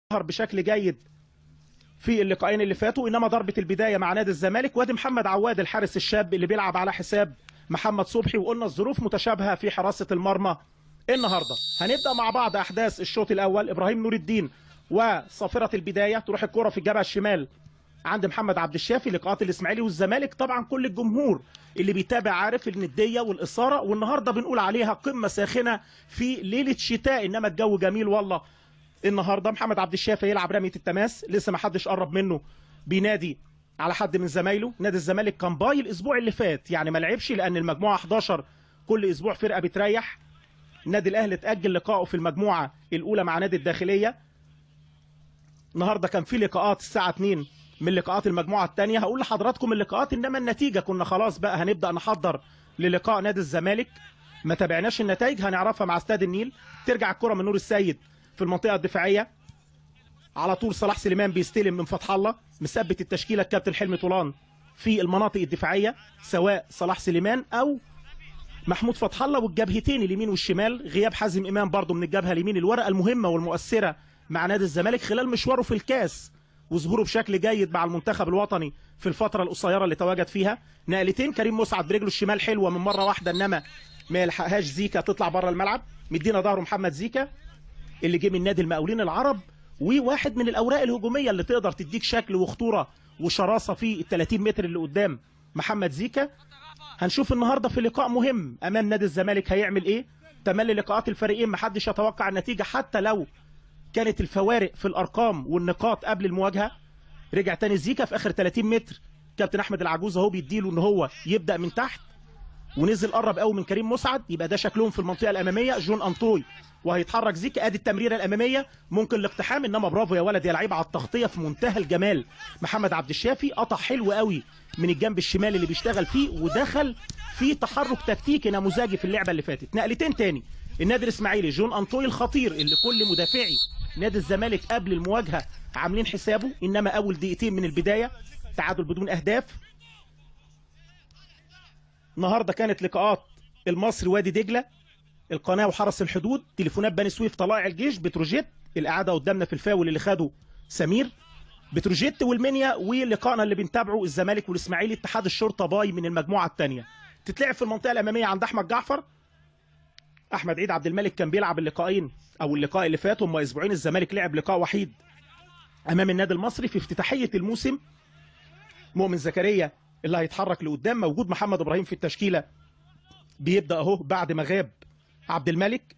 ظهر بشكل جيد في اللقاءين اللي فاتوا انما ضربه البدايه مع نادي الزمالك وادي محمد عواد الحارس الشاب اللي بيلعب على حساب محمد صبحي وقلنا الظروف متشابهه في حراسه المرمى النهارده هنبدا مع بعض احداث الشوط الاول ابراهيم نور الدين وصافره البدايه تروح الكره في الجبهه الشمال عند محمد عبد الشافي لقاءات الاسماعيلي والزمالك طبعا كل الجمهور اللي بيتابع عارف النديه والاثاره والنهارده بنقول عليها قمه ساخنه في ليله شتاء انما الجو جميل والله النهارده محمد عبد الشافي يلعب رميه التماس لسه ما حدش قرب منه بينادي على حد من زمايله نادي الزمالك كان باي الاسبوع اللي فات يعني ما لعبش لان المجموعه 11 كل اسبوع فرقه بتريح النادي الاهلي اتاجل لقائه في المجموعه الاولى مع نادي الداخليه النهارده كان في لقاءات الساعه 2 من لقاءات المجموعه الثانيه هقول لحضراتكم اللقاءات انما النتيجه كنا خلاص بقى هنبدا نحضر للقاء نادي الزمالك ما تابعناش النتائج هنعرفها مع استاد النيل ترجع الكره من نور السيد في المنطقه الدفاعيه على طول صلاح سليمان بيستلم من فتح الله مثبت التشكيله الكابتن حلمي طولان في المناطق الدفاعيه سواء صلاح سليمان او محمود فتح الله والجبهتين اليمين والشمال غياب حازم امام برضه من الجبهه اليمين الورقه المهمه والمؤثره مع نادي الزمالك خلال مشواره في الكاس وظهوره بشكل جيد مع المنتخب الوطني في الفتره القصيره اللي تواجد فيها نقلتين كريم مسعد برجله الشمال حلوه من مره واحده انما ما يلحقهاش زيكا تطلع بره الملعب مدينا ظهره محمد زيكا اللي جه من نادي المقاولين العرب وواحد من الاوراق الهجوميه اللي تقدر تديك شكل وخطوره وشراسه في ال 30 متر اللي قدام محمد زيكا هنشوف النهارده في لقاء مهم امام نادي الزمالك هيعمل ايه تملي لقاءات الفريقين محدش يتوقع النتيجه حتى لو كانت الفوارق في الارقام والنقاط قبل المواجهه رجع تاني زيكا في اخر 30 متر كابتن احمد العجوز اهو بيديله ان هو يبدا من تحت ونزل قرب قوي من كريم مسعد يبقى ده شكلهم في المنطقه الاماميه جون انطوي وهيتحرك زيكا ادي التمريره الاماميه ممكن الاقتحام انما برافو يا ولد يا لعيب على التغطيه في منتهى الجمال محمد عبد الشافي قطع حلو قوي من الجنب الشمالي اللي بيشتغل فيه ودخل في تحرك تكتيكي نموذجي في اللعبه اللي فاتت نقلتين تاني النادي الاسماعيلي جون انطوي الخطير اللي كل مدافعي نادي الزمالك قبل المواجهه عاملين حسابه انما اول دقيقتين من البدايه تعادل بدون اهداف النهارده كانت لقاءات المصري وادي دجله القناه وحرس الحدود تليفونات بني سويف طلائع الجيش بتروجيت الاعاده قدامنا في الفاول اللي خده سمير بتروجيت والمنيا ولقائنا اللي بنتابعه الزمالك والاسماعيلي اتحاد الشرطه باي من المجموعه الثانيه تتلعب في المنطقه الاماميه عند احمد جعفر احمد عيد عبد الملك كان بيلعب اللقاءين او اللقاء اللي فات هم اسبوعين الزمالك لعب لقاء وحيد امام النادي المصري في افتتاحيه الموسم مؤمن زكريا اللي هيتحرك لقدام موجود محمد ابراهيم في التشكيله بيبدا اهو بعد ما غاب عبد الملك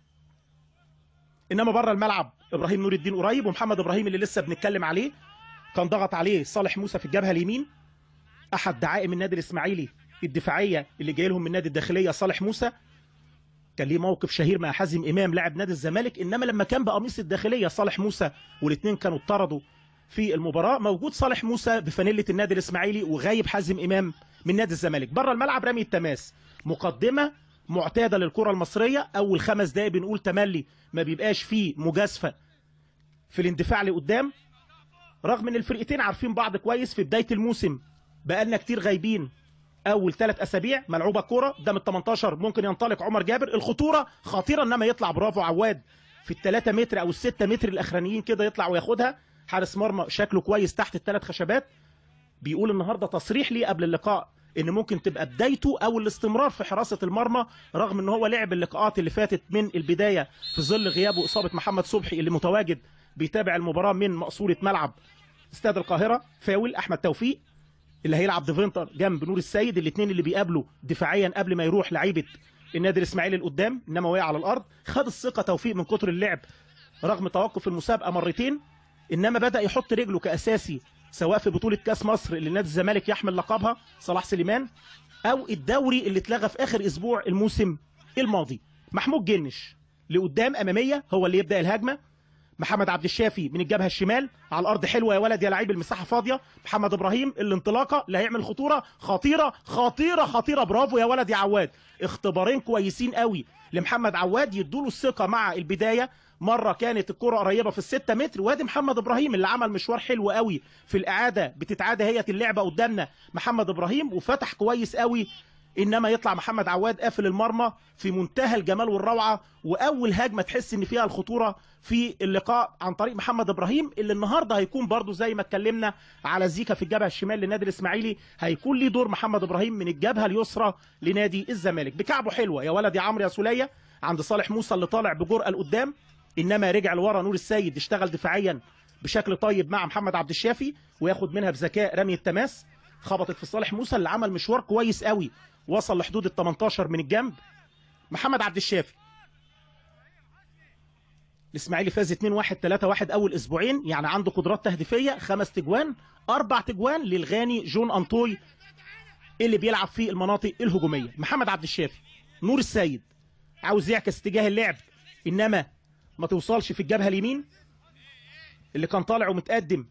انما بره الملعب ابراهيم نور الدين قريب ومحمد ابراهيم اللي لسه بنتكلم عليه كان ضغط عليه صالح موسى في الجبهه اليمين احد دعائم النادي الاسماعيلي الدفاعيه اللي جاي لهم من نادي الداخليه صالح موسى كان ليه موقف شهير مع حازم امام لاعب نادي الزمالك انما لما كان بقميص الداخليه صالح موسى والاثنين كانوا اتطردوا في المباراه موجود صالح موسى بفانيله النادي الاسماعيلي وغايب حازم امام من نادي الزمالك بره الملعب رمي التماس مقدمه معتاده للكره المصريه اول خمس دقائق بنقول تملي ما بيبقاش فيه مجازفه في الاندفاع لقدام رغم ان الفرقتين عارفين بعض كويس في بدايه الموسم بقالنا كتير غايبين اول ثلاث اسابيع ملعوبه كوره قدام ال 18 ممكن ينطلق عمر جابر الخطوره خطيره انما يطلع برافو عواد في الثلاثة متر او الستة متر الاخرانيين كده يطلع وياخدها حارس مرمى شكله كويس تحت الثلاث خشبات بيقول النهارده تصريح ليه قبل اللقاء ان ممكن تبقى بدايته او الاستمرار في حراسه المرمى رغم ان هو لعب اللقاءات اللي فاتت من البدايه في ظل غياب واصابه محمد صبحي اللي متواجد بيتابع المباراه من مقصوره ملعب استاد القاهره فاول احمد توفيق اللي هيلعب ديفنتر جنب نور السيد الاثنين اللي بيقابلوا دفاعيا قبل ما يروح لعيبه النادي الاسماعيلي لقدام انما وقع على الارض خد الثقه توفيق من كتر اللعب رغم توقف المسابقه مرتين انما بدا يحط رجله كاساسي سواء في بطوله كاس مصر اللي نادي الزمالك يحمل لقبها صلاح سليمان او الدوري اللي اتلغى في اخر اسبوع الموسم الماضي محمود جنش لقدام اماميه هو اللي يبدا الهجمه محمد عبد الشافي من الجبهه الشمال على الارض حلوه يا ولد يا لعيب المساحه فاضيه محمد ابراهيم الانطلاقه اللي هيعمل خطوره خطيره خطيره خطيره برافو يا ولد يا عواد اختبارين كويسين قوي لمحمد عواد يدوله الثقه مع البدايه مره كانت الكره قريبه في الستة متر وادي محمد ابراهيم اللي عمل مشوار حلو قوي في الاعاده بتتعاد هي اللعبه قدامنا محمد ابراهيم وفتح كويس قوي انما يطلع محمد عواد قافل المرمى في منتهى الجمال والروعه واول هجمه تحس ان فيها الخطوره في اللقاء عن طريق محمد ابراهيم اللي النهارده هيكون برضو زي ما اتكلمنا على زيكا في الجبهه الشمال للنادي الاسماعيلي هيكون ليه دور محمد ابراهيم من الجبهه اليسرى لنادي الزمالك بكعبه حلوه يا ولد يا عمرو يا سوليه عند صالح موسى اللي طالع بجرأه لقدام انما رجع لورا نور السيد اشتغل دفاعيا بشكل طيب مع محمد عبد الشافي وياخد منها بذكاء رمي التماس خبطت في صالح موسى اللي عمل مشوار كويس قوي وصل لحدود ال 18 من الجنب محمد عبد الشافي الاسماعيلي فاز 2-1 3-1 اول اسبوعين يعني عنده قدرات تهديفيه خمس تجوان اربع تجوان للغاني جون انطوي اللي بيلعب في المناطق الهجوميه محمد عبد الشافي نور السيد عاوز يعكس اتجاه اللعب انما ما توصلش في الجبهه اليمين اللي كان طالع ومتقدم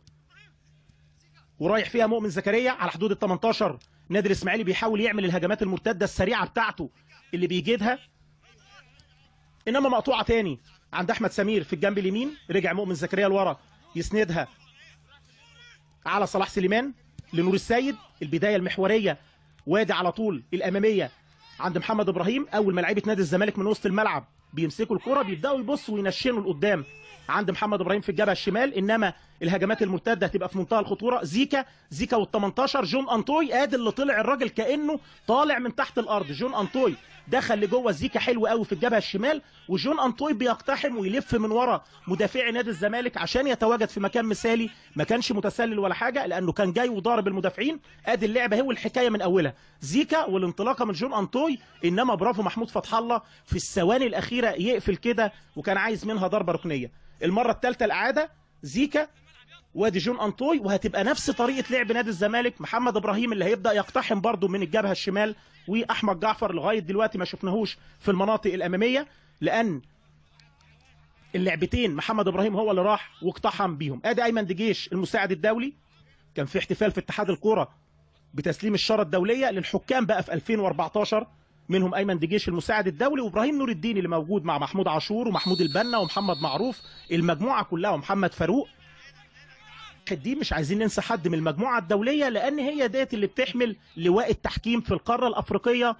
ورايح فيها مؤمن زكريا على حدود ال 18 نادي الاسماعيلي بيحاول يعمل الهجمات المرتده السريعه بتاعته اللي بيجيدها انما مقطوعه تاني عند احمد سمير في الجنب اليمين رجع مؤمن زكريا لورا يسندها على صلاح سليمان لنور السيد البدايه المحوريه وادي على طول الاماميه عند محمد ابراهيم اول ما لعيبه نادي الزمالك من وسط الملعب بيمسكوا الكره بيبداوا يبصوا وينشنوا لقدام عند محمد ابراهيم في الجبهه الشمال انما الهجمات المرتده هتبقى في منتهى الخطوره زيكا زيكا وال18 جون انطوي ادي اللي طلع الراجل كانه طالع من تحت الارض جون انطوي دخل لجوه زيكا حلو قوي في الجبهه الشمال وجون انطوي بيقتحم ويلف من ورا مدافعي نادي الزمالك عشان يتواجد في مكان مثالي ما كانش متسلل ولا حاجه لانه كان جاي وضارب المدافعين ادي اللعبه هو الحكايه من اولها زيكا والانطلاقه من جون انطوي انما برافو محمود فتح الله في الثواني الاخيره يقفل كده وكان عايز منها ضربه ركنيه المره الثالثه الاعاده زيكا وادي جون انطوي وهتبقى نفس طريقه لعب نادي الزمالك محمد ابراهيم اللي هيبدا يقتحم برضه من الجبهه الشمال واحمد جعفر لغايه دلوقتي ما شفناهوش في المناطق الاماميه لان اللعبتين محمد ابراهيم هو اللي راح واقتحم بيهم ادي ايمن دجيش المساعد الدولي كان في احتفال في اتحاد الكوره بتسليم الشاره الدوليه للحكام بقى في 2014 منهم ايمن دجيش المساعد الدولي وابراهيم نور الدين اللي موجود مع محمود عاشور ومحمود البنا ومحمد معروف المجموعه كلها ومحمد فاروق دي مش عايزين ننسى حد من المجموعه الدوليه لان هي ديت اللي بتحمل لواء التحكيم في القاره الافريقيه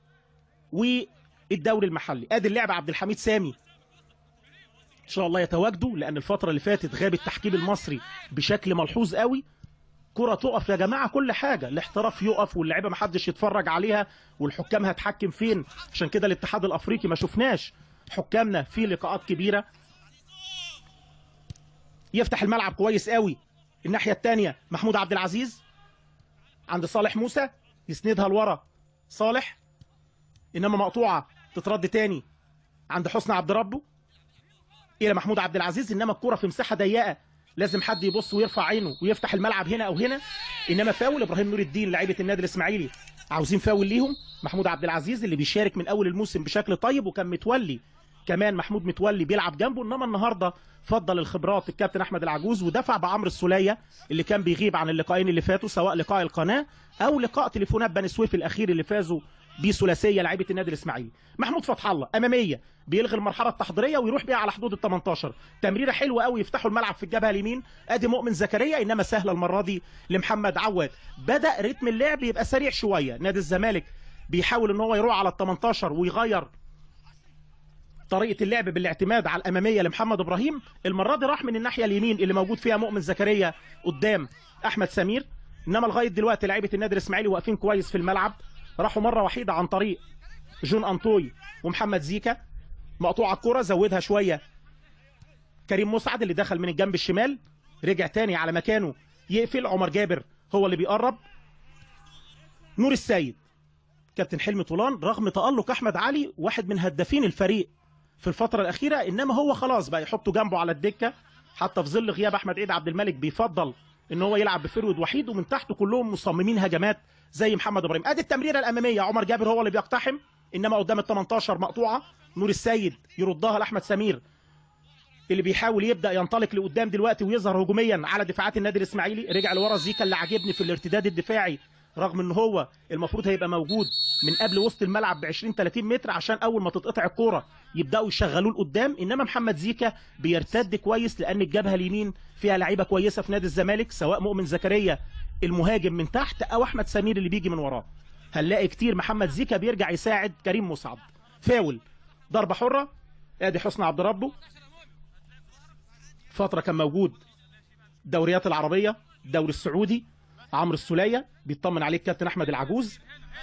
والدوري المحلي ادي اللعبه عبد الحميد سامي ان شاء الله يتواجدوا لان الفتره اللي فاتت غاب التحكيم المصري بشكل ملحوظ قوي كرة تقف يا جماعة كل حاجة الاحتراف يقف واللعيبة محدش يتفرج عليها والحكام هتحكم فين عشان كده الاتحاد الافريقي ما شفناش حكامنا في لقاءات كبيرة يفتح الملعب كويس قوي الناحية الثانية محمود عبد العزيز عند صالح موسى يسندها لورا صالح انما مقطوعة تترد تاني عند حسني عبد ربه الى محمود عبد العزيز انما الكرة في مساحة ضيقة لازم حد يبص ويرفع عينه ويفتح الملعب هنا او هنا انما فاول ابراهيم نور الدين لعيبه النادي الاسماعيلي عاوزين فاول ليهم محمود عبد العزيز اللي بيشارك من اول الموسم بشكل طيب وكان متولي كمان محمود متولي بيلعب جنبه انما النهارده فضل الخبرات الكابتن احمد العجوز ودفع بعمرو السوليه اللي كان بيغيب عن اللقاءين اللي فاتوا سواء لقاء القناه او لقاء تليفونات بني سويف الاخير اللي فازوا بثلاثيه لعيبه النادي الاسماعيلي محمود فتح الله اماميه بيلغي المرحله التحضيريه ويروح بيها على حدود ال 18 تمريره حلوه قوي يفتحوا الملعب في الجبهه اليمين ادي مؤمن زكريا انما سهله المره دي لمحمد عواد بدا رتم اللعب يبقى سريع شويه نادي الزمالك بيحاول ان هو يروح على ال 18 ويغير طريقه اللعب بالاعتماد على الاماميه لمحمد ابراهيم المره دي راح من الناحيه اليمين اللي موجود فيها مؤمن زكريا قدام احمد سمير انما لغايه دلوقتي لعيبه النادي الاسماعيلي واقفين كويس في الملعب راحوا مره وحيده عن طريق جون انطوي ومحمد زيكا مقطوعه الكره زودها شويه كريم مسعد اللي دخل من الجنب الشمال رجع تاني على مكانه يقفل عمر جابر هو اللي بيقرب نور السيد كابتن حلمي طولان رغم تألق احمد علي واحد من هدافين الفريق في الفتره الاخيره انما هو خلاص بقى يحطه جنبه على الدكه حتى في ظل غياب احمد عيد عبد الملك بيفضل ان هو يلعب بفرود وحيد ومن تحته كلهم مصممين هجمات زي محمد ابراهيم ادي التمريره الاماميه عمر جابر هو اللي بيقتحم انما قدام ال 18 مقطوعه نور السيد يردها لاحمد سمير اللي بيحاول يبدا ينطلق لقدام دلوقتي ويظهر هجوميا على دفاعات النادي الاسماعيلي رجع لورا زيكا اللي عاجبني في الارتداد الدفاعي رغم ان هو المفروض هيبقى موجود من قبل وسط الملعب ب 20 30 متر عشان اول ما تتقطع الكوره يبداوا يشغلوه لقدام انما محمد زيكا بيرتد كويس لان الجبهه اليمين فيها لعيبه كويسه في نادي الزمالك سواء مؤمن زكريا المهاجم من تحت او احمد سمير اللي بيجي من وراه هنلاقي كتير محمد زيكا بيرجع يساعد كريم مسعد فاول ضربه حره ادي حسني عبد ربه فتره كان موجود الدوريات العربيه الدوري السعودي عمرو السوليه بيطمن عليه الكابتن احمد العجوز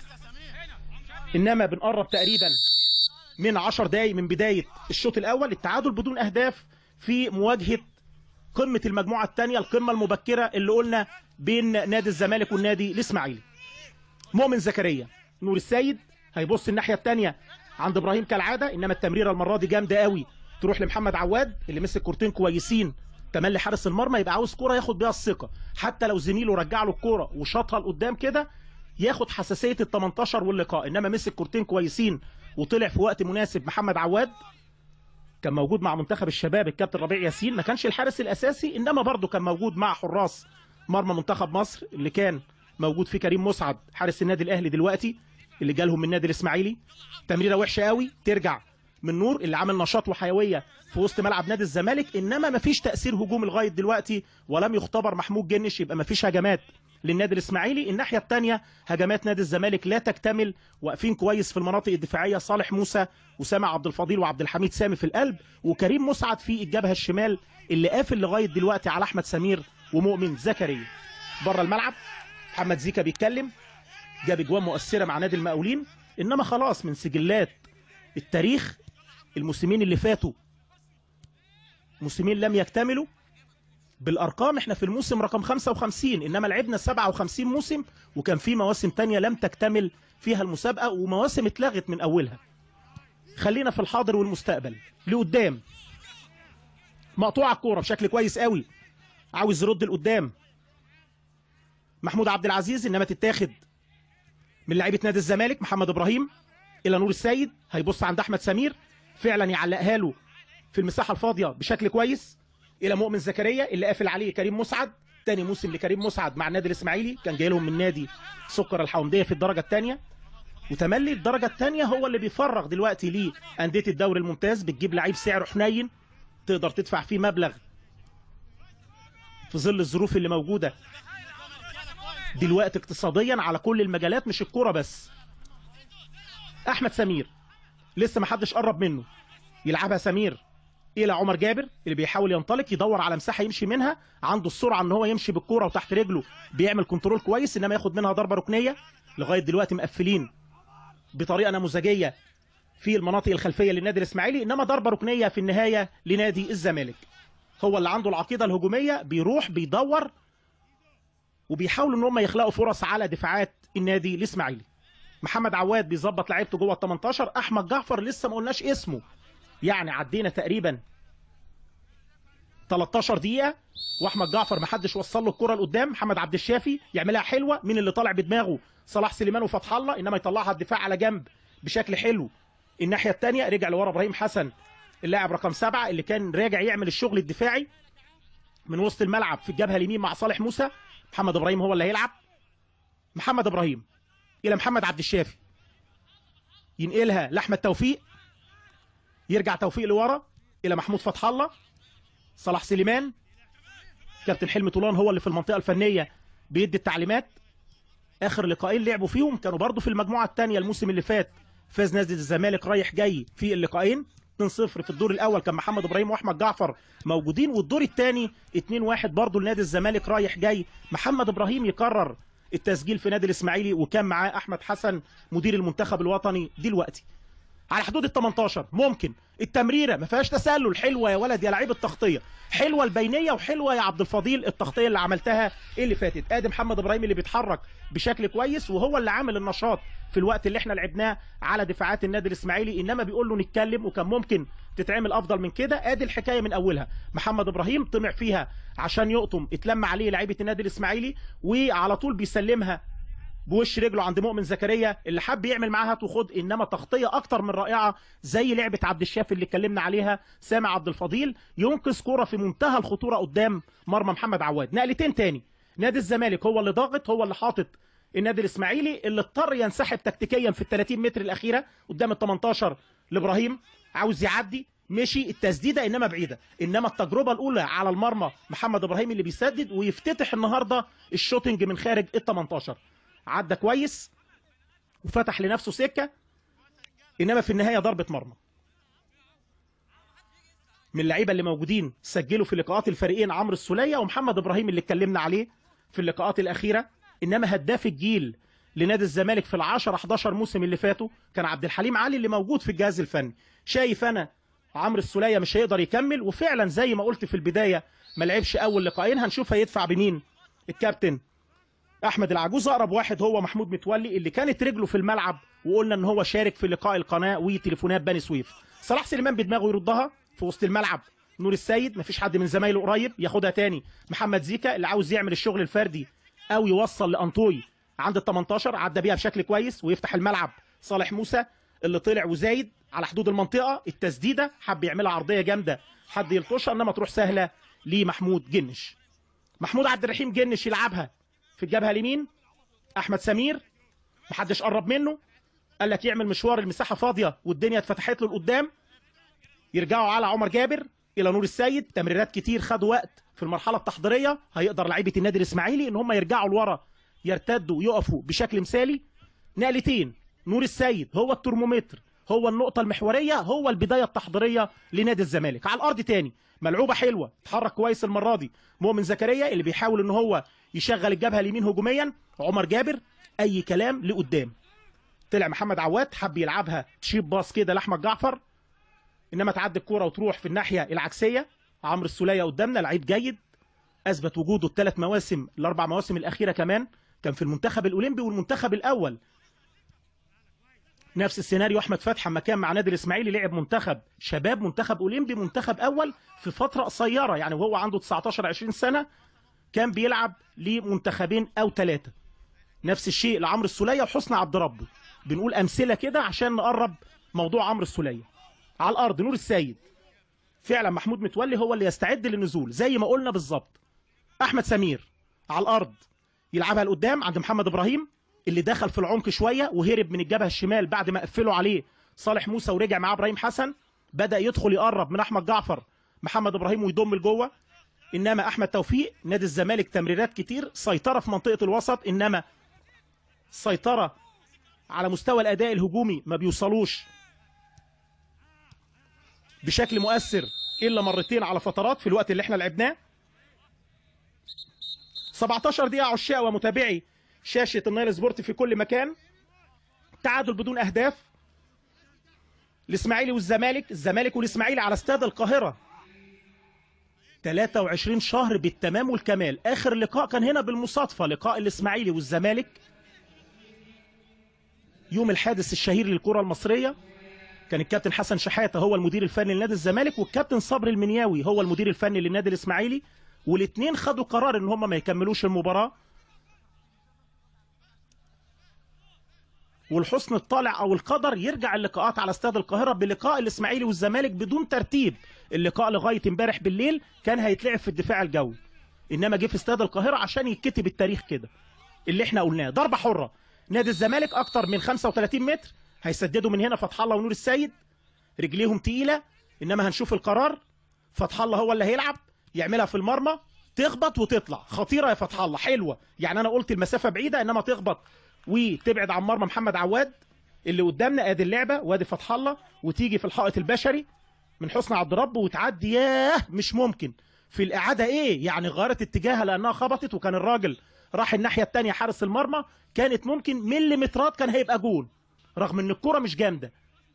انما بنقرب تقريبا من 10 دقايق من بدايه الشوط الاول التعادل بدون اهداف في مواجهه قمه المجموعه الثانيه القمه المبكره اللي قلنا بين نادي الزمالك والنادي الاسماعيلي مؤمن زكريا نور السيد هيبص الناحيه الثانيه عند ابراهيم كالعاده انما التمريره المره دي جامده قوي تروح لمحمد عواد اللي مسك كورتين كويسين تملي حارس المرمى يبقى عاوز كوره ياخد بيها الثقه حتى لو زميله رجع له الكوره وشاطها لقدام كده ياخد حساسيه ال 18 واللقاء انما مسك كورتين كويسين وطلع في وقت مناسب محمد عواد كان موجود مع منتخب الشباب الكابتن ربيع ياسين ما كانش الحارس الاساسي انما برضه كان موجود مع حراس مرمى منتخب مصر اللي كان موجود فيه كريم مسعد حارس النادي الاهلي دلوقتي اللي جالهم من النادي الاسماعيلي تمريره وحشه قوي ترجع من نور اللي عامل نشاط وحيويه في وسط ملعب نادي الزمالك انما ما فيش تاثير هجومي لغايه دلوقتي ولم يختبر محمود جنش يبقى ما فيش هجمات للنادي الاسماعيلي الناحيه الثانيه هجمات نادي الزمالك لا تكتمل واقفين كويس في المناطق الدفاعيه صالح موسى وسامع عبد الفضيل وعبد الحميد سامي في القلب وكريم مسعد في الجبهه الشمال اللي قافل لغايه دلوقتي على احمد سمير ومؤمن زكريا بره الملعب محمد زيكا بيتكلم جاب اجوان مؤثره مع نادي المقاولين انما خلاص من سجلات التاريخ الموسمين اللي فاتوا موسمين لم يكتملوا بالارقام احنا في الموسم رقم 55 انما لعبنا 57 موسم وكان في مواسم تانية لم تكتمل فيها المسابقه ومواسم اتلغت من اولها خلينا في الحاضر والمستقبل لقدام مقطوعه الكوره بشكل كويس قوي عاوز يرد لقدام محمود عبد العزيز انما تتاخد من لعيبه نادي الزمالك محمد ابراهيم الى نور السيد هيبص عند احمد سمير فعلا يعلقها له في المساحه الفاضيه بشكل كويس الى مؤمن زكريا اللي قافل عليه كريم مسعد تاني موسم لكريم مسعد مع النادي الاسماعيلي كان جاي لهم من نادي سكر الحومديه في الدرجه الثانيه وتملي الدرجه الثانيه هو اللي بيفرغ دلوقتي لانديه الدوري الممتاز بتجيب لعيب سعره حنين تقدر تدفع فيه مبلغ في ظل الظروف اللي موجوده دلوقتي اقتصاديا على كل المجالات مش الكوره بس احمد سمير لسه ما حدش قرب منه يلعبها سمير الى عمر جابر اللي بيحاول ينطلق يدور على مساحه يمشي منها عنده السرعه ان هو يمشي بالكوره وتحت رجله بيعمل كنترول كويس انما ياخد منها ضربه ركنيه لغايه دلوقتي مقفلين بطريقه نموذجيه في المناطق الخلفيه للنادي الاسماعيلي انما ضربه ركنيه في النهايه لنادي الزمالك هو اللي عنده العقيده الهجوميه بيروح بيدور وبيحاولوا ان هم يخلقوا فرص على دفاعات النادي الاسماعيلي محمد عواد بيظبط لعيبته جوه ال 18 احمد جعفر لسه ما قلناش اسمه يعني عدينا تقريبا 13 دقيقه واحمد جعفر ما حدش وصل له الكره لقدام محمد عبد الشافي يعملها حلوه مين اللي طالع بدماغه صلاح سليمان وفتح الله انما يطلعها الدفاع على جنب بشكل حلو الناحيه الثانيه رجع لورا ابراهيم حسن اللاعب رقم سبعة اللي كان راجع يعمل الشغل الدفاعي من وسط الملعب في الجبهه اليمين مع صالح موسى محمد ابراهيم هو اللي هيلعب محمد ابراهيم الى محمد عبد الشافي ينقلها لاحمد توفيق يرجع توفيق لورا الى محمود فتح الله صلاح سليمان كابتن حلمي طولان هو اللي في المنطقه الفنيه بيدي التعليمات اخر لقاءين لعبوا فيهم كانوا برضو في المجموعه الثانيه الموسم اللي فات فاز نادي الزمالك رايح جاي في اللقاءين 2-0 في الدور الاول كان محمد ابراهيم واحمد جعفر موجودين والدور الثاني 2-1 برضو لنادي الزمالك رايح جاي محمد ابراهيم يقرر التسجيل في نادي الاسماعيلي وكان معاه احمد حسن مدير المنتخب الوطني دلوقتي على حدود ال 18 ممكن التمريره ما فيهاش تسلل حلوه يا ولد يا لعيب التغطيه حلوه البينيه وحلوه يا عبد الفضيل التغطيه اللي عملتها اللي فاتت ادي محمد ابراهيم اللي بيتحرك بشكل كويس وهو اللي عامل النشاط في الوقت اللي احنا لعبناه على دفاعات النادي الاسماعيلي انما بيقول له نتكلم وكان ممكن تتعمل افضل من كده ادي الحكايه من اولها محمد ابراهيم طمع فيها عشان يقطم اتلم عليه لعيبه النادي الاسماعيلي وعلى طول بيسلمها بوش رجله عند مؤمن زكريا اللي حب يعمل معاها هات وخد انما تغطيه اكتر من رائعه زي لعبه عبد الشافي اللي اتكلمنا عليها سامع عبد الفضيل ينقذ كره في منتهى الخطوره قدام مرمى محمد عواد نقلتين تاني نادي الزمالك هو اللي ضاغط هو اللي حاطط النادي الاسماعيلي اللي اضطر ينسحب تكتيكيا في ال 30 متر الاخيره قدام ال 18 لابراهيم عاوز يعدي مشي التسديده انما بعيده انما التجربه الاولى على المرمى محمد ابراهيم اللي بيسدد ويفتتح النهارده الشوتنج من خارج ال 18 عدى كويس وفتح لنفسه سكه انما في النهايه ضربه مرمى من اللعيبه اللي موجودين سجلوا في لقاءات الفريقين عمرو السوليه ومحمد ابراهيم اللي اتكلمنا عليه في اللقاءات الاخيره انما هداف الجيل لنادي الزمالك في ال10 11 موسم اللي فاتوا كان عبد الحليم علي اللي موجود في الجهاز الفني شايف انا عمرو السوليه مش هيقدر يكمل وفعلا زي ما قلت في البدايه ما لعبش اول لقاءين هنشوف هيدفع بمين الكابتن احمد العجوز اقرب واحد هو محمود متولي اللي كانت رجله في الملعب وقلنا ان هو شارك في لقاء القناه وتليفونات بني سويف صلاح سليمان بدماغه يردها في وسط الملعب نور السيد مفيش حد من زمايله قريب ياخدها تاني محمد زيكا اللي عاوز يعمل الشغل الفردي او يوصل لانطوي عند ال 18 عدى بيها بشكل كويس ويفتح الملعب صالح موسى اللي طلع وزايد على حدود المنطقه التسديده حب يعملها عرضيه جامده حد يلطشها انما تروح سهله لمحمود جنش محمود عبد الرحيم جنش يلعبها في الجبهه اليمين احمد سمير محدش قرب منه قال لك يعمل مشوار المساحه فاضيه والدنيا اتفتحت له لقدام يرجعوا على عمر جابر الى نور السيد تمريرات كتير خدوا وقت في المرحله التحضيريه هيقدر لعيبه النادي الاسماعيلي ان هم يرجعوا لورا يرتدوا يقفوا بشكل مثالي نقلتين نور السيد هو الترمومتر هو النقطة المحورية هو البداية التحضيرية لنادي الزمالك على الأرض تاني ملعوبة حلوة اتحرك كويس المرة دي مؤمن زكريا اللي بيحاول ان هو يشغل الجبهة اليمين هجوميا عمر جابر أي كلام لقدام طلع محمد عواد حب يلعبها تشيب باص كده لأحمد جعفر انما تعدي الكوره وتروح في الناحيه العكسيه عمرو السوليه قدامنا لعيب جيد اثبت وجوده الثلاث مواسم الاربع مواسم الاخيره كمان كان في المنتخب الاولمبي والمنتخب الاول نفس السيناريو احمد فتحي اما كان مع نادي الاسماعيلي لعب منتخب شباب منتخب اولمبي منتخب اول في فتره قصيره يعني وهو عنده 19 20 سنه كان بيلعب لمنتخبين او ثلاثه نفس الشيء لعمرو السوليه وحسني عبد ربه بنقول امثله كده عشان نقرب موضوع عمرو السوليه على الارض نور السيد فعلا محمود متولي هو اللي يستعد للنزول زي ما قلنا بالظبط احمد سمير على الارض يلعبها لقدام عند محمد ابراهيم اللي دخل في العمق شويه وهرب من الجبهه الشمال بعد ما قفلوا عليه صالح موسى ورجع معاه ابراهيم حسن بدا يدخل يقرب من احمد جعفر محمد ابراهيم ويضم لجوه انما احمد توفيق نادي الزمالك تمريرات كتير سيطره في منطقه الوسط انما سيطره على مستوى الاداء الهجومي ما بيوصلوش بشكل مؤثر الا مرتين على فترات في الوقت اللي احنا لعبناه 17 دقيقه عشاق ومتابعي شاشه النايل سبورت في كل مكان تعادل بدون اهداف الاسماعيلي والزمالك الزمالك والاسماعيلي على استاد القاهره 23 شهر بالتمام والكمال اخر لقاء كان هنا بالمصادفه لقاء الاسماعيلي والزمالك يوم الحادث الشهير للكره المصريه كان الكابتن حسن شحاته هو المدير الفني لنادي الزمالك والكابتن صبري المنياوي هو المدير الفني للنادي الاسماعيلي والاثنين خدوا قرار ان هم ما يكملوش المباراه والحسن الطالع او القدر يرجع اللقاءات على استاد القاهره بلقاء الاسماعيلي والزمالك بدون ترتيب اللقاء لغايه امبارح بالليل كان هيتلعب في الدفاع الجوي انما جه في استاد القاهره عشان يتكتب التاريخ كده اللي احنا قلناه ضربه حره نادي الزمالك اكتر من 35 متر هيسددوا من هنا فتح الله ونور السيد رجليهم تقيله انما هنشوف القرار فتح الله هو اللي هيلعب يعملها في المرمى تخبط وتطلع خطيره يا فتح الله حلوه يعني انا قلت المسافه بعيده انما تخبط وتبعد عن مرمى محمد عواد اللي قدامنا ادي اللعبه وادي فتح الله وتيجي في الحائط البشري من حسن عبد رب وتعدي ياه مش ممكن في الاعاده ايه يعني غيرت اتجاهها لانها خبطت وكان الراجل راح الناحيه الثانيه حارس المرمى كانت ممكن مليمترات كان هيبقى جول رغم ان الكره مش جامده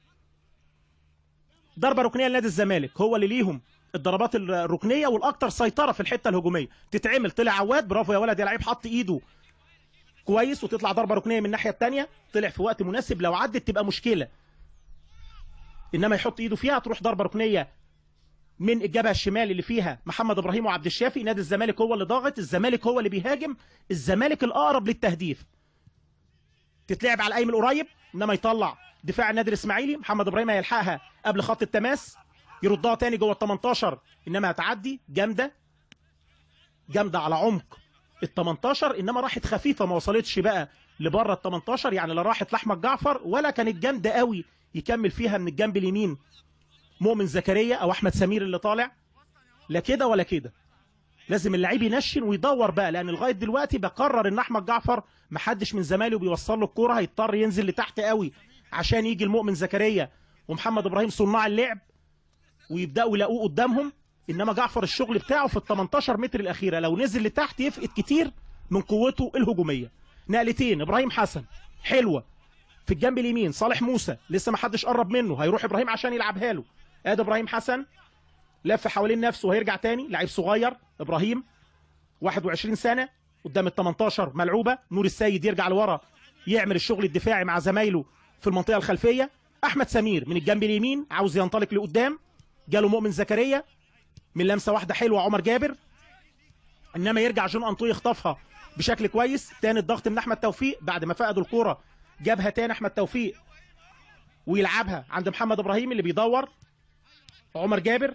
ضربه ركنيه لنادي الزمالك هو اللي ليهم الضربات الركنيه والاكثر سيطره في الحته الهجوميه تتعمل طلع عواد برافو يا ولد يا لعيب حط ايده كويس وتطلع ضربه ركنيه من الناحيه الثانيه طلع في وقت مناسب لو عدت تبقى مشكله انما يحط ايده فيها تروح ضربه ركنيه من الجبهه الشمال اللي فيها محمد ابراهيم وعبد الشافي نادي الزمالك هو اللي ضاغط الزمالك هو اللي بيهاجم الزمالك الاقرب للتهديف تتلعب على الايمن القريب انما يطلع دفاع النادي الاسماعيلي محمد ابراهيم هيلحقها قبل خط التماس يردها تاني جوه ال 18 انما هتعدي جامده جامده على عمق ال 18 انما راحت خفيفه ما وصلتش بقى لبره ال 18 يعني لا راحت لاحمد جعفر ولا كانت جامده قوي يكمل فيها من الجنب اليمين مؤمن زكريا او احمد سمير اللي طالع لا كده ولا كده لازم اللعيب ينشن ويدور بقى لان لغايه دلوقتي بقرر ان احمد جعفر محدش من زمايله بيوصل له الكوره هيضطر ينزل لتحت قوي عشان يجي المؤمن زكريا ومحمد ابراهيم صناع اللعب ويبداوا يلاقوه قدامهم انما جعفر الشغل بتاعه في ال 18 متر الاخيره لو نزل لتحت يفقد كتير من قوته الهجوميه نقلتين ابراهيم حسن حلوه في الجنب اليمين صالح موسى لسه ما حدش قرب منه هيروح ابراهيم عشان يلعبها له ادي ابراهيم حسن لف حوالين نفسه وهيرجع تاني لعيب صغير ابراهيم 21 سنه قدام ال 18 ملعوبه نور السيد يرجع لورا يعمل الشغل الدفاعي مع زمايله في المنطقه الخلفيه احمد سمير من الجنب اليمين عاوز ينطلق لقدام جاله مؤمن زكريا من لمسه واحده حلوه عمر جابر انما يرجع جون انطو يخطفها بشكل كويس تاني الضغط من احمد توفيق بعد ما فقدوا الكوره جابها تاني احمد توفيق ويلعبها عند محمد ابراهيم اللي بيدور عمر جابر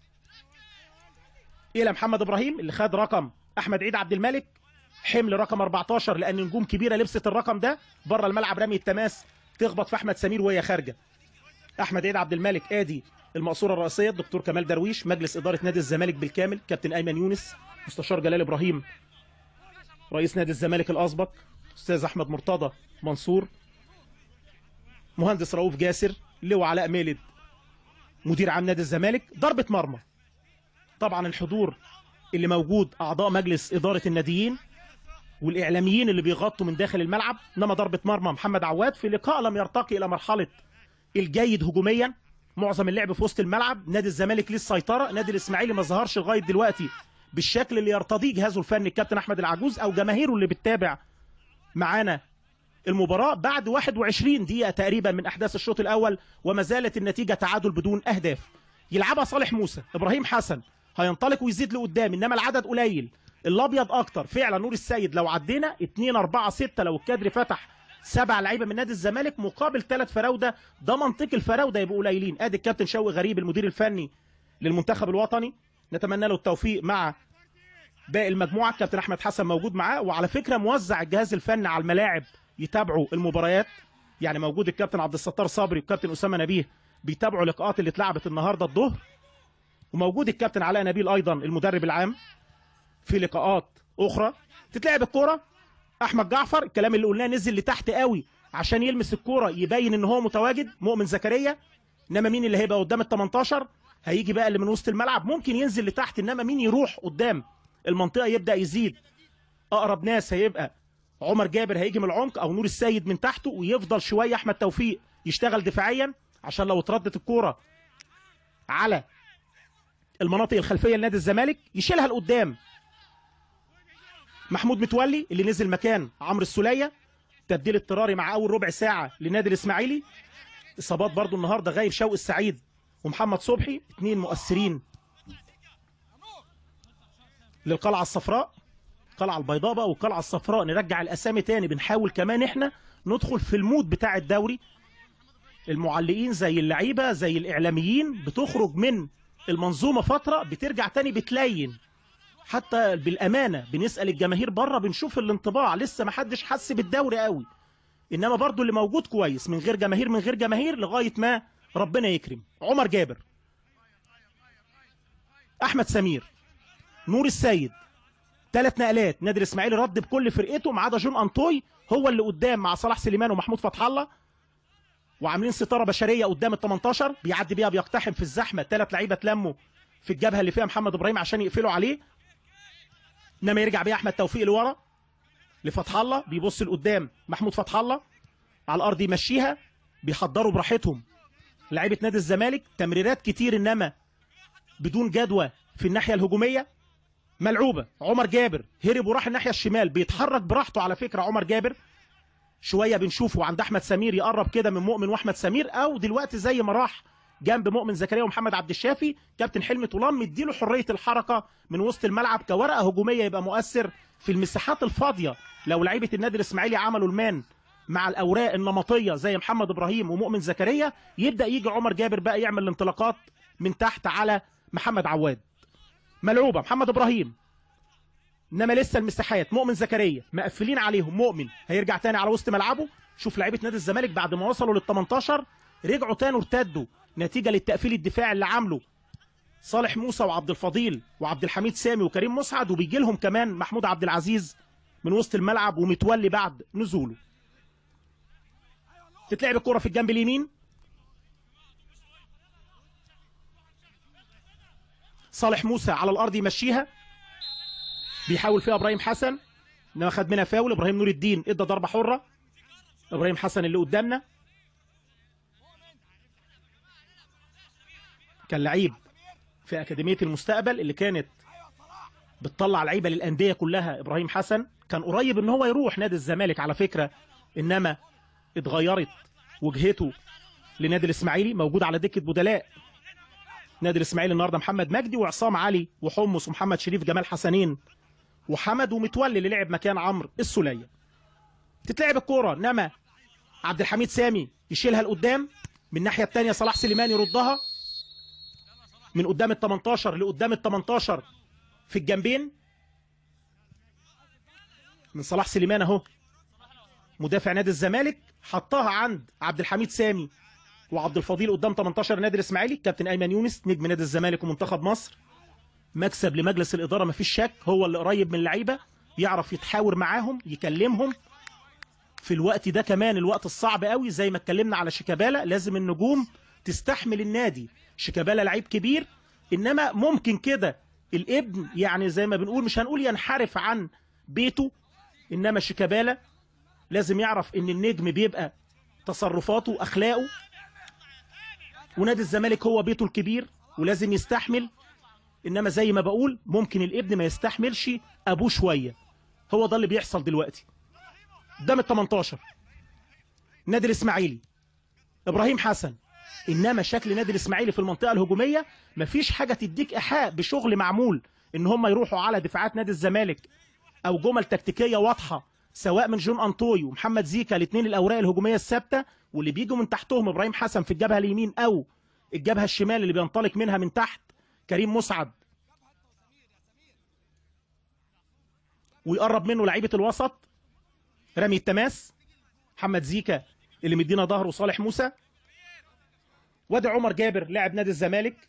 الى محمد ابراهيم اللي خد رقم احمد عيد عبد الملك حمل رقم 14 لان نجوم كبيره لبست الرقم ده بره الملعب رمي التماس تخبط في احمد سمير وهي خارجه احمد عيد عبد الملك ادي المقصوره الرئيسيه الدكتور كمال درويش مجلس اداره نادي الزمالك بالكامل كابتن ايمن يونس مستشار جلال ابراهيم رئيس نادي الزمالك الاسبق استاذ احمد مرتضى منصور مهندس رؤوف جاسر لواء علاء ميلد مدير عام نادي الزمالك ضربه مرمى طبعا الحضور اللي موجود اعضاء مجلس اداره الناديين والاعلاميين اللي بيغطوا من داخل الملعب انما ضربه مرمى محمد عواد في لقاء لم يرتقي الى مرحله الجيد هجوميا معظم اللعب في وسط الملعب نادي الزمالك ليه السيطره نادي الاسماعيلي ما ظهرش لغايه دلوقتي بالشكل اللي يرتضيه جهازه الفني الكابتن احمد العجوز او جماهيره اللي بتتابع معانا المباراة بعد 21 دقيقة تقريبا من أحداث الشوط الأول وما زالت النتيجة تعادل بدون أهداف يلعبها صالح موسى إبراهيم حسن هينطلق ويزيد لقدام إنما العدد قليل الأبيض أكتر فعلا نور السيد لو عدينا 2 4 6 لو الكادر فتح سبع لعيبه من نادي الزمالك مقابل ثلاث فراوده ده منطق الفراوده يبقوا قليلين ادي الكابتن شوقي غريب المدير الفني للمنتخب الوطني نتمنى له التوفيق مع باقي المجموعه الكابتن احمد حسن موجود معاه وعلى فكره موزع الجهاز الفني على الملاعب يتابعوا المباريات يعني موجود الكابتن عبد الستار صبري والكابتن اسامه نبيه بيتابعوا اللقاءات اللي اتلعبت النهارده الظهر وموجود الكابتن علاء نبيل ايضا المدرب العام في لقاءات اخرى تتلعب الكوره احمد جعفر الكلام اللي قلناه نزل لتحت قوي عشان يلمس الكوره يبين ان هو متواجد مؤمن زكريا انما مين اللي هيبقى قدام ال 18 هيجي بقى اللي من وسط الملعب ممكن ينزل لتحت انما مين يروح قدام المنطقه يبدا يزيد اقرب ناس هيبقى عمر جابر هيجي من العمق او نور السيد من تحته ويفضل شويه احمد توفيق يشتغل دفاعيا عشان لو اتردت الكوره على المناطق الخلفيه لنادي الزمالك يشيلها لقدام محمود متولي اللي نزل مكان عمرو السوليه تبديل اضطراري مع اول ربع ساعه لنادي الاسماعيلي اصابات برضو النهارده غايب شوقي السعيد ومحمد صبحي اثنين مؤثرين للقلعه الصفراء القلعه البيضاء بقى والقلعه الصفراء نرجع الاسامي تاني بنحاول كمان احنا ندخل في المود بتاع الدوري المعلقين زي اللعيبه زي الاعلاميين بتخرج من المنظومه فتره بترجع تاني بتلين حتى بالامانه بنسال الجماهير بره بنشوف الانطباع لسه ما حدش حس بالدوري قوي انما برضو اللي موجود كويس من غير جماهير من غير جماهير لغايه ما ربنا يكرم عمر جابر احمد سمير نور السيد ثلاث نقلات نادي الاسماعيلي رد بكل فرقته ما عدا جون انطوي هو اللي قدام مع صلاح سليمان ومحمود فتح الله وعاملين ستاره بشريه قدام ال 18 بيعدي بيها بيقتحم في الزحمه ثلاث لعيبه اتلموا في الجبهه اللي فيها محمد ابراهيم عشان يقفلوا عليه انما يرجع بيها احمد توفيق لورا لفتح الله بيبص لقدام محمود فتح الله على الارض يمشيها بيحضروا براحتهم لعيبه نادي الزمالك تمريرات كتير انما بدون جدوى في الناحيه الهجوميه ملعوبه عمر جابر هرب وراح الناحيه الشمال بيتحرك براحته على فكره عمر جابر شويه بنشوفه عند احمد سمير يقرب كده من مؤمن واحمد سمير او دلوقتي زي ما راح جنب مؤمن زكريا ومحمد عبد الشافي كابتن حلمي طولان مديله حريه الحركه من وسط الملعب كورقه هجوميه يبقى مؤثر في المساحات الفاضيه لو لعيبه النادي الاسماعيلي عملوا المان مع الاوراق النمطيه زي محمد ابراهيم ومؤمن زكريا يبدا يجي عمر جابر بقى يعمل الانطلاقات من تحت على محمد عواد ملعوبه محمد ابراهيم انما لسه المساحات مؤمن زكريا مقفلين عليهم مؤمن هيرجع تاني على وسط ملعبه شوف لعيبه نادي الزمالك بعد ما وصلوا لل 18 رجعوا تاني ارتدوا نتيجه للتقفيل الدفاعي اللي عامله صالح موسى وعبد الفضيل وعبد الحميد سامي وكريم مسعد وبيجي لهم كمان محمود عبد العزيز من وسط الملعب ومتولي بعد نزوله تتلعب الكرة في الجنب اليمين صالح موسى على الارض يمشيها بيحاول فيها ابراهيم حسن انما خد منها فاول ابراهيم نور الدين ادى ضربه حره ابراهيم حسن اللي قدامنا كان لعيب في اكاديميه المستقبل اللي كانت بتطلع لعيبه للانديه كلها ابراهيم حسن كان قريب ان هو يروح نادي الزمالك على فكره انما اتغيرت وجهته لنادي الاسماعيلي موجود على دكه بدلاء نادي الاسماعيلي النهارده محمد مجدي وعصام علي وحمص ومحمد شريف جمال حسنين وحمد ومتولي اللي لعب مكان عمرو السوليه تتلعب الكوره انما عبد الحميد سامي يشيلها لقدام من الناحيه الثانيه صلاح سليمان يردها من قدام ال 18 لقدام ال 18 في الجنبين من صلاح سليمان اهو مدافع نادي الزمالك حطها عند عبد الحميد سامي وعبد الفضيل قدام 18 نادي الاسماعيلي كابتن ايمن يونس نجم نادي الزمالك ومنتخب مصر مكسب لمجلس الاداره مفيش شك هو اللي قريب من اللعيبه يعرف يتحاور معاهم يكلمهم في الوقت ده كمان الوقت الصعب قوي زي ما اتكلمنا على شيكابالا لازم النجوم تستحمل النادي شيكابالا لعيب كبير انما ممكن كده الابن يعني زي ما بنقول مش هنقول ينحرف عن بيته انما شيكابالا لازم يعرف ان النجم بيبقى تصرفاته واخلاقه ونادي الزمالك هو بيته الكبير ولازم يستحمل انما زي ما بقول ممكن الابن ما يستحملش ابوه شويه هو ده اللي بيحصل دلوقتي قدام ال 18 نادي الاسماعيلي ابراهيم حسن انما شكل نادي الاسماعيلي في المنطقه الهجوميه مفيش حاجه تديك ايحاء بشغل معمول ان هم يروحوا على دفاعات نادي الزمالك او جمل تكتيكيه واضحه سواء من جون انطوي ومحمد زيكا الاثنين الاوراق الهجوميه الثابته واللي بيجوا من تحتهم ابراهيم حسن في الجبهه اليمين او الجبهه الشمال اللي بينطلق منها من تحت كريم مسعد ويقرب منه لعيبه الوسط رمي التماس محمد زيكا اللي مدينا ظهره صالح موسى وادي عمر جابر لاعب نادي الزمالك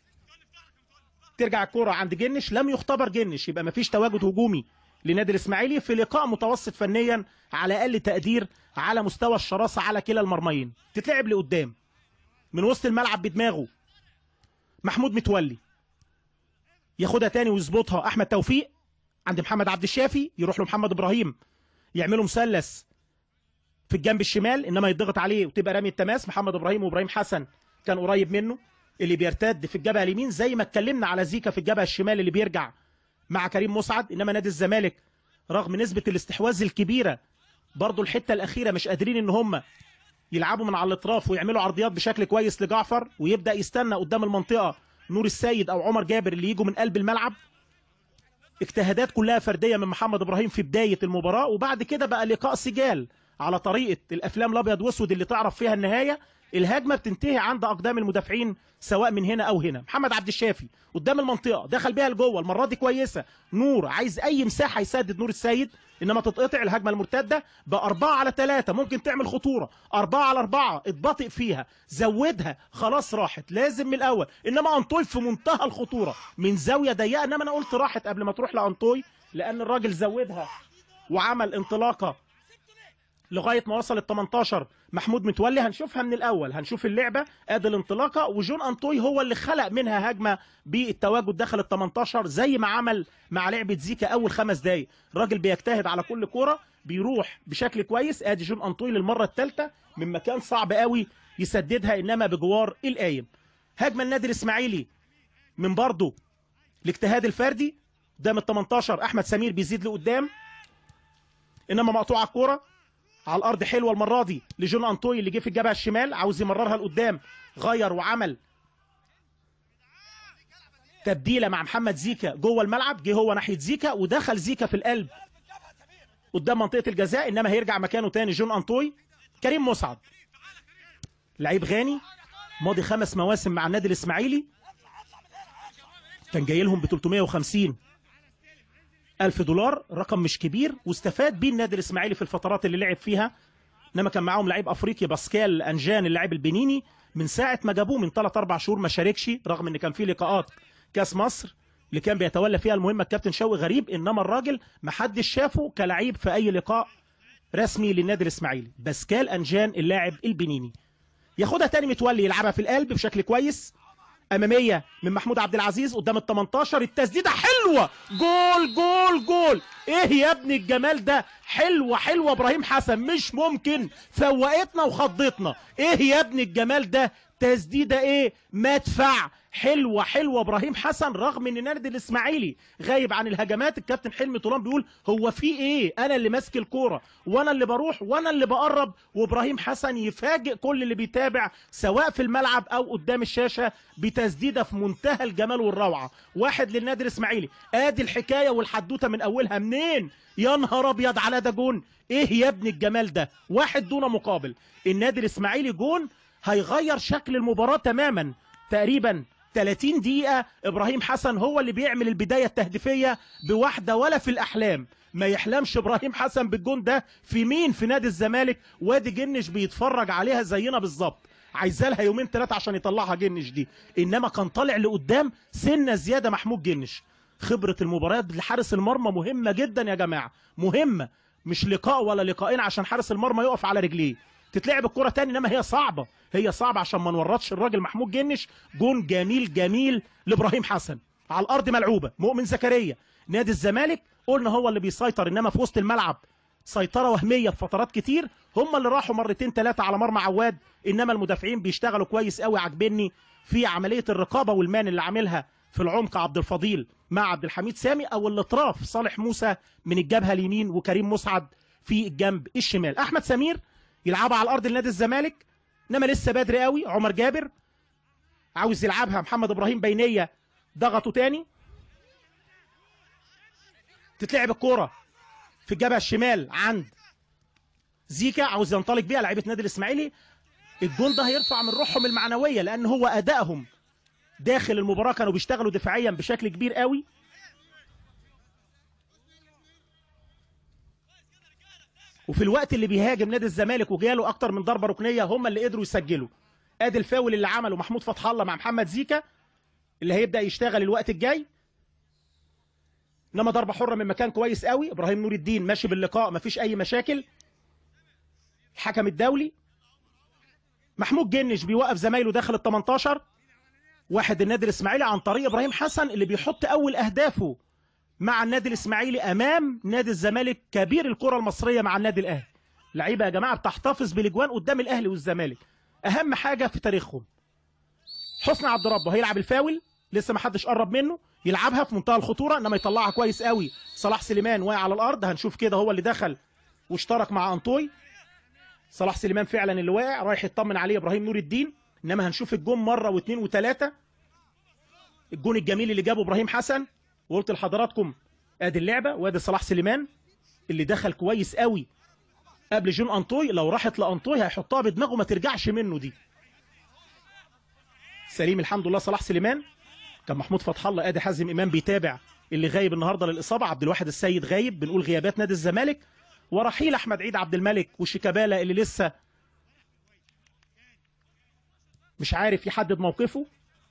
ترجع الكرة عند جنش لم يختبر جنش يبقى مفيش تواجد هجومي لنادي الاسماعيلي في لقاء متوسط فنيا على اقل تقدير على مستوى الشراسه على كلا المرميين تتلعب لقدام من وسط الملعب بدماغه محمود متولي ياخدها تاني ويظبطها احمد توفيق عند محمد عبد الشافي يروح له محمد ابراهيم يعملوا مثلث في الجنب الشمال انما يضغط عليه وتبقى رامي التماس محمد ابراهيم وابراهيم حسن كان قريب منه اللي بيرتد في الجبهه اليمين زي ما اتكلمنا على زيكا في الجبهه الشمال اللي بيرجع مع كريم مسعد انما نادي الزمالك رغم نسبه الاستحواذ الكبيره برضو الحته الاخيره مش قادرين ان هم يلعبوا من على الاطراف ويعملوا عرضيات بشكل كويس لجعفر ويبدا يستنى قدام المنطقه نور السيد او عمر جابر اللي يجوا من قلب الملعب اجتهادات كلها فرديه من محمد ابراهيم في بدايه المباراه وبعد كده بقى لقاء سجال على طريقه الافلام الابيض واسود اللي تعرف فيها النهايه الهجمه بتنتهي عند اقدام المدافعين سواء من هنا او هنا محمد عبد الشافي قدام المنطقه دخل بيها لجوه المره دي كويسه نور عايز اي مساحه يسدد نور السيد انما تتقطع الهجمه المرتده بأربعة على ثلاثة ممكن تعمل خطوره أربعة على أربعة اتباطئ فيها زودها خلاص راحت لازم من الاول انما انطوي في منتهى الخطوره من زاويه ضيقه انما انا قلت راحت قبل ما تروح لانطوي لان الراجل زودها وعمل انطلاقه لغايه ما وصل ال 18 محمود متولي هنشوفها من الاول هنشوف اللعبه ادي الانطلاقه وجون انطوي هو اللي خلق منها هجمه بالتواجد داخل ال 18 زي ما عمل مع لعبه زيكا اول خمس دقايق الراجل بيجتهد على كل كوره بيروح بشكل كويس ادي جون انطوي للمره الثالثه من مكان صعب قوي يسددها انما بجوار القايم هجمه النادي الاسماعيلي من برضه الاجتهاد الفردي قدام ال 18 احمد سمير بيزيد لقدام انما مقطوعه الكوره على الارض حلوه المره دي لجون انطوي اللي جه في الجبهه الشمال عاوز يمررها لقدام غير وعمل تبديله مع محمد زيكا جوه الملعب جه هو ناحيه زيكا ودخل زيكا في القلب قدام منطقه الجزاء انما هيرجع مكانه تاني جون انطوي كريم مسعد لعيب غاني ماضي خمس مواسم مع النادي الاسماعيلي كان جاي لهم ب 350 ألف دولار رقم مش كبير واستفاد بيه النادي الإسماعيلي في الفترات اللي لعب فيها إنما كان معاهم لعيب أفريقي باسكال أنجان اللاعب البنيني من ساعة ما جابوه من 3 4 شهور ما شاركش رغم إن كان في لقاءات كاس مصر اللي كان بيتولى فيها المهمه الكابتن شوقي غريب انما الراجل محدش شافه كلعيب في اي لقاء رسمي للنادي الاسماعيلي باسكال انجان اللاعب البنيني ياخدها تاني متولي يلعبها في القلب بشكل كويس اماميه من محمود عبد العزيز قدام ال 18 التسديده حلوه جول جول جول ايه يا ابني الجمال ده حلوه حلوه ابراهيم حسن مش ممكن فوقتنا وخضتنا ايه يا ابني الجمال ده تسديده ايه مدفع حلوه حلوه ابراهيم حسن رغم ان النادي الاسماعيلي غايب عن الهجمات الكابتن حلمي طولان بيقول هو في ايه انا اللي ماسك الكوره وانا اللي بروح وانا اللي بقرب وابراهيم حسن يفاجئ كل اللي بيتابع سواء في الملعب او قدام الشاشه بتسديده في منتهى الجمال والروعه واحد للنادي الاسماعيلي ادي الحكايه والحدوته من اولها منين يا نهار ابيض على ده جون ايه يا ابني الجمال ده واحد دون مقابل النادي الاسماعيلي جون هيغير شكل المباراه تماما تقريبا 30 دقيقة إبراهيم حسن هو اللي بيعمل البداية التهديفية بواحدة ولا في الأحلام ما يحلمش إبراهيم حسن بالجون ده في مين في نادي الزمالك وادي جنش بيتفرج عليها زينا بالظبط عايزة لها يومين ثلاثة عشان يطلعها جنش دي إنما كان طالع لقدام سنة زيادة محمود جنش خبرة المباريات لحارس المرمى مهمة جدا يا جماعة مهمة مش لقاء ولا لقاءين عشان حارس المرمى يقف على رجليه تتلعب الكرة تاني انما هي صعبة هي صعبة عشان ما نورطش الراجل محمود جنش جون جميل جميل لابراهيم حسن على الارض ملعوبة مؤمن زكريا نادي الزمالك قلنا هو اللي بيسيطر انما في وسط الملعب سيطرة وهمية في فترات كتير هم اللي راحوا مرتين ثلاثة على مرمى عواد انما المدافعين بيشتغلوا كويس قوي عاجبني في عملية الرقابة والمان اللي عاملها في العمق عبد الفضيل مع عبد الحميد سامي او الاطراف صالح موسى من الجبهة اليمين وكريم مسعد في الجنب الشمال احمد سمير يلعبها على الارض لنادي الزمالك انما لسه بدري قوي عمر جابر عاوز يلعبها محمد ابراهيم بينيه ضغطوا تاني تتلعب الكوره في الجبهه الشمال عند زيكا عاوز ينطلق بيها لعيبه نادي الاسماعيلي الجون ده هيرفع من روحهم المعنويه لان هو ادائهم داخل المباراه كانوا بيشتغلوا دفاعيا بشكل كبير قوي وفي الوقت اللي بيهاجم نادي الزمالك وجاله اكتر من ضربه ركنيه هم اللي قدروا يسجلوا ادي الفاول اللي عمله محمود فتح الله مع محمد زيكا اللي هيبدا يشتغل الوقت الجاي انما ضربه حره من مكان كويس قوي ابراهيم نور الدين ماشي باللقاء مفيش اي مشاكل الحكم الدولي محمود جنش بيوقف زمايله داخل ال 18 واحد النادي الاسماعيلي عن طريق ابراهيم حسن اللي بيحط اول اهدافه مع النادي الاسماعيلي امام نادي الزمالك كبير الكره المصريه مع النادي الاهلي لعيبه يا جماعه بتحتفظ بالاجوان قدام الاهلي والزمالك اهم حاجه في تاريخهم حسني عبد ربه هيلعب الفاول لسه ما حدش قرب منه يلعبها في منتهى الخطوره انما يطلعها كويس قوي صلاح سليمان واقع على الارض هنشوف كده هو اللي دخل واشترك مع انطوي صلاح سليمان فعلا اللي واقع رايح يطمن عليه ابراهيم نور الدين انما هنشوف الجون مره واثنين وثلاثه الجون الجميل اللي جابه ابراهيم حسن وقلت لحضراتكم ادي اللعبه وادي صلاح سليمان اللي دخل كويس قوي قبل جون انطوي لو راحت لانطوي هيحطها بدماغه ما ترجعش منه دي سليم الحمد لله صلاح سليمان كان محمود فتح الله ادي حازم امام بيتابع اللي غايب النهارده للاصابه عبد الواحد السيد غايب بنقول غيابات نادي الزمالك ورحيل احمد عيد عبد الملك وشيكابالا اللي لسه مش عارف يحدد موقفه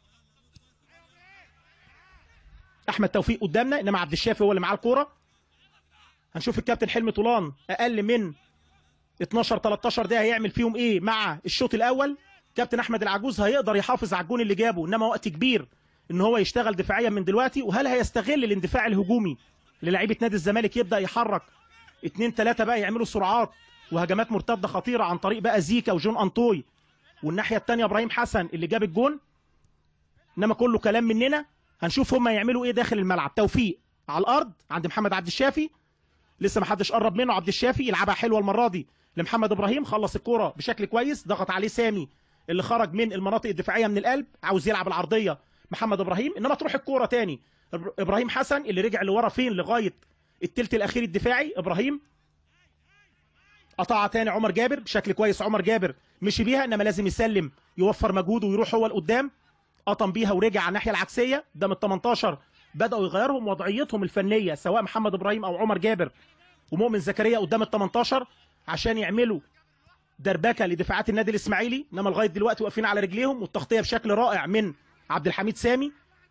احمد توفيق قدامنا انما عبد الشافي هو اللي معاه الكوره هنشوف الكابتن حلمي طولان اقل من 12 13 دقيقه هيعمل فيهم ايه مع الشوط الاول كابتن احمد العجوز هيقدر يحافظ على الجون اللي جابه انما وقت كبير ان هو يشتغل دفاعيا من دلوقتي وهل هيستغل الاندفاع الهجومي للاعيبه نادي الزمالك يبدا يحرك اتنين تلاتة بقى يعملوا سرعات وهجمات مرتده خطيره عن طريق بقى زيكا وجون انطوي والناحيه الثانيه ابراهيم حسن اللي جاب الجون انما كله كلام مننا هنشوف هم يعملوا ايه داخل الملعب توفيق على الارض عند محمد عبد الشافي لسه ما حدش قرب منه عبد الشافي يلعبها حلوه المره دي لمحمد ابراهيم خلص الكوره بشكل كويس ضغط عليه سامي اللي خرج من المناطق الدفاعيه من القلب عاوز يلعب العرضيه محمد ابراهيم انما تروح الكوره تاني ابراهيم حسن اللي رجع لورا فين لغايه التلت الاخير الدفاعي ابراهيم قطعها تاني عمر جابر بشكل كويس عمر جابر مشي بيها انما لازم يسلم يوفر مجهوده ويروح هو لقدام قطم بيها ورجع على الناحيه العكسيه ده من 18 بداوا يغيرهم وضعيتهم الفنيه سواء محمد ابراهيم او عمر جابر ومؤمن زكريا قدام ال 18 عشان يعملوا دربكه لدفاعات النادي الاسماعيلي انما لغايه دلوقتي واقفين على رجليهم والتغطيه بشكل رائع من عبد الحميد سامي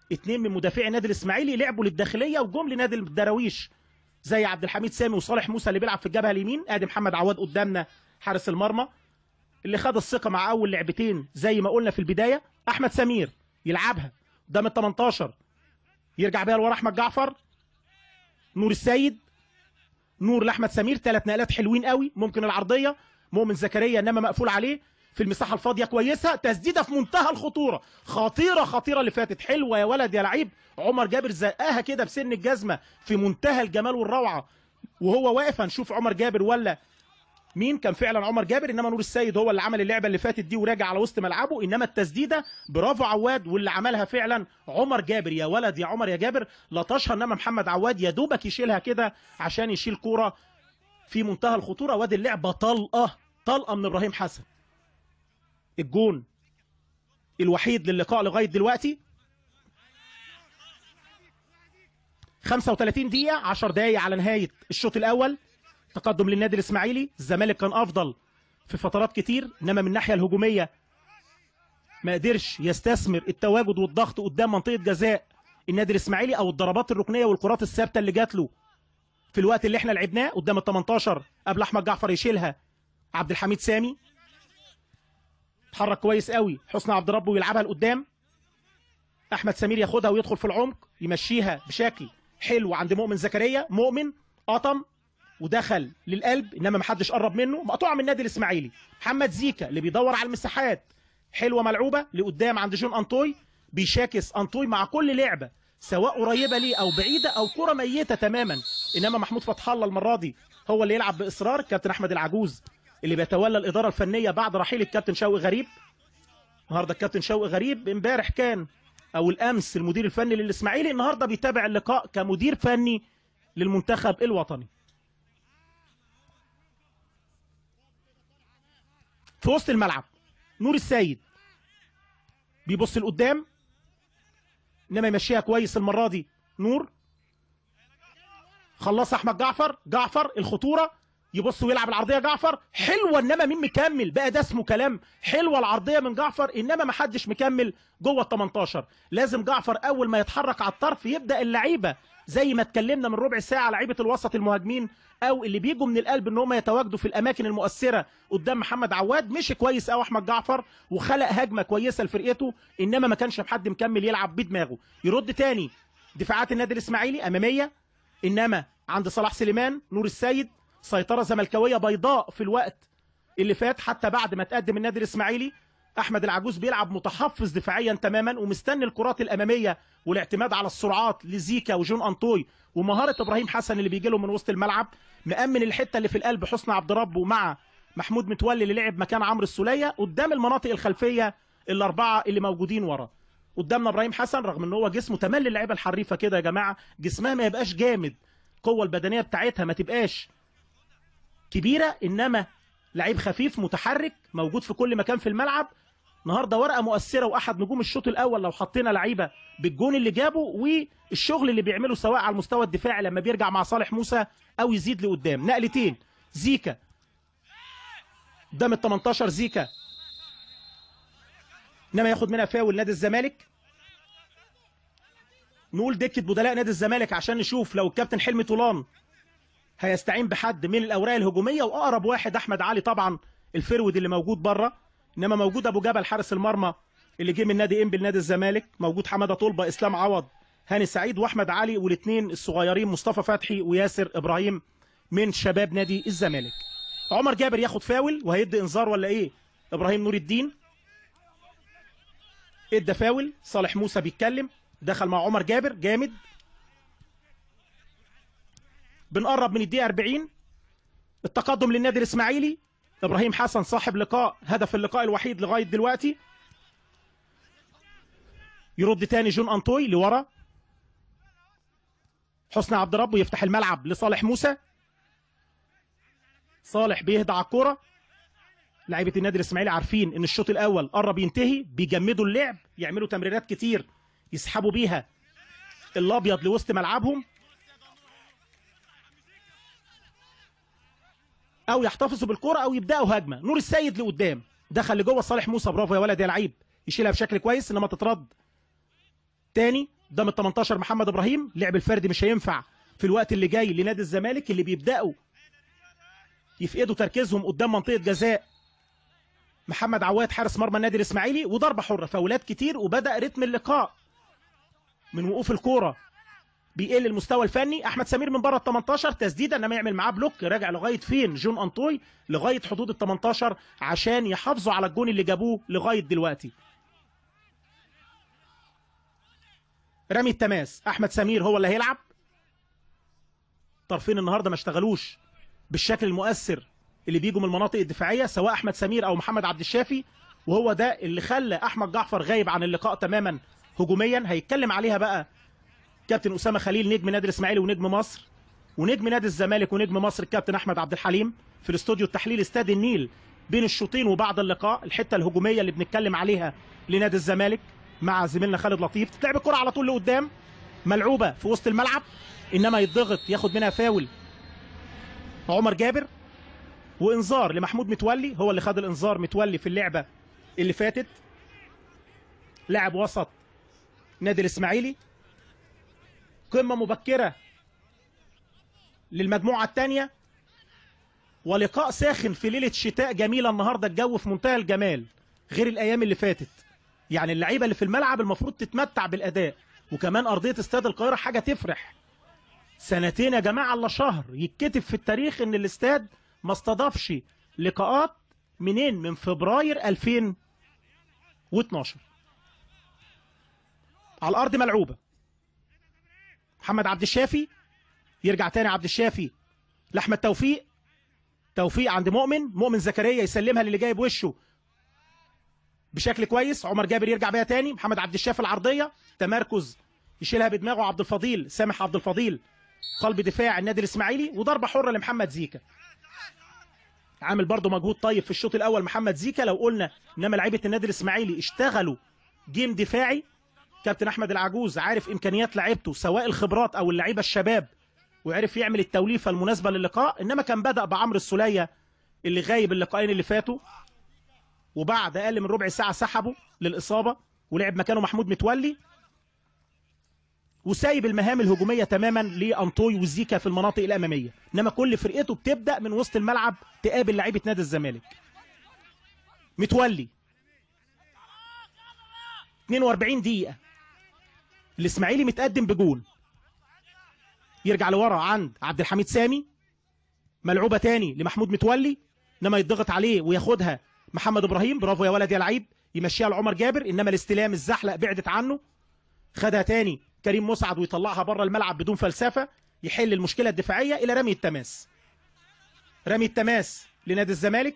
اتنين من مدافعي النادي الاسماعيلي لعبوا للداخليه وجم لنادي الدراويش زي عبد الحميد سامي وصالح موسى اللي بيلعب في الجبهه اليمين ادي محمد عواد قدامنا حارس المرمى اللي خد الثقه مع اول لعبتين زي ما قلنا في البدايه احمد سمير يلعبها قدام ال 18 يرجع بيها لورا احمد جعفر نور السيد نور لاحمد سمير ثلاث نقلات حلوين قوي ممكن العرضيه مؤمن زكريا انما مقفول عليه في المساحه الفاضيه كويسه تسديده في منتهى الخطوره خطيره خطيره اللي فاتت حلوه يا ولد يا لعيب عمر جابر زقاها كده بسن الجزمه في منتهى الجمال والروعه وهو واقف هنشوف عمر جابر ولا مين كان فعلا عمر جابر انما نور السيد هو اللي عمل اللعبه اللي فاتت دي وراجع على وسط ملعبه انما التسديده برافو عواد واللي عملها فعلا عمر جابر يا ولد يا عمر يا جابر لطشها انما محمد عواد يا دوبك يشيلها كده عشان يشيل كوره في منتهى الخطوره وادي اللعبه طلقه طلقه من ابراهيم حسن الجون الوحيد للقاء لغايه دلوقتي 35 دقيقة 10 دقايق على نهاية الشوط الأول تقدم للنادي الإسماعيلي الزمالك كان أفضل في فترات كتير إنما من الناحية الهجومية ما قدرش يستثمر التواجد والضغط قدام منطقة جزاء النادي الإسماعيلي أو الضربات الركنية والكرات الثابتة اللي جات له في الوقت اللي احنا لعبناه قدام ال 18 قبل أحمد جعفر يشيلها عبد الحميد سامي اتحرك كويس قوي حسني عبد ربه ويلعبها لقدام احمد سمير ياخدها ويدخل في العمق يمشيها بشكل حلو عند مؤمن زكريا مؤمن قطم ودخل للقلب انما محدش قرب منه مقطوعه من النادي الاسماعيلي محمد زيكا اللي بيدور على المساحات حلوه ملعوبه لقدام عند جون انطوي بيشاكس انطوي مع كل لعبه سواء قريبه ليه او بعيده او كره ميته تماما انما محمود فتح الله المره دي هو اللي يلعب باصرار كابتن احمد العجوز اللي بيتولى الاداره الفنيه بعد رحيل الكابتن شوقي غريب النهارده الكابتن شوقي غريب امبارح كان او الامس المدير الفني للاسماعيلي النهارده بيتابع اللقاء كمدير فني للمنتخب الوطني في وسط الملعب نور السيد بيبص لقدام انما يمشيها كويس المره دي نور خلص احمد جعفر جعفر الخطوره يبص ويلعب العرضيه جعفر حلوه انما مين مكمل بقى ده اسمه كلام حلوه العرضيه من جعفر انما ما حدش مكمل جوه ال 18 لازم جعفر اول ما يتحرك على الطرف يبدا اللعيبه زي ما اتكلمنا من ربع ساعه لعيبه الوسط المهاجمين او اللي بيجوا من القلب ان هم يتواجدوا في الاماكن المؤثره قدام محمد عواد مشي كويس قوي احمد جعفر وخلق هجمه كويسه لفرقته انما ما كانش حد مكمل يلعب بدماغه يرد تاني دفاعات النادي الاسماعيلي اماميه انما عند صلاح سليمان نور السيد سيطره زملكاويه بيضاء في الوقت اللي فات حتى بعد ما تقدم النادي الاسماعيلي احمد العجوز بيلعب متحفظ دفاعيا تماما ومستني الكرات الاماميه والاعتماد على السرعات لزيكا وجون انطوي ومهاره ابراهيم حسن اللي بيجي له من وسط الملعب مأمن الحته اللي في القلب حسني عبد ربه مع محمود متولي اللي لعب مكان عمرو السوليه قدام المناطق الخلفيه الاربعه اللي موجودين ورا قدامنا ابراهيم حسن رغم ان هو جسمه تملي اللعيبه الحريفه كده يا جماعه جسمها ما يبقاش جامد القوه البدنيه بتاعتها ما تبقاش كبيره انما لعيب خفيف متحرك موجود في كل مكان في الملعب النهارده ورقه مؤثره واحد نجوم الشوط الاول لو حطينا لعيبه بالجون اللي جابه والشغل اللي بيعمله سواء على المستوى الدفاعي لما بيرجع مع صالح موسى او يزيد لقدام نقلتين زيكا قدام ال 18 زيكا انما ياخد منها فاول نادي الزمالك نقول دكه بدلاء نادي الزمالك عشان نشوف لو الكابتن حلمي طولان هيستعين بحد من الاوراق الهجوميه واقرب واحد احمد علي طبعا الفرود اللي موجود بره انما موجود ابو جبل حارس المرمى اللي جه من نادي انبي نادي الزمالك موجود حماده طلبه اسلام عوض هاني سعيد واحمد علي والاثنين الصغيرين مصطفى فتحي وياسر ابراهيم من شباب نادي الزمالك عمر جابر ياخد فاول وهيدي انذار ولا ايه ابراهيم نور الدين ادى فاول صالح موسى بيتكلم دخل مع عمر جابر جامد بنقرب من الدقيقه 40 التقدم للنادي الاسماعيلي ابراهيم حسن صاحب لقاء هدف اللقاء الوحيد لغايه دلوقتي يرد تاني جون انطوي لورا حسني عبد ربه يفتح الملعب لصالح موسى صالح بيهدى على الكوره لعيبه النادي الاسماعيلي عارفين ان الشوط الاول قرب ينتهي بيجمدوا اللعب يعملوا تمريرات كتير يسحبوا بيها الابيض لوسط ملعبهم او يحتفظوا بالكرة او يبداوا هجمه نور السيد لقدام دخل لجوه صالح موسى برافو يا ولد يا لعيب يشيلها بشكل كويس انما تترد تاني قدام ال 18 محمد ابراهيم لعب الفردي مش هينفع في الوقت اللي جاي لنادي الزمالك اللي بيبداوا يفقدوا تركيزهم قدام منطقه جزاء محمد عواد حارس مرمى النادي الاسماعيلي وضربه حره فاولات كتير وبدا رتم اللقاء من وقوف الكوره بيقل المستوى الفني احمد سمير من بره ال 18 تسديده انما يعمل معاه بلوك راجع لغايه فين جون انطوي لغايه حدود ال 18 عشان يحافظوا على الجون اللي جابوه لغايه دلوقتي رمي التماس احمد سمير هو اللي هيلعب طرفين النهارده ما اشتغلوش بالشكل المؤثر اللي بيجوا من المناطق الدفاعيه سواء احمد سمير او محمد عبد الشافي وهو ده اللي خلى احمد جعفر غايب عن اللقاء تماما هجوميا هيتكلم عليها بقى كابتن اسامه خليل نجم نادي الاسماعيلي ونجم مصر ونجم نادي الزمالك ونجم مصر الكابتن احمد عبد الحليم في الاستوديو التحليل استاد النيل بين الشوطين وبعد اللقاء الحته الهجوميه اللي بنتكلم عليها لنادي الزمالك مع زميلنا خالد لطيف تتلعب الكره على طول لقدام ملعوبه في وسط الملعب انما يتضغط ياخد منها فاول عمر جابر وانذار لمحمود متولي هو اللي خد الانذار متولي في اللعبه اللي فاتت لاعب وسط نادي الاسماعيلي قمه مبكره للمجموعه الثانيه ولقاء ساخن في ليله شتاء جميله النهارده الجو في منتهى الجمال غير الايام اللي فاتت يعني اللعيبه اللي في الملعب المفروض تتمتع بالاداء وكمان ارضيه استاد القاهره حاجه تفرح سنتين يا جماعه الا شهر يتكتب في التاريخ ان الاستاد ما استضافش لقاءات منين من فبراير 2012 على الارض ملعوبه محمد عبد الشافي يرجع تاني عبد الشافي لاحمد توفيق توفيق عند مؤمن مؤمن زكريا يسلمها للي جاي بوشه بشكل كويس عمر جابر يرجع بيها تاني محمد عبد الشافي العرضيه تمركز يشيلها بدماغه عبد الفضيل سامح عبد الفضيل قلب دفاع النادي الاسماعيلي وضربه حره لمحمد زيكا عامل برضه مجهود طيب في الشوط الاول محمد زيكا لو قلنا انما لعيبه النادي الاسماعيلي اشتغلوا جيم دفاعي كابتن احمد العجوز عارف امكانيات لعيبته سواء الخبرات او اللعيبه الشباب وعرف يعمل التوليفه المناسبه للقاء انما كان بدا بعمرو السوليه اللي غايب اللقاءين اللي فاتوا وبعد اقل من ربع ساعه سحبه للاصابه ولعب مكانه محمود متولي وسايب المهام الهجوميه تماما لانطوي وزيكا في المناطق الاماميه انما كل فرقته بتبدا من وسط الملعب تقابل لعيبه نادي الزمالك متولي 42 دقيقه الاسماعيلي متقدم بجون يرجع لورا عند عبد الحميد سامي ملعوبه تاني لمحمود متولي انما يضغط عليه وياخدها محمد ابراهيم برافو يا ولد يا لعيب يمشيها لعمر جابر انما الاستلام الزحلق بعدت عنه خدها تاني كريم مسعد ويطلعها بره الملعب بدون فلسفه يحل المشكله الدفاعيه الى رمي التماس رمي التماس لنادي الزمالك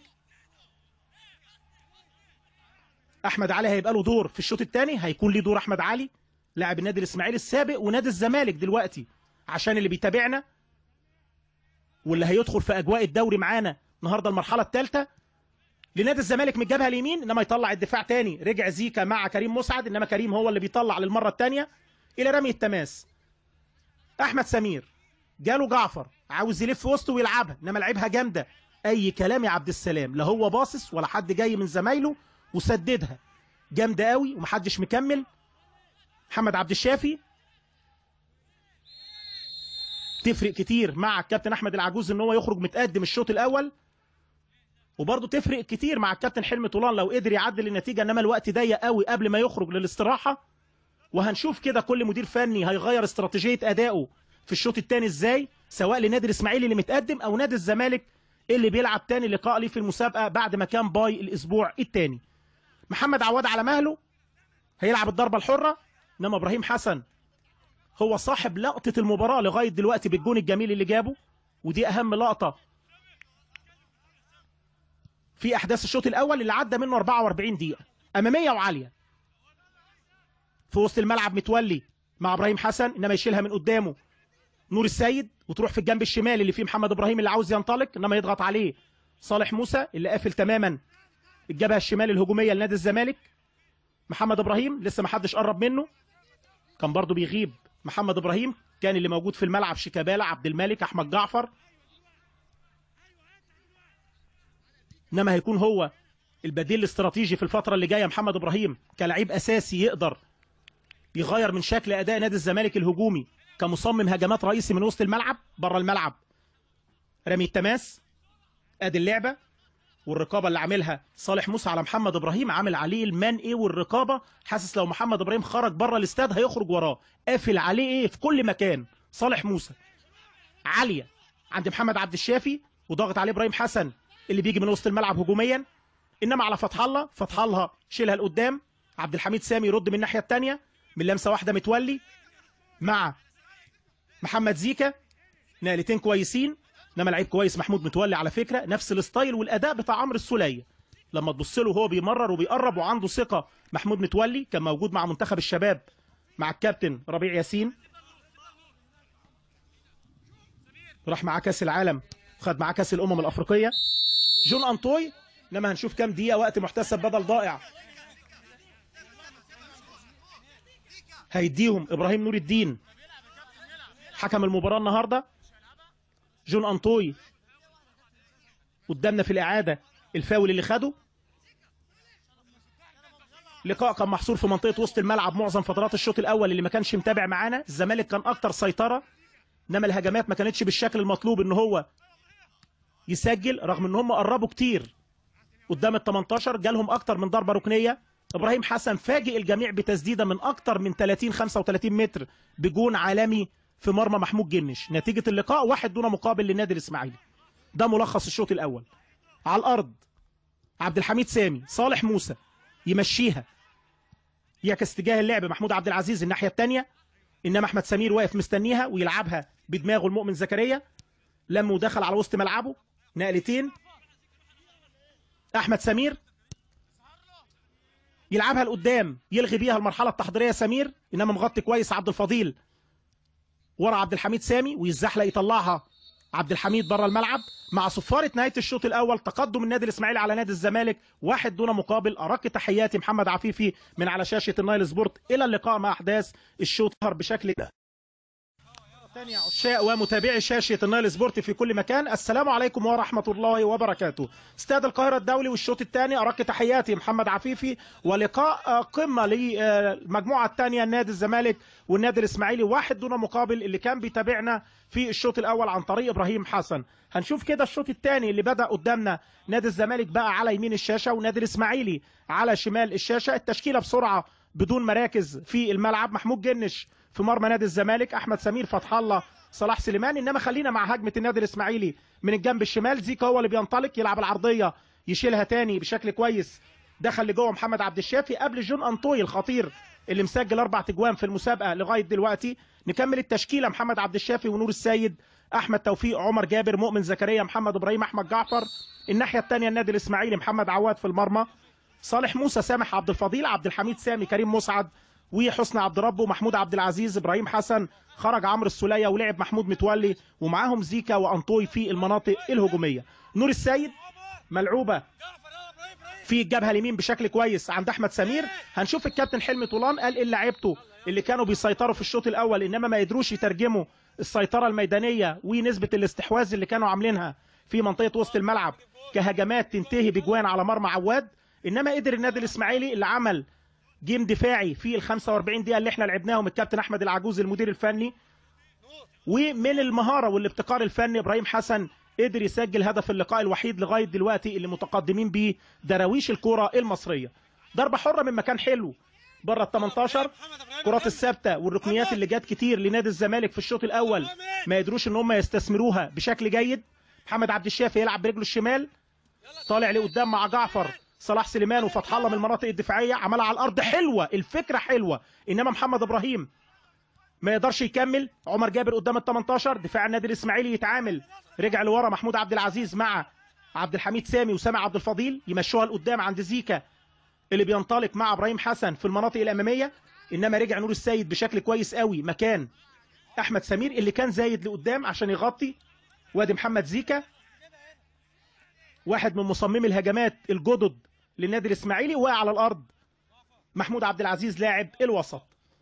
احمد علي هيبقى له دور في الشوط الثاني هيكون ليه دور احمد علي لاعب النادي الاسماعيلي السابق ونادي الزمالك دلوقتي عشان اللي بيتابعنا واللي هيدخل في اجواء الدوري معانا النهارده المرحله الثالثه لنادي الزمالك من الجبهه اليمين انما يطلع الدفاع تاني رجع زيكا مع كريم مسعد انما كريم هو اللي بيطلع للمره الثانيه الى رمي التماس احمد سمير جاله جعفر عاوز يلف وسطه ويلعبها انما لعبها جامده اي كلام يا عبد السلام لا هو باصص ولا حد جاي من زمايله وسددها جامده قوي ومحدش مكمل محمد عبد الشافي تفرق كتير مع الكابتن احمد العجوز ان هو يخرج متقدم الشوط الاول وبرضه تفرق كتير مع الكابتن حلمي طولان لو قدر يعدل النتيجه انما الوقت ضيق قوي قبل ما يخرج للاستراحه وهنشوف كده كل مدير فني هيغير استراتيجيه ادائه في الشوط الثاني ازاي سواء لنادي الاسماعيلي اللي متقدم او نادي الزمالك اللي بيلعب تاني لقاء ليه في المسابقه بعد ما كان باي الاسبوع الثاني محمد عواد على مهله هيلعب الضربه الحره انما ابراهيم حسن هو صاحب لقطه المباراه لغايه دلوقتي بالجون الجميل اللي جابه ودي اهم لقطه في احداث الشوط الاول اللي عدى منه 44 دقيقه اماميه وعاليه في وسط الملعب متولي مع ابراهيم حسن انما يشيلها من قدامه نور السيد وتروح في الجنب الشمال اللي فيه محمد ابراهيم اللي عاوز ينطلق انما يضغط عليه صالح موسى اللي قافل تماما الجبهه الشمال الهجوميه لنادي الزمالك محمد ابراهيم لسه ما حدش قرب منه كان برضه بيغيب محمد ابراهيم كان اللي موجود في الملعب شيكابالا عبد الملك احمد جعفر انما هيكون هو البديل الاستراتيجي في الفتره اللي جايه محمد ابراهيم كلاعب اساسي يقدر يغير من شكل اداء نادي الزمالك الهجومي كمصمم هجمات رئيسي من وسط الملعب بره الملعب رمي التماس ادي اللعبه والرقابه اللي عاملها صالح موسى على محمد ابراهيم عامل عليه المان ايه والرقابه حاسس لو محمد ابراهيم خرج بره الاستاد هيخرج وراه قافل عليه ايه في كل مكان صالح موسى عاليه عند محمد عبد الشافي وضاغط عليه ابراهيم حسن اللي بيجي من وسط الملعب هجوميا انما على فتح الله فتح الله شيلها لقدام عبد الحميد سامي يرد من الناحيه الثانيه من لمسه واحده متولي مع محمد زيكا نقلتين كويسين انما لعيب كويس محمود متولي على فكره نفس الستايل والاداء بتاع عمرو السوليه لما تبص له وهو بيمرر وبيقرب وعنده ثقه محمود متولي كان موجود مع منتخب الشباب مع الكابتن ربيع ياسين راح معاه كاس العالم خد معاه كاس الامم الافريقيه جون انطوي انما هنشوف كام دقيقه وقت محتسب بدل ضائع هيديهم ابراهيم نور الدين حكم المباراه النهارده جون انطوي قدامنا في الاعاده الفاول اللي خده لقاء كان محصور في منطقه وسط الملعب معظم فترات الشوط الاول اللي ما كانش متابع معانا الزمالك كان اكتر سيطره انما الهجمات ما كانتش بالشكل المطلوب ان هو يسجل رغم ان هم قربوا كتير قدام ال 18 جالهم اكتر من ضربه ركنيه ابراهيم حسن فاجئ الجميع بتسديده من اكتر من 30 35 متر بجون عالمي في مرمى محمود جنش نتيجه اللقاء واحد دون مقابل للنادي الاسماعيلي ده ملخص الشوط الاول على الارض عبد الحميد سامي صالح موسى يمشيها يعكس اتجاه اللعب محمود عبد العزيز الناحيه الثانيه انما احمد سمير واقف مستنيها ويلعبها بدماغه المؤمن زكريا لم ودخل على وسط ملعبه نقلتين احمد سمير يلعبها لقدام يلغي بيها المرحله التحضيريه سمير انما مغطي كويس عبد الفضيل ورا عبد الحميد سامي ويزحلق يطلعها عبد الحميد بره الملعب مع صفاره نهايه الشوط الاول تقدم النادي الاسماعيلي على نادي الزمالك واحد دون مقابل ارق تحياتي محمد عفيفي من على شاشه النايل سبورت الى اللقاء مع احداث الشوط بشكل ده ثاني عشاء ومتابعي شاشة النايل سبورت في كل مكان السلام عليكم ورحمة الله وبركاته استاد القاهرة الدولي والشوط الثاني أرق تحياتي محمد عفيفي ولقاء قمة للمجموعة الثانية النادي الزمالك والنادي الإسماعيلي واحد دون مقابل اللي كان بيتابعنا في الشوط الأول عن طريق إبراهيم حسن هنشوف كده الشوط الثاني اللي بدأ قدامنا نادي الزمالك بقى على يمين الشاشة ونادي الإسماعيلي على شمال الشاشة التشكيلة بسرعة بدون مراكز في الملعب محمود جنش في مرمى نادي الزمالك احمد سمير فتح الله صلاح سليمان انما خلينا مع هجمه النادي الاسماعيلي من الجنب الشمال زيكا هو اللي بينطلق يلعب العرضيه يشيلها تاني بشكل كويس دخل لجوه محمد عبد الشافي قبل جون انطوي الخطير اللي مسجل اربع تجوان في المسابقه لغايه دلوقتي نكمل التشكيله محمد عبد الشافي ونور السيد احمد توفيق عمر جابر مؤمن زكريا محمد ابراهيم احمد جعفر الناحيه الثانيه النادي الاسماعيلي محمد عواد في المرمى صالح موسى سامح عبد الفضيل عبد الحميد سامي كريم مسعد وحسني عبد ربه ومحمود عبد العزيز ابراهيم حسن خرج عمرو السوليه ولعب محمود متولي ومعاهم زيكا وانطوي في المناطق الهجوميه نور السيد ملعوبه في الجبهه اليمين بشكل كويس عند احمد سمير هنشوف الكابتن حلمي طولان قال ايه لعيبته اللي كانوا بيسيطروا في الشوط الاول انما ما يقدروش يترجموا السيطره الميدانيه ونسبه الاستحواذ اللي كانوا عاملينها في منطقه وسط الملعب كهجمات تنتهي بجوان على مرمى عواد انما قدر النادي الاسماعيلي اللي عمل جيم دفاعي في ال 45 دقيقه اللي احنا لعبناهم الكابتن احمد العجوز المدير الفني ومن المهاره والابتكار الفني ابراهيم حسن قدر يسجل هدف اللقاء الوحيد لغايه دلوقتي اللي متقدمين بيه دراويش الكره المصريه ضربه حره من مكان حلو بره ال 18 كرات الثابته والركنيات اللي جت كتير لنادي الزمالك في الشوط الاول ما يقدروش ان هم يستثمروها بشكل جيد محمد عبد الشافي يلعب برجله الشمال طالع لقدام مع جعفر صلاح سليمان وفتح الله من المناطق الدفاعيه عملها على الارض حلوه الفكره حلوه انما محمد ابراهيم ما يقدرش يكمل عمر جابر قدام ال 18 دفاع النادي الاسماعيلي يتعامل رجع لورا محمود عبد العزيز مع عبد الحميد سامي وسامع عبد الفضيل يمشوها لقدام عند زيكا اللي بينطلق مع ابراهيم حسن في المناطق الاماميه انما رجع نور السيد بشكل كويس قوي مكان احمد سمير اللي كان زايد لقدام عشان يغطي وادي محمد زيكا واحد من مصممي الهجمات الجدد للنادي الاسماعيلي وقع على الارض محمود عبد العزيز لاعب الوسط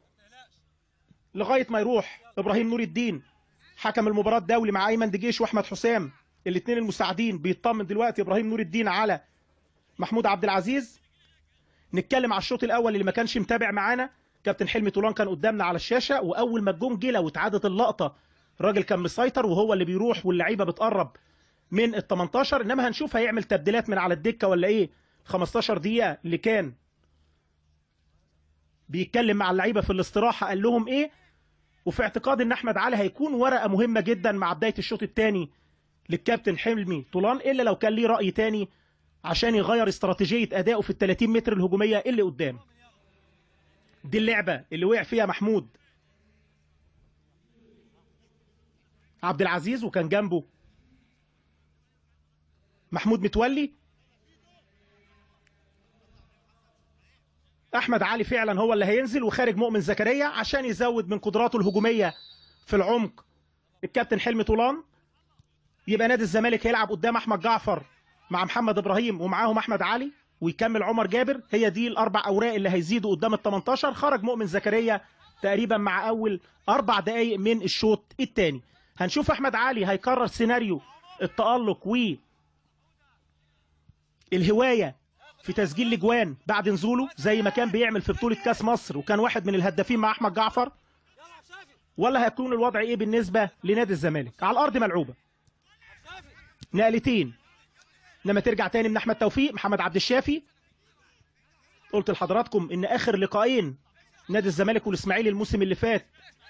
لغايه ما يروح ابراهيم نور الدين حكم المباراه الدولي مع ايمن دجيش واحمد حسام الاثنين المساعدين بيطمن دلوقتي ابراهيم نور الدين على محمود عبد العزيز نتكلم على الشوط الاول اللي ما كانش متابع معانا كابتن حلمي طولان كان قدامنا على الشاشه واول ما الجون جه لو اتعادت اللقطه الراجل كان مسيطر وهو اللي بيروح واللعيبه بتقرب من ال 18 انما هنشوف هيعمل تبديلات من على الدكه ولا ايه 15 دقيقه اللي كان بيتكلم مع اللعيبه في الاستراحه قال لهم ايه وفي اعتقاد ان احمد علي هيكون ورقه مهمه جدا مع بدايه الشوط الثاني للكابتن حلمي طولان الا لو كان ليه راي تاني عشان يغير استراتيجيه ادائه في ال 30 متر الهجوميه اللي قدام دي اللعبه اللي وقع فيها محمود عبد العزيز وكان جنبه محمود متولي احمد علي فعلا هو اللي هينزل وخارج مؤمن زكريا عشان يزود من قدراته الهجوميه في العمق الكابتن حلمي طولان يبقى نادي الزمالك هيلعب قدام احمد جعفر مع محمد ابراهيم ومعاهم احمد علي ويكمل عمر جابر هي دي الاربع اوراق اللي هيزيدوا قدام ال 18 خرج مؤمن زكريا تقريبا مع اول اربع دقائق من الشوط الثاني هنشوف احمد علي هيكرر سيناريو التالق و الهوايه في تسجيل الاجوان بعد نزوله زي ما كان بيعمل في بطوله كاس مصر وكان واحد من الهدافين مع احمد جعفر ولا هيكون الوضع ايه بالنسبه لنادي الزمالك على الارض ملعوبه نقلتين لما ترجع تاني من احمد توفيق محمد عبد الشافي قلت لحضراتكم ان اخر لقاءين نادي الزمالك والاسماعيلي الموسم اللي فات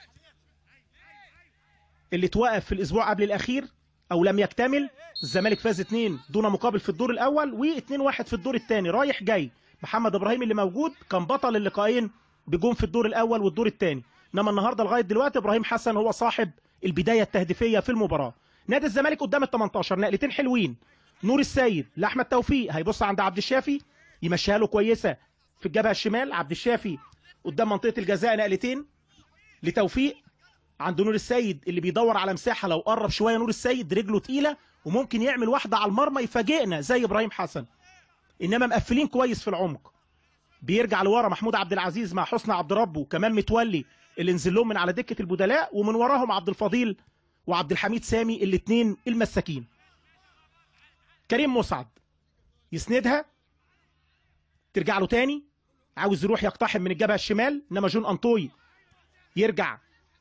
اللي توقف في الاسبوع قبل الاخير او لم يكتمل الزمالك فاز 2 دون مقابل في الدور الاول و2 1 في الدور الثاني رايح جاي محمد ابراهيم اللي موجود كان بطل اللقاءين بجون في الدور الاول والدور الثاني انما النهارده لغايه دلوقتي ابراهيم حسن هو صاحب البدايه التهديفيه في المباراه نادي الزمالك قدام ال 18 نقلتين حلوين نور السيد لاحمد توفيق هيبص عند عبد الشافي يمشيها له كويسه في الجبهه الشمال عبد الشافي قدام منطقه الجزاء نقلتين لتوفيق عند نور السيد اللي بيدور على مساحه لو قرب شويه نور السيد رجله تقيله وممكن يعمل واحده على المرمى يفاجئنا زي ابراهيم حسن انما مقفلين كويس في العمق بيرجع لورا محمود عبد العزيز مع حسني عبد ربه وكمان متولي اللي نزل لهم من على دكه البدلاء ومن وراهم عبد الفضيل وعبد الحميد سامي الاثنين المساكين كريم مسعد يسندها ترجع له تاني عاوز يروح يقتحم من الجبهه الشمال انما جون انطوي يرجع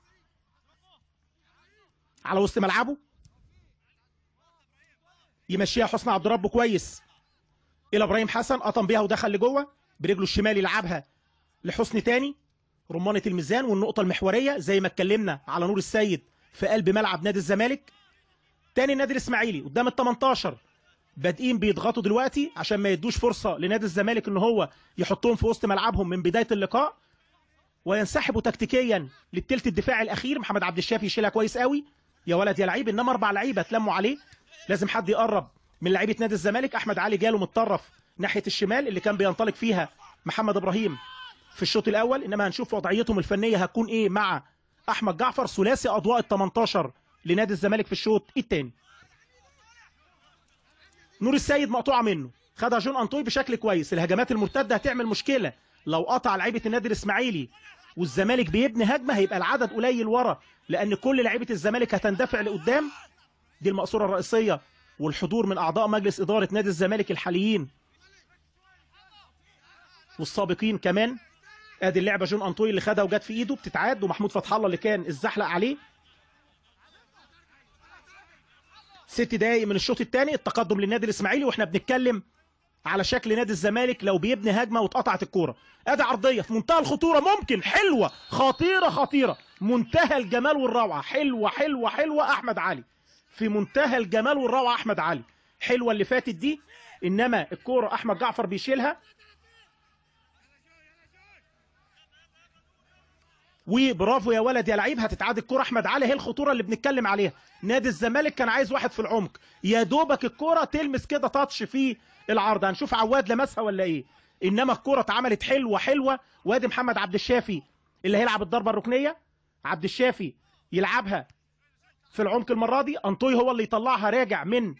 على وسط ملعبه يمشيها حسني عبد ربه كويس الى ابراهيم حسن قطم بيها ودخل لجوه برجله الشمال يلعبها لحسني تاني رمانه الميزان والنقطه المحوريه زي ما اتكلمنا على نور السيد في قلب ملعب نادي الزمالك تاني النادي الاسماعيلي قدام ال 18 بادئين بيضغطوا دلوقتي عشان ما يدوش فرصه لنادي الزمالك ان هو يحطهم في وسط ملعبهم من بدايه اللقاء وينسحبوا تكتيكيا للتلت الدفاعي الاخير محمد عبد الشافي يشيلها كويس قوي يا ولد يا لعيب انما اربع لعيبه اتلموا عليه لازم حد يقرب من لعيبه نادي الزمالك احمد علي جاله متطرف ناحيه الشمال اللي كان بينطلق فيها محمد ابراهيم في الشوط الاول انما هنشوف وضعيتهم الفنيه هتكون ايه مع احمد جعفر ثلاثي اضواء ال 18 لنادي الزمالك في الشوط الثاني نور السيد مقطوعه منه خدها جون انطوي بشكل كويس الهجمات المرتده هتعمل مشكله لو قطع لعيبه النادي الاسماعيلي والزمالك بيبني هجمه هيبقى العدد قليل ورا لان كل لعيبه الزمالك هتندفع لقدام دي المقصوره الرئيسيه والحضور من اعضاء مجلس اداره نادي الزمالك الحاليين والسابقين كمان ادي اللعبه جون انطوي اللي خدها وجت في ايده بتتعاد ومحمود فتح الله اللي كان الزحلق عليه ست دقايق من الشوط الثاني التقدم للنادي الاسماعيلي واحنا بنتكلم على شكل نادي الزمالك لو بيبني هجمه واتقطعت الكوره ادي عرضيه في منتهى الخطوره ممكن حلوه خطيره خطيره منتهى الجمال والروعه حلوه حلوه حلوه احمد علي في منتهى الجمال والروعه احمد علي حلوه اللي فاتت دي انما الكوره احمد جعفر بيشيلها وبرافو يا ولد يا لعيب هتتعاد الكوره احمد علي هي الخطوره اللي بنتكلم عليها نادي الزمالك كان عايز واحد في العمق يا دوبك الكوره تلمس كده تاتش في العرض هنشوف عواد لمسها ولا ايه انما الكوره اتعملت حلوه حلوه وادي محمد عبد الشافي اللي هيلعب الضربه الركنيه عبد الشافي يلعبها في العمق المره دي انطوي هو اللي يطلعها راجع من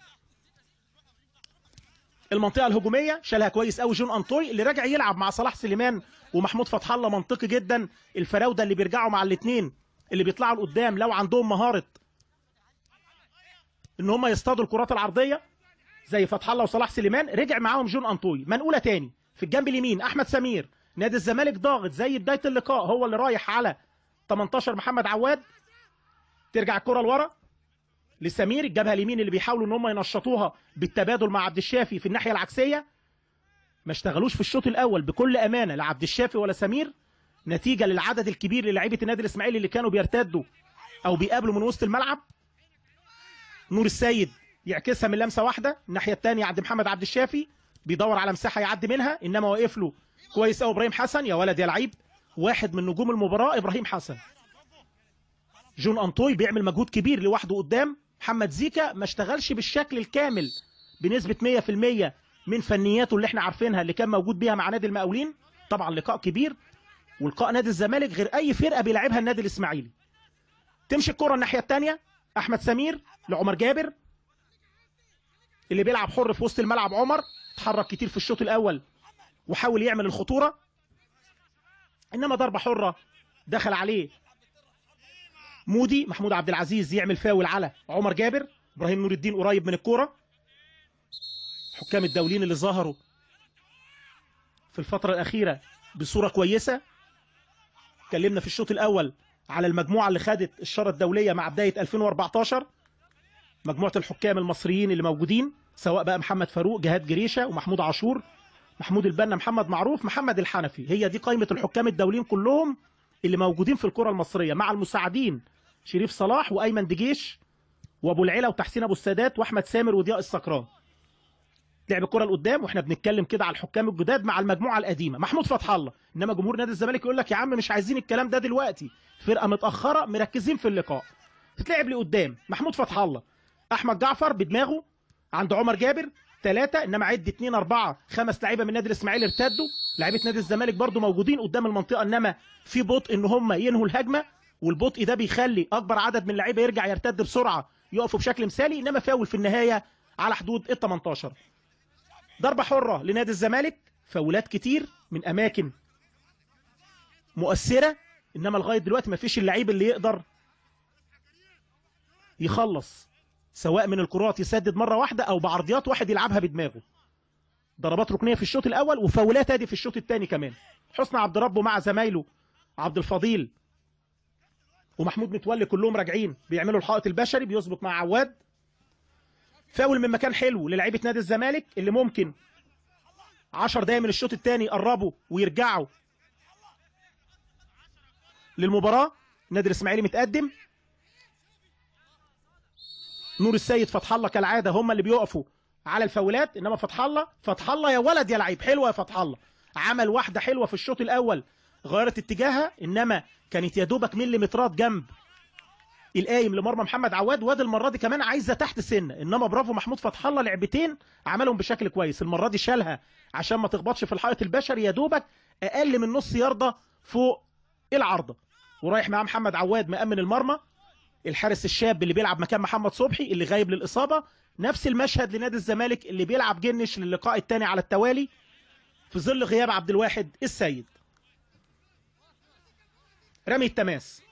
المنطقه الهجوميه شالها كويس قوي جون انطوي اللي راجع يلعب مع صلاح سليمان ومحمود فتح الله منطقي جدا الفراوده اللي بيرجعوا مع الاثنين اللي بيطلعوا لقدام لو عندهم مهاره ان هم يصطادوا الكرات العرضيه زي فتح الله وصلاح سليمان رجع معاهم جون انطوي منقوله تاني في الجنب اليمين احمد سمير نادي الزمالك ضاغط زي بدايه اللقاء هو اللي رايح على 18 محمد عواد ترجع الكره لورا لسمير الجبهه اليمين اللي بيحاولوا ان هم ينشطوها بالتبادل مع عبد الشافي في الناحيه العكسيه ما اشتغلوش في الشوط الاول بكل امانه لا عبد الشافي ولا سمير نتيجه للعدد الكبير للاعيبه النادي الاسماعيلي اللي كانوا بيرتدوا او بيقابلوا من وسط الملعب نور السيد يعكسها من لمسه واحده الناحيه الثانيه عند محمد عبد الشافي بيدور على مساحه يعدي منها انما واقف له كويس قوي ابراهيم حسن يا ولد يا لعيب واحد من نجوم المباراه ابراهيم حسن جون انطوي بيعمل مجهود كبير لوحده قدام محمد زيكا ما اشتغلش بالشكل الكامل بنسبه 100% من فنياته اللي احنا عارفينها اللي كان موجود بيها مع نادي المقاولين طبعا لقاء كبير ولقاء نادي الزمالك غير اي فرقه بيلعبها النادي الاسماعيلي تمشي الكره الناحيه الثانيه احمد سمير لعمر جابر اللي بيلعب حر في وسط الملعب عمر اتحرك كتير في الشوط الاول وحاول يعمل الخطوره انما ضربه حره دخل عليه مودي محمود عبد العزيز يعمل فاول على عمر جابر ابراهيم نور الدين قريب من الكوره حكام الدوليين اللي ظهروا في الفتره الاخيره بصوره كويسه اتكلمنا في الشوط الاول على المجموعه اللي خدت الشاره الدوليه مع بدايه 2014 مجموعه الحكام المصريين اللي موجودين سواء بقى محمد فاروق جهاد جريشه ومحمود عاشور محمود البنا محمد معروف محمد الحنفي هي دي قائمه الحكام الدوليين كلهم اللي موجودين في الكره المصريه مع المساعدين شريف صلاح وايمن دجيش وابو العلا وتحسين ابو السادات واحمد سامر وضياء السكران لعب الكره لقدام واحنا بنتكلم كده على الحكام الجداد مع المجموعه القديمه محمود فتح الله انما جمهور نادي الزمالك يقول لك يا عم مش عايزين الكلام ده دلوقتي فرقه متاخره مركزين في اللقاء تتلعب لقدام محمود فتح الله احمد جعفر بدماغه عند عمر جابر ثلاثة انما عد اثنين اربعة خمس لعيبة من نادي الاسماعيلي ارتدوا لعيبة نادي الزمالك برضو موجودين قدام المنطقة انما في بطء ان هم ينهوا الهجمة والبطء ده بيخلي اكبر عدد من اللعيبة يرجع يرتد بسرعة يقفوا بشكل مثالي انما فاول في النهاية على حدود ال 18 ضربة حرة لنادي الزمالك فاولات كتير من اماكن مؤثرة انما لغاية دلوقتي ما فيش اللعيب اللي يقدر يخلص سواء من الكرات يسدد مره واحده او بعرضيات واحد يلعبها بدماغه ضربات ركنيه في الشوط الاول وفاولات ادي في الشوط الثاني كمان حسني عبد ربه مع زمايله عبد الفضيل ومحمود متولي كلهم راجعين بيعملوا الحائط البشري بيظبط مع عواد فاول من مكان حلو للعيبه نادي الزمالك اللي ممكن 10 دقايق من الشوط الثاني يقربوا ويرجعوا للمباراه النادي الاسماعيلي متقدم نور السيد فتح الله كالعاده هم اللي بيقفوا على الفاولات انما فتح الله فتح الله يا ولد يا لعيب حلوه يا فتح الله عمل واحده حلوه في الشوط الاول غيرت اتجاهها انما كانت يا دوبك مليمترات جنب القايم لمرمى محمد عواد واد المره دي كمان عايزه تحت سنه انما برافو محمود فتح الله لعبتين عملهم بشكل كويس المره دي شالها عشان ما تخبطش في الحائط البشري يا دوبك اقل من نص يارده فوق العارضه ورايح معاه محمد عواد مأمن المرمى الحارس الشاب اللي بيلعب مكان محمد صبحي اللي غايب للإصابة نفس المشهد لنادي الزمالك اللي بيلعب جنش للقاء الثاني على التوالي في ظل غياب عبد الواحد السيد رمي التماس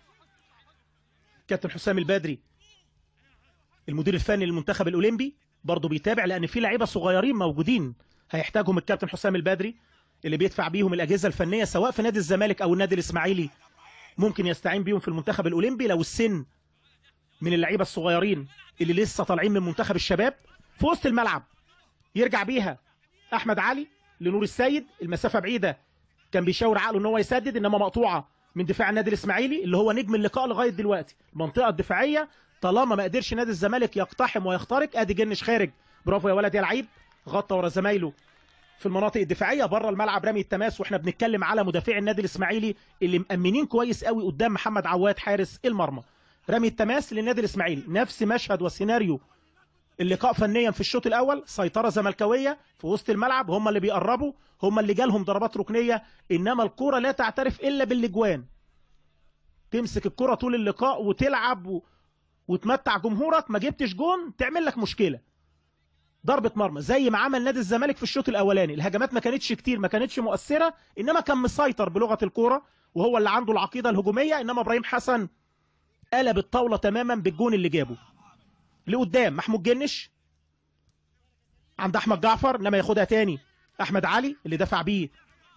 كابتن حسام البدري المدير الفني للمنتخب الأولمبي برضه بيتابع لأن في لعيبة صغيرين موجودين هيحتاجهم الكابتن حسام البدري اللي بيدفع بيهم الأجهزة الفنية سواء في نادي الزمالك أو النادي الإسماعيلي ممكن يستعين بيهم في المنتخب الاولمبي لو السن من اللعيبه الصغيرين اللي لسه طالعين من منتخب الشباب في وسط الملعب يرجع بيها احمد علي لنور السيد المسافه بعيده كان بيشاور عقله ان هو يسدد انما مقطوعه من دفاع النادي الاسماعيلي اللي هو نجم اللقاء لغايه دلوقتي المنطقه الدفاعيه طالما ما قدرش نادي الزمالك يقتحم ويخترق ادي جنش خارج برافو يا ولد يا لعيب غطى ورا زمايله في المناطق الدفاعيه بره الملعب رمي التماس واحنا بنتكلم على مدافعي النادي الاسماعيلي اللي مأمنين كويس قوي قدام محمد عواد حارس المرمى رمي التماس للنادي الاسماعيلي نفس مشهد وسيناريو اللقاء فنيا في الشوط الاول سيطره زملكاويه في وسط الملعب هم اللي بيقربوا هم اللي جالهم ضربات ركنيه انما الكره لا تعترف الا بالاجوان تمسك الكره طول اللقاء وتلعب و... وتمتع جمهورك ما جبتش جون تعمل لك مشكله ضربة مرمى زي ما عمل نادي الزمالك في الشوط الاولاني الهجمات ما كانتش كتير ما كانتش مؤثرة انما كان مسيطر بلغة الكورة وهو اللي عنده العقيدة الهجومية انما ابراهيم حسن قلب الطاولة تماما بالجون اللي جابه لقدام محمود جنش عند احمد جعفر انما ياخدها تاني احمد علي اللي دفع بيه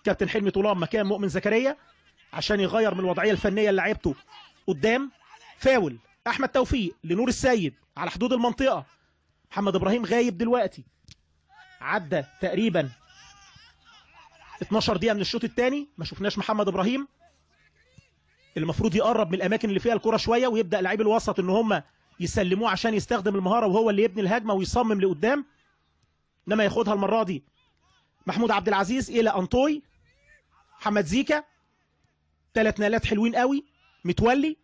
كابتن حلمي طولان مكان مؤمن زكريا عشان يغير من الوضعيه الفنيه اللي لعبته قدام فاول احمد توفيق لنور السيد على حدود المنطقه محمد ابراهيم غايب دلوقتي عدى تقريبا 12 دقيقه من الشوط الثاني ما شفناش محمد ابراهيم المفروض يقرب من الاماكن اللي فيها الكره شويه ويبدا لعيب الوسط ان هم يسلموه عشان يستخدم المهاره وهو اللي يبني الهجمه ويصمم لقدام انما ياخدها المره دي محمود عبد العزيز الى انطوي محمد زيكا ثلاث نقلات حلوين قوي متولي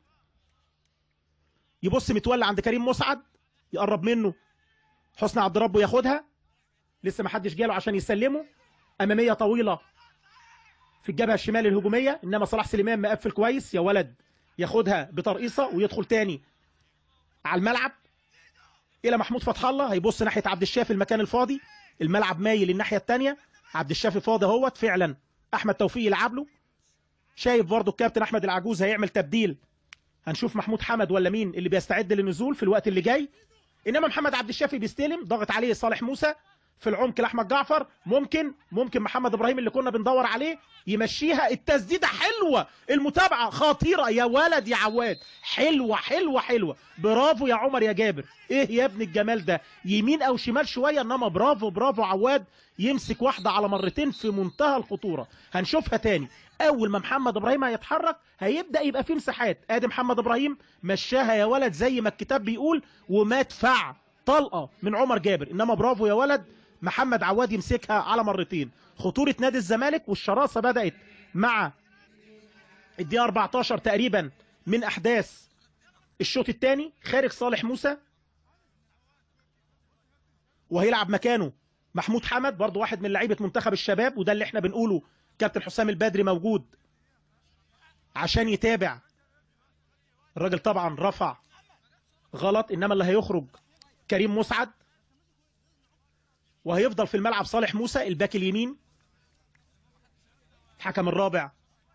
يبص متولي عند كريم مسعد يقرب منه حسني عبد ربه ياخدها لسه ما حدش جاله عشان يسلمه اماميه طويله في الجبهه الشمال الهجوميه انما صلاح سليمان مقفل كويس يا ولد ياخدها بترقيصه ويدخل تاني على الملعب الى محمود فتح الله هيبص ناحيه عبد الشافي المكان الفاضي الملعب مايل الناحيه الثانيه عبد الشافي فاضي اهوت فعلا احمد توفيق يلعب له شايف برضه الكابتن احمد العجوز هيعمل تبديل هنشوف محمود حمد ولا مين اللي بيستعد للنزول في الوقت اللي جاي انما محمد عبد الشافي بيستلم ضغط عليه صالح موسى في العمق لاحمد جعفر ممكن ممكن محمد ابراهيم اللي كنا بندور عليه يمشيها التسديده حلوه المتابعه خطيره يا ولد يا عواد حلوه حلوه حلوه برافو يا عمر يا جابر ايه يا ابن الجمال ده يمين او شمال شويه انما برافو برافو عواد يمسك واحده على مرتين في منتهى الخطوره هنشوفها تاني اول ما محمد ابراهيم هيتحرك هيبدا يبقى فيه مساحات ادي محمد ابراهيم مشاها يا ولد زي ما الكتاب بيقول ومدفع طلقه من عمر جابر انما برافو يا ولد محمد عواد يمسكها على مرتين خطورة نادي الزمالك والشراسة بدأت مع الدقيقة 14 تقريبا من أحداث الشوط الثاني خارج صالح موسى وهيلعب مكانه محمود حمد برضو واحد من لعيبة منتخب الشباب وده اللي احنا بنقوله كابتن حسام البدري موجود عشان يتابع الراجل طبعا رفع غلط انما اللي هيخرج كريم مسعد وهيفضل في الملعب صالح موسى الباك اليمين الحكم الرابع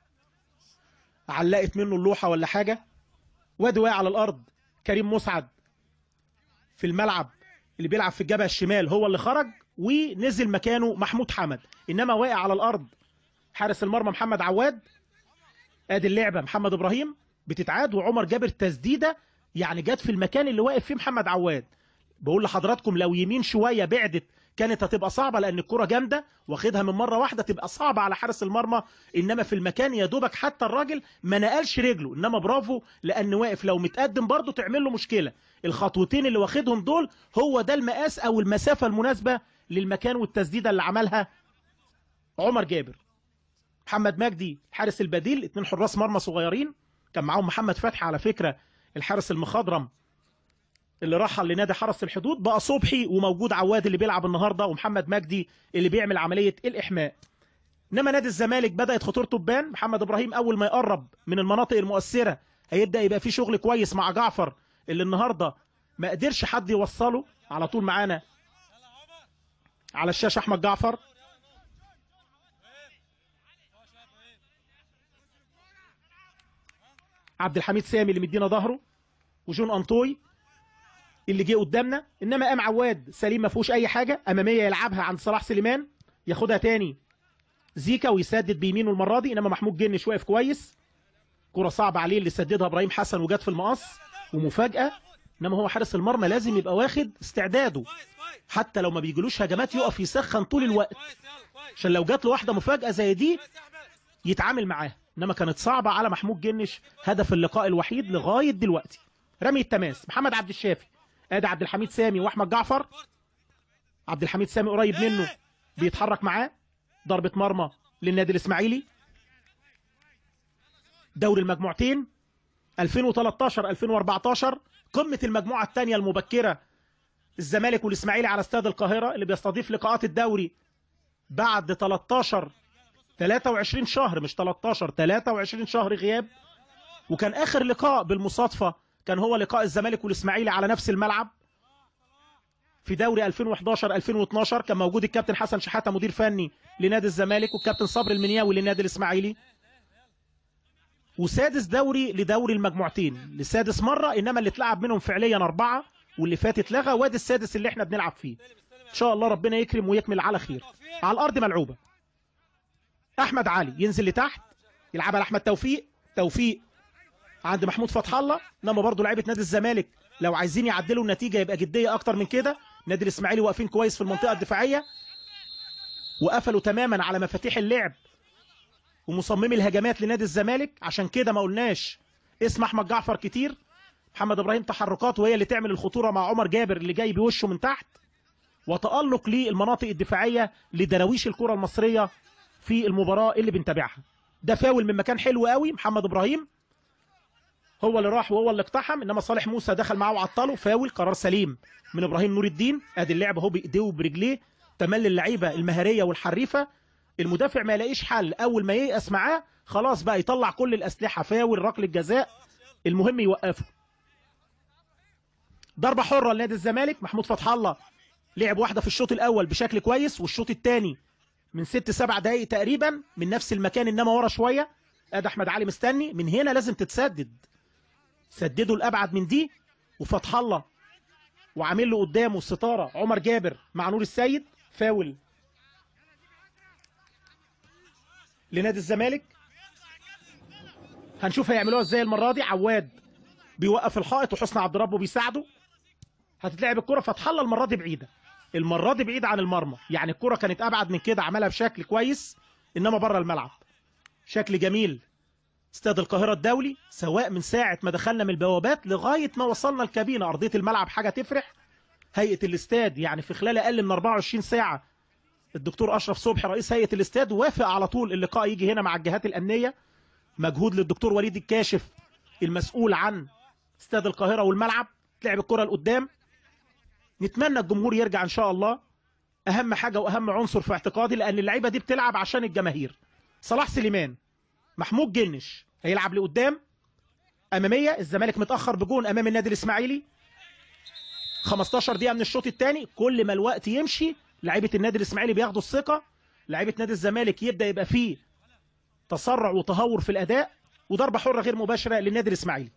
علقت منه اللوحة ولا حاجة وادي واقع على الأرض كريم مسعد في الملعب اللي بيلعب في الجبهة الشمال هو اللي خرج ونزل مكانه محمود حمد إنما واقع على الأرض حارس المرمى محمد عواد ادي اللعبة محمد إبراهيم بتتعاد وعمر جابر تسديدة يعني جت في المكان اللي واقف فيه محمد عواد بقول لحضراتكم لو يمين شوية بعدت كانت هتبقى صعبة لأن الكرة جامدة واخدها من مرة واحدة تبقى صعبة على حارس المرمى إنما في المكان يا دوبك حتى الراجل ما نقلش رجله إنما برافو لأن واقف لو متقدم برضه تعمل له مشكلة الخطوتين اللي واخدهم دول هو ده المقاس أو المسافة المناسبة للمكان والتسديدة اللي عملها عمر جابر محمد مجدي الحارس البديل اتنين حراس مرمى صغيرين كان معاهم محمد فتحي على فكرة الحارس المخضرم اللي رحل لنادي حرس الحدود بقى صبحي وموجود عواد اللي بيلعب النهارده ومحمد مجدي اللي بيعمل عمليه الاحماء انما نادي الزمالك بدات خطورته تبان محمد ابراهيم اول ما يقرب من المناطق المؤثره هيبدا يبقى في شغل كويس مع جعفر اللي النهارده ما قدرش حد يوصله على طول معانا على الشاشه احمد جعفر عبد الحميد سامي اللي مدينا ظهره وجون انطوي اللي جه قدامنا انما قام عواد سليم ما فيهوش اي حاجه اماميه يلعبها عند صلاح سليمان ياخدها تاني زيكا ويسدد بيمينه المره دي انما محمود جنش واقف كويس كره صعبه عليه اللي سددها ابراهيم حسن وجت في المقص ومفاجاه انما هو حارس المرمى لازم يبقى واخد استعداده حتى لو ما بيجيلوش هجمات يقف يسخن طول الوقت عشان لو جات له واحده مفاجاه زي دي يتعامل معاها انما كانت صعبه على محمود جنش هدف اللقاء الوحيد لغايه دلوقتي رمي التماس محمد عبد الشافي ادي عبد الحميد سامي واحمد جعفر عبد الحميد سامي قريب منه بيتحرك معاه ضربة مرمى للنادي الاسماعيلي دوري المجموعتين 2013 2014 قمة المجموعة الثانية المبكرة الزمالك والاسماعيلي على استاد القاهرة اللي بيستضيف لقاءات الدوري بعد 13 23 شهر مش 13 23 شهر غياب وكان اخر لقاء بالمصادفة كان هو لقاء الزمالك والاسماعيلي على نفس الملعب في دوري 2011 2012 كان موجود الكابتن حسن شحاته مدير فني لنادي الزمالك والكابتن صبري المنياوي للنادي الاسماعيلي وسادس دوري لدوري المجموعتين لسادس مرة انما اللي اتلعب منهم فعليا اربعة واللي فات اتلغى وادي السادس اللي احنا بنلعب فيه ان شاء الله ربنا يكرم ويكمل على خير على الارض ملعوبة احمد علي ينزل لتحت يلعبها لاحمد توفيق توفيق عند محمود فتح الله انما برضه لعيبه نادي الزمالك لو عايزين يعدلوا النتيجه يبقى جديه اكتر من كده نادي الاسماعيلي واقفين كويس في المنطقه الدفاعيه وقفلوا تماما على مفاتيح اللعب ومصممي الهجمات لنادي الزمالك عشان كده ما قلناش اسم احمد جعفر كتير محمد ابراهيم تحركات وهي اللي تعمل الخطوره مع عمر جابر اللي جاي بوشه من تحت وتالق للمناطق الدفاعيه لدراويش الكره المصريه في المباراه اللي بنتابعها ده فاول من مكان حلو قوي محمد ابراهيم هو اللي راح وهو اللي اقتحم انما صالح موسى دخل معاه وعطله فاول قرار سليم من ابراهيم نور الدين ادي اللعب اهو بايديه وبرجليه تملي اللعيبه المهاريه والحريفه المدافع ما يلاقيش حل اول ما ييأس معاه خلاص بقى يطلع كل الاسلحه فاول ركله جزاء المهم يوقفه ضربه حره لنادي الزمالك محمود فتح الله لعب واحده في الشوط الاول بشكل كويس والشوط الثاني من ست سبع دقائق تقريبا من نفس المكان انما ورا شويه ادي احمد علي مستني من هنا لازم تتسدد سددوا الابعد من دي وفتح الله وعامل له قدامه الستاره عمر جابر مع نور السيد فاول لنادي الزمالك هنشوف هيعملوها ازاي المره دي عواد بيوقف الحائط وحسن عبد ربه بيساعده هتتلعب الكره فتح الله المره دي بعيده المره دي بعيده عن المرمى يعني الكره كانت ابعد من كده عملها بشكل كويس انما بره الملعب شكل جميل استاد القاهره الدولي سواء من ساعه ما دخلنا من البوابات لغايه ما وصلنا الكابينه ارضيه الملعب حاجه تفرح هيئه الاستاد يعني في خلال اقل من 24 ساعه الدكتور اشرف صبحي رئيس هيئه الاستاد وافق على طول اللقاء يجي هنا مع الجهات الامنيه مجهود للدكتور وليد الكاشف المسؤول عن استاد القاهره والملعب تلعب الكره لقدام نتمنى الجمهور يرجع ان شاء الله اهم حاجه واهم عنصر في اعتقادي لان اللعيبه دي بتلعب عشان الجماهير صلاح سليمان محمود جنش هيلعب لقدام اماميه الزمالك متاخر بجون امام النادي الاسماعيلي 15 دقيقه من الشوط الثاني كل ما الوقت يمشي لعيبه النادي الاسماعيلي بياخدوا الثقه لعيبه نادي الزمالك يبدا يبقى فيه تسرع وتهور في الاداء وضربه حره غير مباشره للنادي الاسماعيلي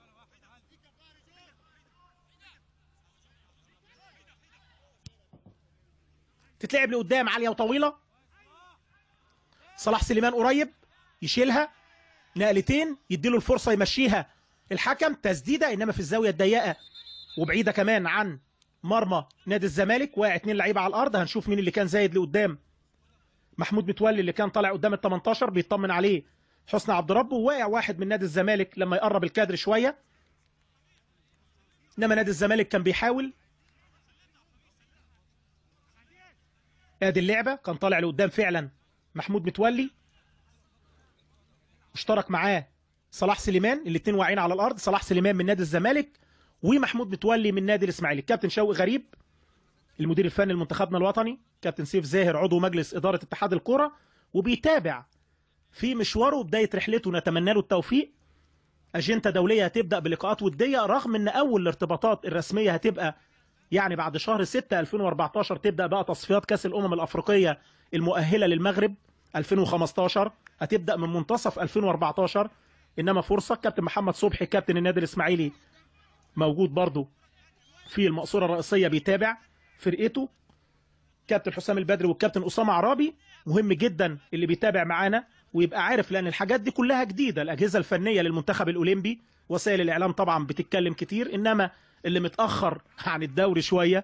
تتلعب لقدام عاليه وطويله صلاح سليمان قريب يشيلها نقلتين يديله الفرصه يمشيها الحكم تسديده انما في الزاويه الضيقه وبعيده كمان عن مرمى نادي الزمالك واقع اتنين لعيبه على الارض هنشوف مين اللي كان زايد لقدام محمود متولي اللي كان طالع قدام ال 18 بيطمن عليه حسني عبد ربه وواقع واحد من نادي الزمالك لما يقرب الكادر شويه انما نادي الزمالك كان بيحاول ادي اللعبه كان طالع لقدام فعلا محمود متولي اشترك معاه صلاح سليمان الاثنين واقعين على الارض صلاح سليمان من نادي الزمالك ومحمود متولي من نادي الاسماعيلي الكابتن شوقي غريب المدير الفني لمنتخبنا الوطني كابتن سيف زاهر عضو مجلس اداره اتحاد الكره وبيتابع في مشواره بدايه رحلته نتمنى له التوفيق اجنده دوليه هتبدا بلقاءات وديه رغم ان اول الارتباطات الرسميه هتبقى يعني بعد شهر 6 2014 تبدا بقى تصفيات كاس الامم الافريقيه المؤهله للمغرب 2015 هتبدا من منتصف 2014 انما فرصه كابتن محمد صبحي كابتن النادي الاسماعيلي موجود برضه في المقصوره الرئيسيه بيتابع فرقته كابتن حسام البدري والكابتن اسامه عرابي مهم جدا اللي بيتابع معانا ويبقى عارف لان الحاجات دي كلها جديده الاجهزه الفنيه للمنتخب الاولمبي وسائل الاعلام طبعا بتتكلم كتير انما اللي متاخر عن الدوري شويه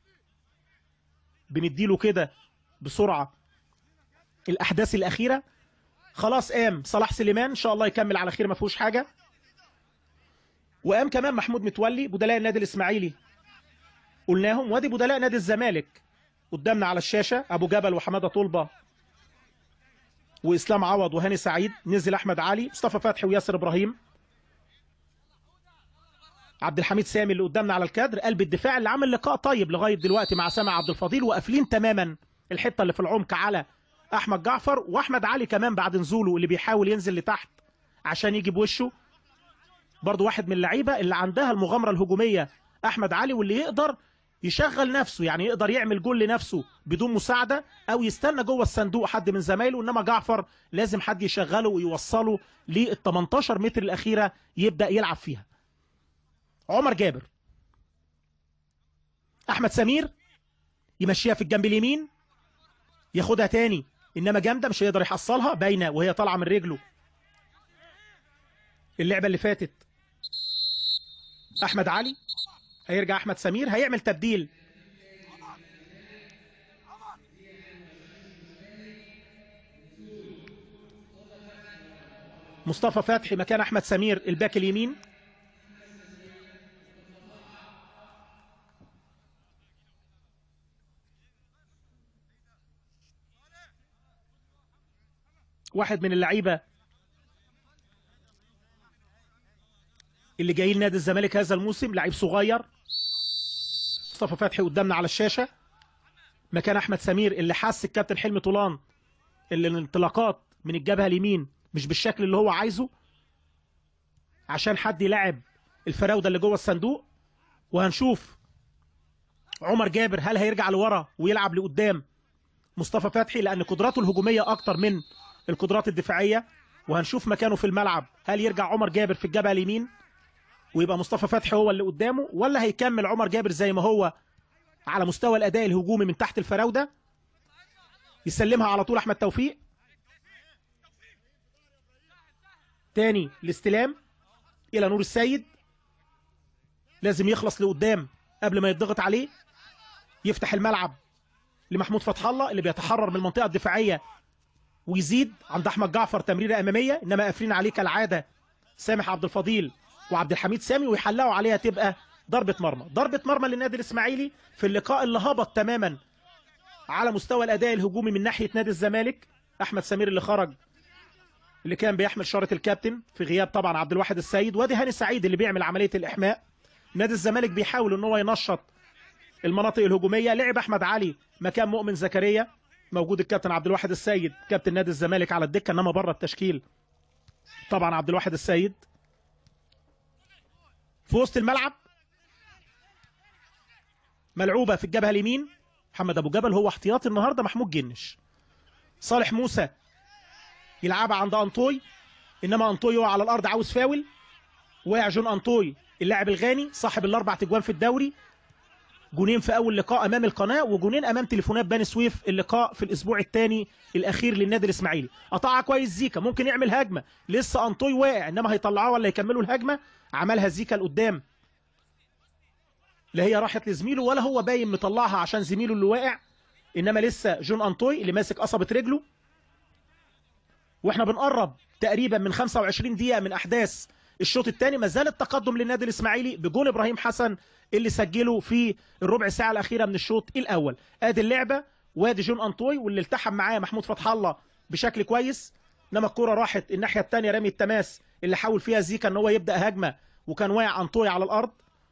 بنديله كده بسرعه الاحداث الاخيره خلاص قام صلاح سليمان ان شاء الله يكمل على خير ما فيهوش حاجه وقام كمان محمود متولي بدلاء النادي الاسماعيلي قلناهم وادي بدلاء نادي الزمالك قدامنا على الشاشه ابو جبل وحماده طلبه واسلام عوض وهاني سعيد نزل احمد علي مصطفى فتحي وياسر ابراهيم عبد الحميد سامي اللي قدامنا على الكادر قلب الدفاع اللي عامل لقاء طيب لغايه دلوقتي مع سامع عبد الفضيل وقافلين تماما الحته اللي في العمق على احمد جعفر واحمد علي كمان بعد نزوله اللي بيحاول ينزل لتحت عشان يجي بوشه برضه واحد من اللعيبه اللي عندها المغامره الهجوميه احمد علي واللي يقدر يشغل نفسه يعني يقدر يعمل جول لنفسه بدون مساعده او يستنى جوه الصندوق حد من زمايله انما جعفر لازم حد يشغله ويوصله لل 18 متر الاخيره يبدا يلعب فيها عمر جابر احمد سمير يمشيها في الجنب اليمين ياخدها تاني انما جامده مش هيقدر يحصلها باينه وهي طالعه من رجله اللعبه اللي فاتت احمد علي هيرجع احمد سمير هيعمل تبديل مصطفى فتحي مكان احمد سمير الباك اليمين واحد من اللعيبه اللي جاي نادي الزمالك هذا الموسم لعيب صغير مصطفى فتحي قدامنا على الشاشه مكان احمد سمير اللي حس الكابتن حلمي طولان اللي الانطلاقات من الجبهه اليمين مش بالشكل اللي هو عايزه عشان حد يلعب الفراوده اللي جوه الصندوق وهنشوف عمر جابر هل هيرجع لورا ويلعب لقدام مصطفى فتحي لان قدراته الهجوميه اكتر من القدرات الدفاعيه وهنشوف مكانه في الملعب هل يرجع عمر جابر في الجبهه اليمين ويبقى مصطفى فتحي هو اللي قدامه ولا هيكمل عمر جابر زي ما هو على مستوى الاداء الهجومي من تحت الفراوده يسلمها على طول احمد توفيق تاني الاستلام الى نور السيد لازم يخلص لقدام قبل ما يضغط عليه يفتح الملعب لمحمود فتح الله اللي بيتحرر من المنطقه الدفاعيه ويزيد عند احمد جعفر تمريره اماميه انما قافلين عليه كالعاده سامح عبد الفضيل وعبد الحميد سامي ويحلقوا عليها تبقى ضربه مرمى ضربه مرمى للنادي الاسماعيلي في اللقاء اللي هبط تماما على مستوى الاداء الهجومي من ناحيه نادي الزمالك احمد سمير اللي خرج اللي كان بيحمل شاره الكابتن في غياب طبعا عبد الواحد السيد وادي هاني سعيد اللي بيعمل عمليه الاحماء نادي الزمالك بيحاول ان هو ينشط المناطق الهجوميه لعب احمد علي مكان مؤمن زكريا موجود الكابتن عبد الواحد السيد كابتن نادي الزمالك على الدكه انما بره التشكيل طبعا عبد الواحد السيد في وسط الملعب ملعوبه في الجبهه اليمين محمد ابو جبل هو احتياطي النهارده محمود جنش صالح موسى يلعبها عند انطوي انما انطوي هو على الارض عاوز فاول وقع جون انطوي اللاعب الغاني صاحب الاربع تجوان في الدوري جونين في اول لقاء امام القناه وجونين امام تليفونات بني سويف اللقاء في الاسبوع الثاني الاخير للنادي الاسماعيلي قطعها كويس زيكا ممكن يعمل هجمه لسه انطوي واقع انما هيطلعوها ولا يكملوا الهجمه عملها زيكا لقدام لا هي راحت لزميله ولا هو باين مطلعها عشان زميله اللي واقع انما لسه جون انطوي اللي ماسك قصبه رجله واحنا بنقرب تقريبا من 25 دقيقه من احداث الشوط الثاني ما زال التقدم للنادي الاسماعيلي بجون ابراهيم حسن اللي سجله في الربع ساعه الاخيره من الشوط الاول ادي اللعبه وادي جون انطوي واللي التحم معاه محمود فتح الله بشكل كويس انما الكره راحت الناحيه الثانيه رامي التماس اللي حاول فيها زيكا ان هو يبدا هجمه وكان واقع انطوي على الارض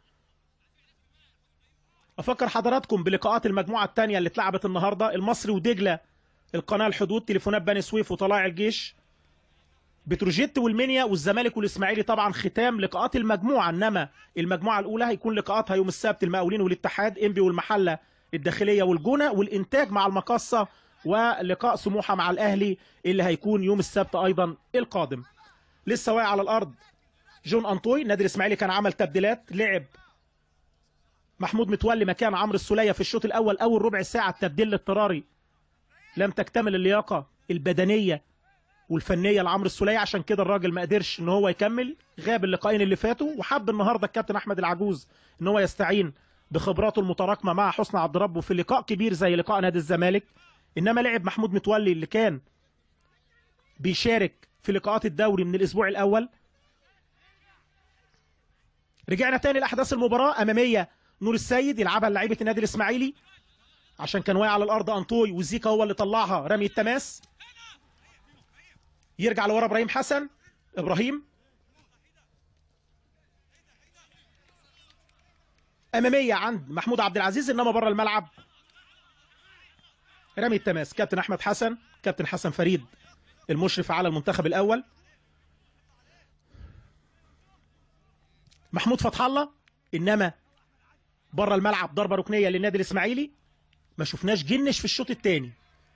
افكر حضراتكم بلقاءات المجموعه الثانيه اللي اتلعبت النهارده المصري ودجله القناه الحدود تليفونات بني سويف وطلائع الجيش بتروجيت والمنيا والزمالك والاسماعيلي طبعا ختام لقاءات المجموعه انما المجموعه الاولى هيكون لقاءاتها يوم السبت المقاولين والاتحاد انبي والمحله الداخليه والجونه والانتاج مع المقصه ولقاء سموحه مع الاهلي اللي هيكون يوم السبت ايضا القادم لسه واقع على الارض جون انطوي نادي الاسماعيلي كان عمل تبديلات لعب محمود متولي مكان عمرو السوليه في الشوط الاول اول ربع ساعه التبديل الاضطراري لم تكتمل اللياقه البدنيه والفنيه لعمرو السوليه عشان كده الراجل ما قدرش ان هو يكمل غاب اللقاءين اللي فاتوا وحب النهارده الكابتن احمد العجوز ان هو يستعين بخبراته المتراكمه مع حسن عبد ربه في لقاء كبير زي لقاء نادي الزمالك انما لعب محمود متولي اللي كان بيشارك في لقاءات الدوري من الاسبوع الاول رجعنا تاني لاحداث المباراه اماميه نور السيد يلعبها لعيبه النادي الاسماعيلي عشان كان واقع على الارض انطوي وزيكا هو اللي طلعها رمي التماس يرجع لورا ابراهيم حسن ابراهيم اماميه عند محمود عبد العزيز انما بره الملعب رمي التماس كابتن احمد حسن كابتن حسن فريد المشرف على المنتخب الاول محمود فتح الله انما بره الملعب ضربه ركنيه للنادي الاسماعيلي ما شفناش جنش في الشوط الثاني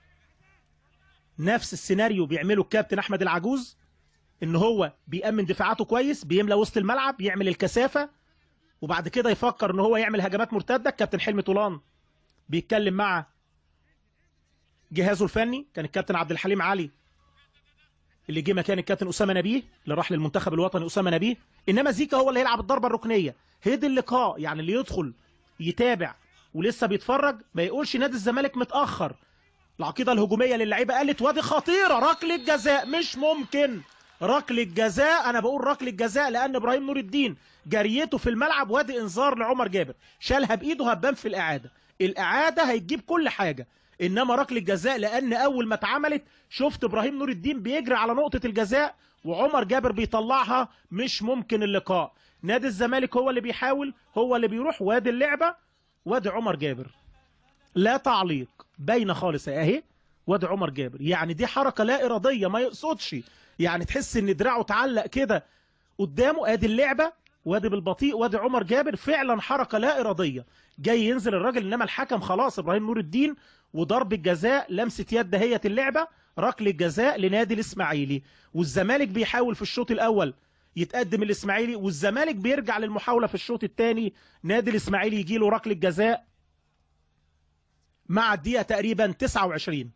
نفس السيناريو بيعمله الكابتن احمد العجوز ان هو بيأمن دفاعاته كويس بيملى وسط الملعب يعمل الكثافه وبعد كده يفكر ان هو يعمل هجمات مرتده الكابتن حلمي طولان بيتكلم مع جهازه الفني كان الكابتن عبد الحليم علي اللي جه مكان الكابتن اسامه نبيه اللي راح للمنتخب الوطني اسامه نبيه انما زيكا هو اللي هيلعب الضربه الركنيه هيدي اللقاء يعني اللي يدخل يتابع ولسه بيتفرج ما يقولش نادي الزمالك متاخر العقيده الهجوميه للعيبه قالت وادي خطيره ركله جزاء مش ممكن ركله جزاء انا بقول ركله جزاء لان ابراهيم نور الدين جريته في الملعب وادي انذار لعمر جابر شالها بايده هبان في الاعاده الاعاده هيجيب كل حاجه انما ركله جزاء لان اول ما اتعملت شفت ابراهيم نور الدين بيجري على نقطه الجزاء وعمر جابر بيطلعها مش ممكن اللقاء نادي الزمالك هو اللي بيحاول هو اللي بيروح وادي اللعبه وادي عمر جابر لا تعليق باينه خالص اهي وادي عمر جابر يعني دي حركه لا اراديه ما يقصدش يعني تحس ان دراعه اتعلق كده قدامه ادي اللعبه وادي بالبطيء وادي عمر جابر فعلا حركه لا اراديه جاي ينزل الراجل انما الحكم خلاص ابراهيم نور الدين وضرب الجزاء لمسه يد دهيه اللعبه ركله جزاء لنادي الاسماعيلي والزمالك بيحاول في الشوط الاول يتقدم الاسماعيلي والزمالك بيرجع للمحاوله في الشوط الثاني نادي الاسماعيلي يجي له ركله جزاء مع الدقيقه تقريبا 29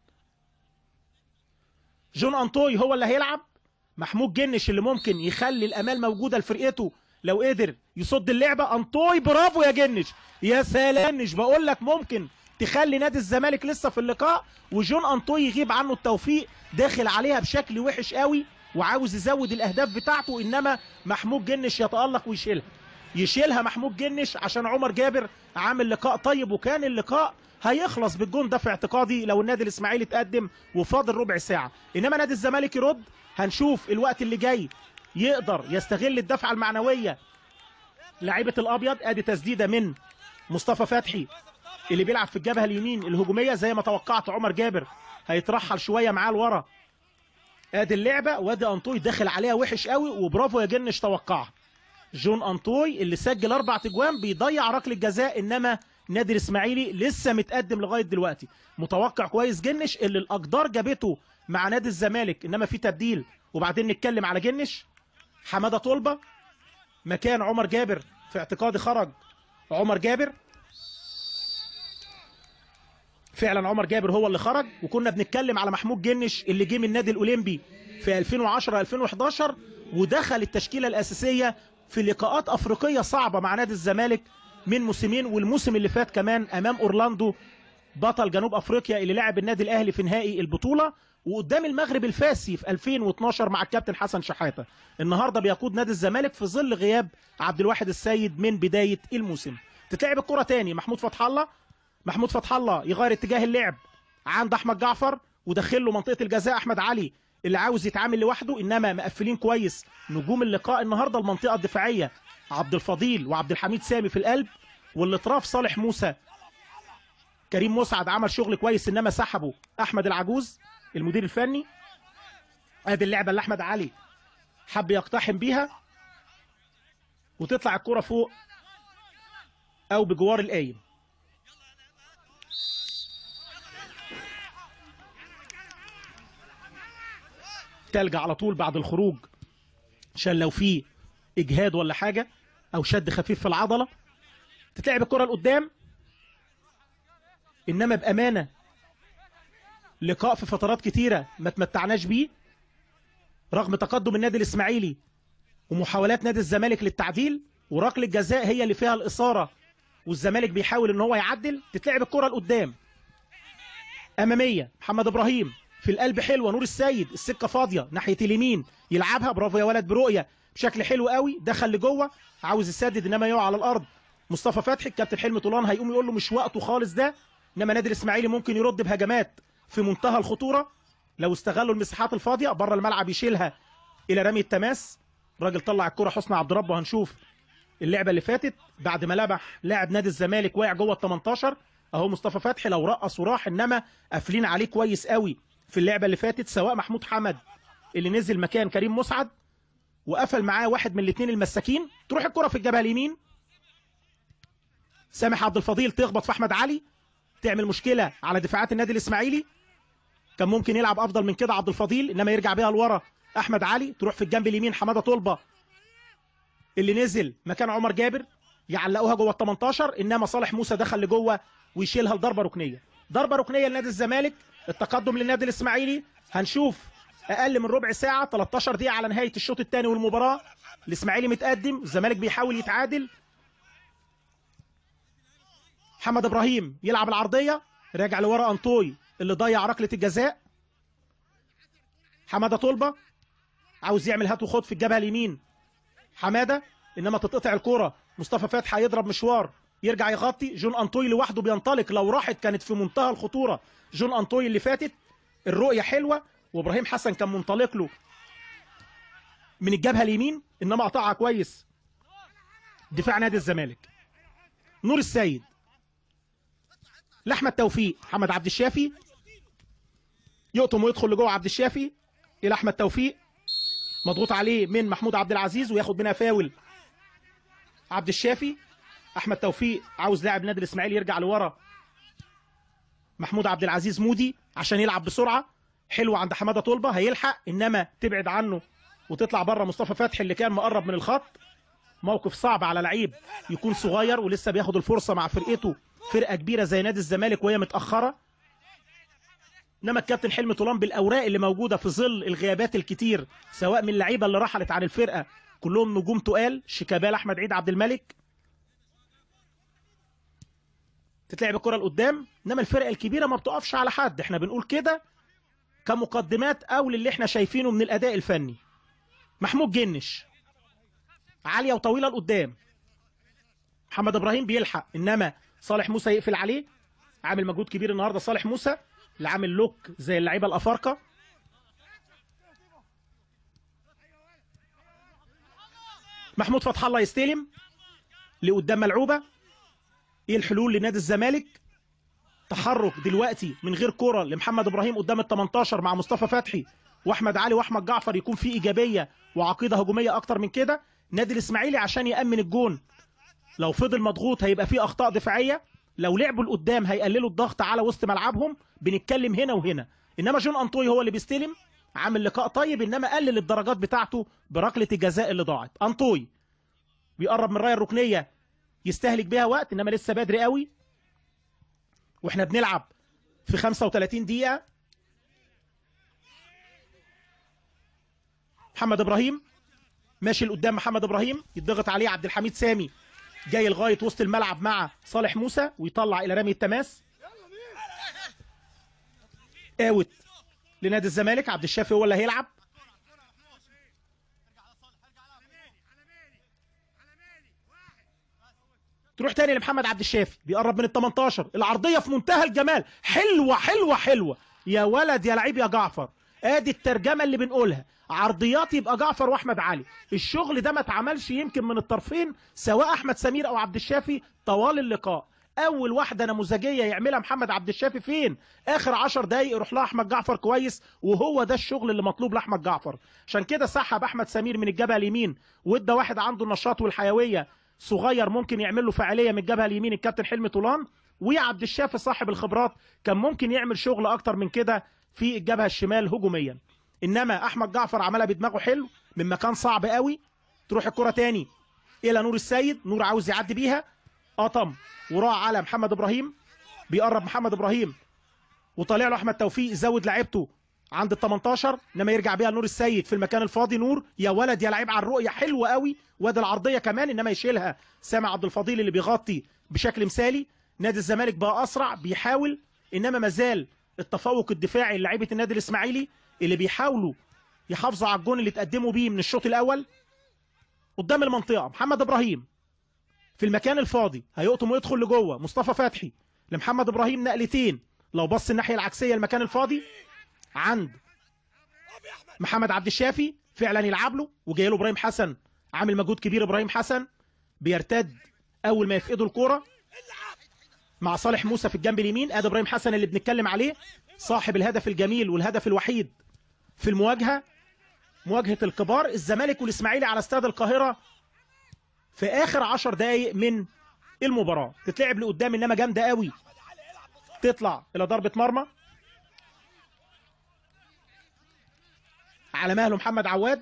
جون انطوي هو اللي هيلعب محمود جنش اللي ممكن يخلي الامال موجوده لفرقته لو قدر يصد اللعبه انطوي برافو يا جنش يا سلام جنش بقول لك ممكن تخلي نادي الزمالك لسه في اللقاء وجون انطوي يغيب عنه التوفيق داخل عليها بشكل وحش قوي وعاوز يزود الاهداف بتاعته انما محمود جنش يتالق ويشيلها يشيلها محمود جنش عشان عمر جابر عامل لقاء طيب وكان اللقاء هيخلص بالجون ده في اعتقادي لو النادي الاسماعيلي اتقدم وفاضل ربع ساعه انما نادي الزمالك يرد هنشوف الوقت اللي جاي يقدر يستغل الدفعه المعنويه لعيبه الابيض ادي تسديده من مصطفى فتحي اللي بيلعب في الجبهه اليمين الهجوميه زي ما توقعت عمر جابر هيترحل شويه معاه لورا ادي اللعبه وادي انطوي داخل عليها وحش قوي وبرافو يا جنش توقعها جون انطوي اللي سجل اربع تجوان بيضيع ركله جزاء انما نادي الاسماعيلي لسه متقدم لغايه دلوقتي متوقع كويس جنش اللي الاقدار جابته مع نادي الزمالك انما في تبديل وبعدين نتكلم على جنش حماده طلبه مكان عمر جابر في اعتقادي خرج عمر جابر فعلا عمر جابر هو اللي خرج وكنا بنتكلم على محمود جنش اللي جه من النادي الاولمبي في 2010 2011 ودخل التشكيله الاساسيه في لقاءات افريقيه صعبه مع نادي الزمالك من موسمين والموسم اللي فات كمان امام اورلاندو بطل جنوب افريقيا اللي لعب النادي الاهلي في نهائي البطوله وقدام المغرب الفاسي في 2012 مع الكابتن حسن شحاته النهارده بيقود نادي الزمالك في ظل غياب عبد الواحد السيد من بدايه الموسم تتلعب الكره تاني محمود فتح الله محمود فتح الله يغير اتجاه اللعب عند احمد جعفر ودخل له منطقه الجزاء احمد علي اللي عاوز يتعامل لوحده انما مقفلين كويس نجوم اللقاء النهارده المنطقه الدفاعيه عبد الفضيل وعبد الحميد سامي في القلب والاطراف صالح موسى كريم مسعد عمل شغل كويس انما سحبه احمد العجوز المدير الفني ادي اللعبه اللي احمد علي حب يقتحم بيها وتطلع الكره فوق او بجوار القايم تلج على طول بعد الخروج عشان لو في اجهاد ولا حاجه او شد خفيف في العضله تتلعب الكره لقدام انما بامانه لقاء في فترات كتيره ما تمتعناش بيه رغم تقدم النادي الاسماعيلي ومحاولات نادي الزمالك للتعديل وركله الجزاء هي اللي فيها الاثاره والزمالك بيحاول ان هو يعدل تتلعب الكره لقدام اماميه محمد ابراهيم في القلب حلوه نور السيد السكه فاضيه ناحيه اليمين يلعبها برافو يا ولد برؤيه بشكل حلو قوي دخل لجوه عاوز يسدد انما يقع على الارض مصطفى فتحي الكابتن حلمي طولان هيقوم يقول له مش وقته خالص ده انما نادي الاسماعيلي ممكن يرد بهجمات في منتهى الخطوره لو استغلوا المساحات الفاضيه بره الملعب يشيلها الى رمي التماس الراجل طلع الكره حسني عبد ربه هنشوف اللعبه اللي فاتت بعد ما لمح لاعب نادي الزمالك واقع جوه ال 18 اهو مصطفى فتحي لو رقص وراح انما قافلين عليه كويس قوي في اللعبه اللي فاتت سواء محمود حمد اللي نزل مكان كريم مسعد وقفل معاه واحد من الاثنين المساكين تروح الكره في الجبهه اليمين سامح عبد الفضيل تخبط في احمد علي تعمل مشكله على دفاعات النادي الاسماعيلي كان ممكن يلعب افضل من كده عبد الفضيل انما يرجع بيها لورا احمد علي تروح في الجنب اليمين حماده طلبه اللي نزل مكان عمر جابر يعلقوها جوه ال 18 انما صالح موسى دخل لجوه ويشيلها لضربه ركنيه ضربه ركنيه لنادي الزمالك التقدم للنادي الاسماعيلي هنشوف اقل من ربع ساعه 13 دقيقه على نهايه الشوط الثاني والمباراه الاسماعيلي متقدم الزمالك بيحاول يتعادل محمد ابراهيم يلعب العرضيه راجع لورا انطوي اللي ضيع ركله الجزاء حماده طلبه عاوز يعمل هات وخد في الجبهه اليمين حماده انما تتقطع الكوره مصطفى فتحي هيضرب مشوار يرجع يغطي جون انطوي لوحده بينطلق لو راحت كانت في منتهى الخطوره جون انطوي اللي فاتت الرؤيه حلوه وابراهيم حسن كان منطلق له من الجبهه اليمين انما قطعها كويس دفاع نادي الزمالك نور السيد لاحمد توفيق محمد عبد الشافي يقطم ويدخل لجوه عبد الشافي الى احمد توفيق مضغوط عليه من محمود عبد العزيز وياخد منها فاول عبد الشافي احمد توفيق عاوز لاعب نادي الاسماعيلي يرجع لورا محمود عبد العزيز مودي عشان يلعب بسرعه حلوه عند حماده طلبه هيلحق انما تبعد عنه وتطلع بره مصطفى فتحي اللي كان مقرب من الخط موقف صعب على لعيب يكون صغير ولسه بياخد الفرصه مع فرقته فرقه كبيره زي نادي الزمالك وهي متاخره انما الكابتن حلمي طولان بالاوراق اللي موجوده في ظل الغيابات الكتير سواء من اللعيبه اللي رحلت عن الفرقه كلهم نجوم تقال شيكابالا احمد عيد عبد الملك تتلعب الكره لقدام انما الفرقه الكبيره ما بتقفش على حد احنا بنقول كده كمقدمات او للي احنا شايفينه من الاداء الفني محمود جنش عاليه وطويله لقدام محمد ابراهيم بيلحق انما صالح موسى يقفل عليه عامل مجهود كبير النهارده صالح موسى اللي عامل لوك زي اللعيبه الافارقه محمود فتح الله يستلم لقدام ملعوبه ايه الحلول لنادي الزمالك تحرك دلوقتي من غير كرة لمحمد ابراهيم قدام ال 18 مع مصطفى فتحي واحمد علي واحمد جعفر يكون في ايجابيه وعقيده هجوميه اكتر من كده نادي الاسماعيلي عشان يامن الجون لو فضل مضغوط هيبقى فيه اخطاء دفاعيه لو لعبوا لقدام هيقللوا الضغط على وسط ملعبهم بنتكلم هنا وهنا انما جون انطوي هو اللي بيستلم عامل لقاء طيب انما قلل الدرجات بتاعته بركله الجزاء اللي ضاعت انطوي بيقرب من الرايه الركنيه يستهلك بيها وقت انما لسه بدري قوي واحنا بنلعب في 35 دقيقه محمد ابراهيم ماشي لقدام محمد ابراهيم يضغط عليه عبد الحميد سامي جاي لغايه وسط الملعب مع صالح موسى ويطلع الى رمي التماس اوت لنادي الزمالك عبد الشافي هو اللي هيلعب تروح تاني لمحمد عبد الشافي بيقرب من ال 18 العرضيه في منتهى الجمال حلوه حلوه حلوه يا ولد يا لعيب يا جعفر ادي الترجمه اللي بنقولها عرضيات يبقى جعفر واحمد علي الشغل ده ما اتعملش يمكن من الطرفين سواء احمد سمير او عبد الشافي طوال اللقاء اول واحده نموذجيه يعملها محمد عبد الشافي فين اخر 10 دقايق يروح لها احمد جعفر كويس وهو ده الشغل اللي مطلوب لاحمد جعفر عشان كده سحب احمد سمير من الجبهه اليمين وادى واحد عنده النشاط والحيويه صغير ممكن يعمل له فعاليه من الجبهه اليمين الكابتن حلمي طولان وعبد الشافي صاحب الخبرات كان ممكن يعمل شغل اكتر من كده في الجبهه الشمال هجوميا انما احمد جعفر عملها بدماغه حلو من مكان صعب قوي تروح الكره تاني الى نور السيد نور عاوز يعدي بيها قطم وراح على محمد ابراهيم بيقرب محمد ابراهيم وطالع له احمد توفيق زود لعيبته عند ال 18 انما يرجع بيها نور السيد في المكان الفاضي نور يا ولد يا لعيب على الرؤيه حلوه قوي وادي العرضيه كمان انما يشيلها سامع عبد الفضيل اللي بيغطي بشكل مثالي نادي الزمالك بقى اسرع بيحاول انما مازال التفوق الدفاعي لعيبه النادي الاسماعيلي اللي بيحاولوا يحافظوا على الجون اللي اتقدموا بيه من الشوط الاول قدام المنطقه محمد ابراهيم في المكان الفاضي هيقطم ويدخل لجوه مصطفى فتحي لمحمد ابراهيم نقلتين لو بص الناحيه العكسيه المكان الفاضي عند محمد عبد الشافي فعلا يلعب له وجاي له ابراهيم حسن عامل مجهود كبير ابراهيم حسن بيرتد اول ما يفقدوا الكوره مع صالح موسى في الجنب اليمين ادي ابراهيم حسن اللي بنتكلم عليه صاحب الهدف الجميل والهدف الوحيد في المواجهه مواجهه الكبار الزمالك والاسماعيلي على استاد القاهره في اخر عشر دقايق من المباراه تتلعب لقدام انما جامده قوي تطلع الى ضربه مرمى على مهله محمد عواد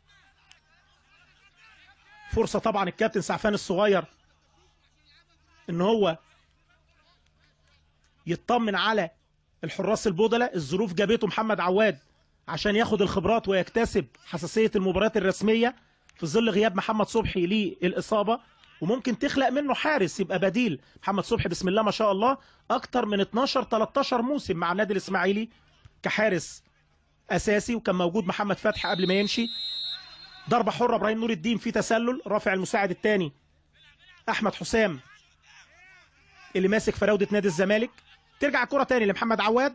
فرصه طبعا الكابتن سعفان الصغير ان هو يطمن على الحراس البودلة الظروف جابته محمد عواد عشان ياخد الخبرات ويكتسب حساسية المباريات الرسمية في ظل غياب محمد صبحي للإصابة وممكن تخلق منه حارس يبقى بديل محمد صبحي بسم الله ما شاء الله أكتر من 12 13 موسم مع النادي الإسماعيلي كحارس أساسي وكان موجود محمد فتحي قبل ما يمشي ضربة حرة إبراهيم نور الدين في تسلل رافع المساعد الثاني أحمد حسام اللي ماسك فراودة نادي الزمالك ترجع الكرة تاني لمحمد عواد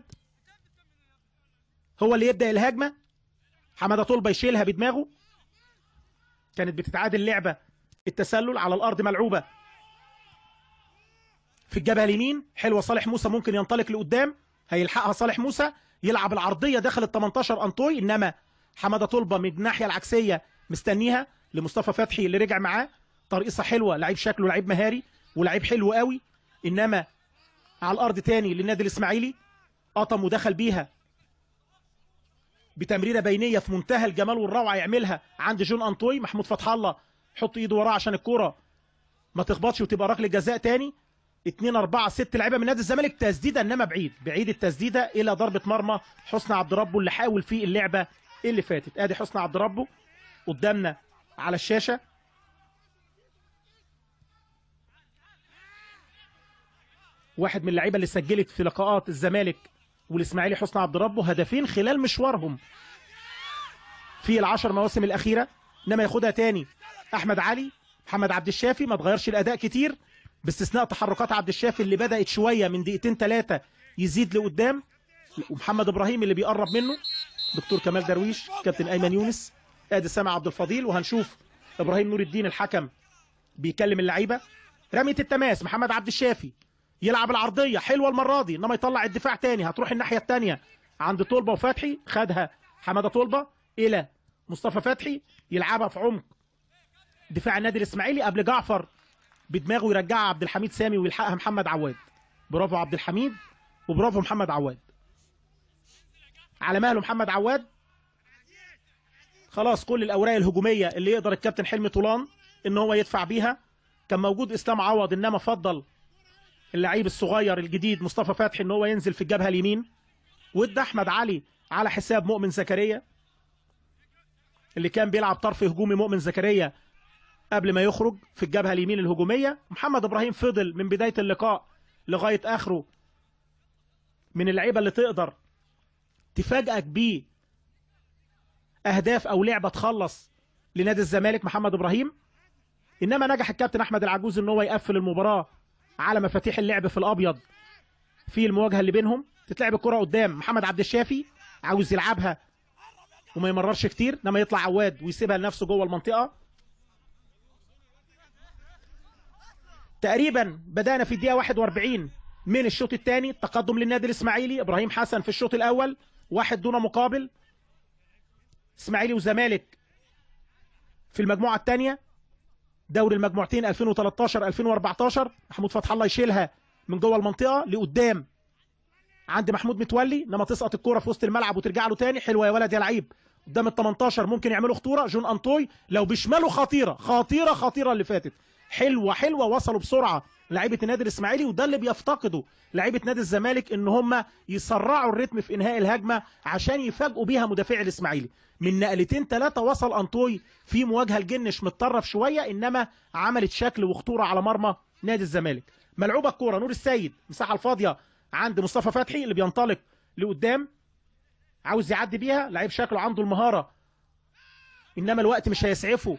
هو اللي يبدأ الهجمة حمادة طلبة يشيلها بدماغه كانت بتتعادل لعبة التسلل على الأرض ملعوبة في الجبهة اليمين حلوة صالح موسى ممكن ينطلق لقدام هيلحقها صالح موسى يلعب العرضية داخل ال 18 أنطوي إنما حمادة طلبة من الناحية العكسية مستنيها لمصطفى فتحي اللي رجع معاه ترقيصة حلوة لعيب شكله لعيب مهاري ولعيب حلو قوي إنما على الأرض تاني للنادي الإسماعيلي قطم ودخل بيها بتمريره بينيه في منتهى الجمال والروعه يعملها عند جون انطوي محمود فتح الله حط ايده وراه عشان الكوره ما تخبطش وتبقى ركله جزاء تاني 2 4 6 لعيبه من نادي الزمالك تسديده انما بعيد بعيد التسديده الى ضربه مرمى حسني عبد ربه اللي حاول في اللعبه اللي فاتت ادي حسني عبد ربه قدامنا على الشاشه واحد من اللعيبه اللي سجلت في لقاءات الزمالك والاسماعيلي حسني عبد ربه هدفين خلال مشوارهم في العشر مواسم الاخيره انما ياخدها تاني احمد علي محمد عبد الشافي ما تغيرش الاداء كتير باستثناء تحركات عبد الشافي اللي بدات شويه من دقيقتين ثلاثه يزيد لقدام ومحمد ابراهيم اللي بيقرب منه دكتور كمال درويش كابتن ايمن يونس ادي سامع عبد الفضيل وهنشوف ابراهيم نور الدين الحكم بيكلم اللعيبه رميه التماس محمد عبد الشافي يلعب العرضيه حلوه المره دي انما يطلع الدفاع تاني هتروح الناحيه الثانيه عند طلبه وفتحي خدها حماده طلبه الى مصطفى فتحي يلعبها في عمق دفاع النادي الاسماعيلي قبل جعفر بدماغه يرجعها عبد الحميد سامي ويلحقها محمد عواد برافو عبد الحميد وبرافو محمد عواد على مهله محمد عواد خلاص كل الاوراق الهجوميه اللي يقدر الكابتن حلمي طولان ان هو يدفع بيها كان موجود اسلام عوض انما فضل اللعيب الصغير الجديد مصطفى فتحي ان هو ينزل في الجبهه اليمين وادى احمد علي على حساب مؤمن زكريا اللي كان بيلعب طرف هجومي مؤمن زكريا قبل ما يخرج في الجبهه اليمين الهجوميه محمد ابراهيم فضل من بدايه اللقاء لغايه اخره من اللعيبه اللي تقدر تفاجئك بيه اهداف او لعبه تخلص لنادي الزمالك محمد ابراهيم انما نجح الكابتن احمد العجوز ان هو يقفل المباراه على مفاتيح اللعب في الابيض في المواجهه اللي بينهم تتلعب الكره قدام محمد عبد الشافي عاوز يلعبها وما يمررش كتير انما يطلع عواد ويسيبها لنفسه جوه المنطقه تقريبا بدانا في الدقيقه 41 من الشوط الثاني تقدم للنادي الاسماعيلي ابراهيم حسن في الشوط الاول واحد دون مقابل اسماعيلي وزمالك في المجموعه الثانيه دوري المجموعتين 2013 2014 محمود فتح الله يشيلها من جوه المنطقه لقدام عند محمود متولي انما تسقط الكوره في وسط الملعب وترجع له تاني حلوه يا ولد يا لعيب قدام ال 18 ممكن يعملوا خطوره جون انطوي لو بشماله خطيره خطيره خطيره اللي فاتت حلوه حلوه وصلوا بسرعه لعيبه النادي الاسماعيلي وده اللي بيفتقده لعيبه نادي الزمالك ان هم يسرعوا الريتم في انهاء الهجمه عشان يفاجئوا بيها مدافعي الاسماعيلي من نقلتين ثلاثه وصل انطوي في مواجهه الجنش متطرف شويه انما عملت شكل وخطوره على مرمى نادي الزمالك ملعوبه الكوره نور السيد مساحه الفاضيه عند مصطفى فتحي اللي بينطلق لقدام عاوز يعدي بيها لعيب شكله عنده المهاره انما الوقت مش هيسعفه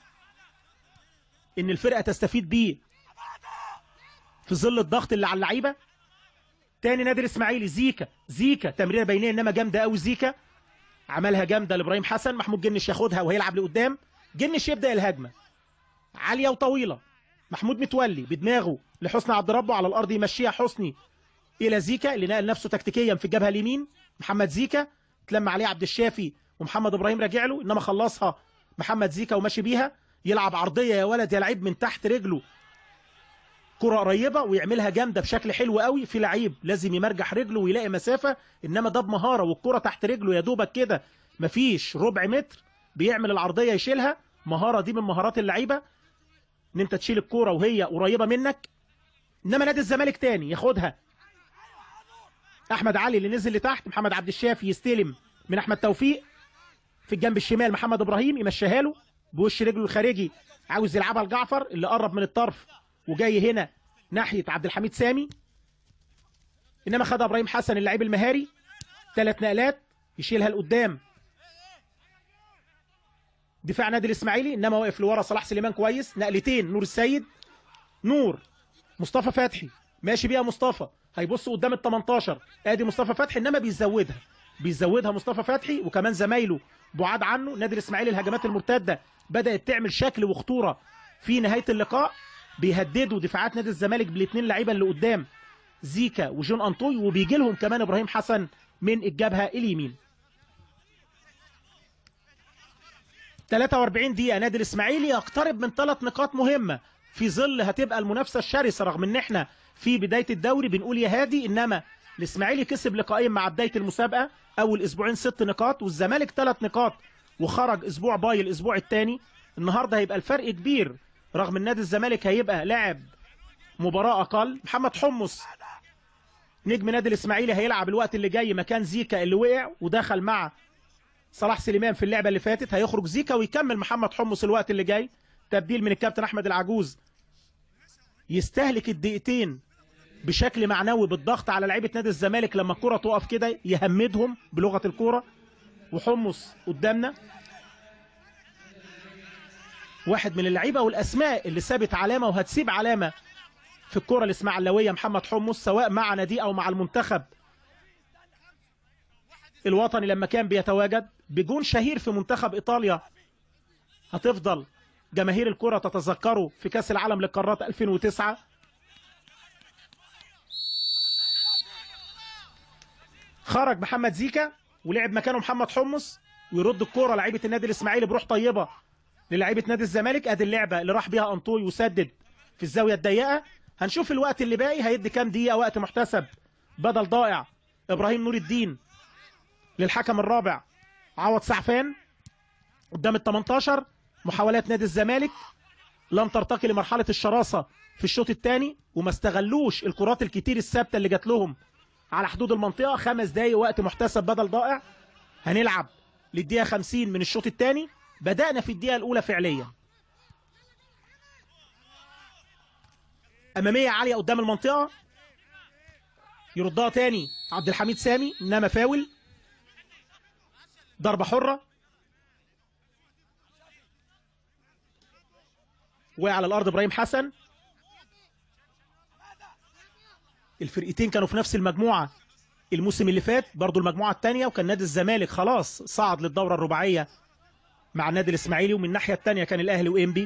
ان الفرقه تستفيد بيه في ظل الضغط اللي على اللعيبه تاني نادي الاسماعيلي زيكا زيكا تمريره بينيه انما جامده قوي زيكا عملها جامده لابراهيم حسن محمود جنش ياخدها وهيلعب لقدام جنش يبدا الهجمه عاليه وطويله محمود متولي بدماغه لحسني عبد ربه على الارض يمشيها حسني الى زيكا اللي نقل نفسه تكتيكيا في الجبهه اليمين محمد زيكا اتلم عليه عبد الشافي ومحمد ابراهيم راجع له انما خلصها محمد زيكا وماشي بيها يلعب عرضيه يا ولد يا لعيب من تحت رجله كرة قريبة ويعملها جامدة بشكل حلو قوي في لعيب لازم يمرجح رجله ويلاقي مسافة انما ده بمهارة والكرة تحت رجله يا دوبك كده مفيش ربع متر بيعمل العرضية يشيلها مهارة دي من مهارات اللعيبة ان انت تشيل الكرة وهي قريبة منك انما نادي الزمالك تاني ياخدها احمد علي اللي نزل لتحت محمد عبد الشافي يستلم من احمد توفيق في الجنب الشمال محمد ابراهيم يمشيها له بوش رجله الخارجي عاوز يلعبها لجعفر اللي قرب من الطرف وجاي هنا ناحيه عبد الحميد سامي انما خدها ابراهيم حسن اللاعب المهاري ثلاث نقلات يشيلها لقدام دفاع نادي الاسماعيلي انما واقف لورا صلاح سليمان كويس نقلتين نور السيد نور مصطفى فتحي ماشي بيها مصطفى هيبص قدام ال 18 ادي مصطفى فتحي انما بيزودها بيزودها مصطفى فتحي وكمان زمايله بعاد عنه نادي الاسماعيلي الهجمات المرتده بدات تعمل شكل وخطوره في نهايه اللقاء بيهددوا دفاعات نادي الزمالك بالاثنين لعيبه اللي قدام زيكا وجون انطوي وبيجي لهم كمان ابراهيم حسن من الجبهه اليمين 43 دقيقه نادي الاسماعيلي يقترب من ثلاث نقاط مهمه في ظل هتبقى المنافسه الشرسه رغم ان احنا في بدايه الدوري بنقول يا هادي انما الاسماعيلي كسب لقاءين مع بدايه المسابقه اول اسبوعين ست نقاط والزمالك ثلاث نقاط وخرج اسبوع باي الاسبوع الثاني النهارده هيبقى الفرق كبير رغم ان نادي الزمالك هيبقى لاعب مباراه اقل محمد حمص نجم نادي الاسماعيلي هيلعب الوقت اللي جاي مكان زيكا اللي وقع ودخل مع صلاح سليمان في اللعبه اللي فاتت هيخرج زيكا ويكمل محمد حمص الوقت اللي جاي تبديل من الكابتن احمد العجوز يستهلك الدقيقتين بشكل معنوي بالضغط على لعيبه نادي الزمالك لما الكره تقف كده يهمدهم بلغه الكوره وحمص قدامنا واحد من اللعيبه والاسماء اللي سابت علامه وهتسيب علامه في الكره الاسماعيلويه محمد حمص سواء مع نادي او مع المنتخب الوطني لما كان بيتواجد بجون شهير في منتخب ايطاليا هتفضل جماهير الكره تتذكره في كاس العالم للقارات 2009 خرج محمد زيكا ولعب مكانه محمد حمص ويرد الكوره لعيبه النادي الاسماعيلي بروح طيبه للعيبه نادي الزمالك ادي اللعبه اللي راح بيها انطوي وسدد في الزاويه الضيقه هنشوف الوقت اللي باقي هيدي كام دقيقه وقت محتسب بدل ضائع ابراهيم نور الدين للحكم الرابع عوض سعفان قدام ال 18 محاولات نادي الزمالك لم ترتقي لمرحله الشراسه في الشوط الثاني وما استغلوش الكرات الكتير الثابته اللي جات لهم على حدود المنطقه خمس دقايق وقت محتسب بدل ضائع هنلعب للدقيقه 50 من الشوط الثاني بدانا في الدقيقه الاولى فعليا اماميه عاليه قدام المنطقه يردها تاني عبد الحميد سامي انما فاول ضربه حره وقع على الارض ابراهيم حسن الفرقتين كانوا في نفس المجموعه الموسم اللي فات برضو المجموعه الثانيه وكان نادي الزمالك خلاص صعد للدوره الرباعيه مع النادي الاسماعيلي ومن الناحيه الثانيه كان الاهلي وانبي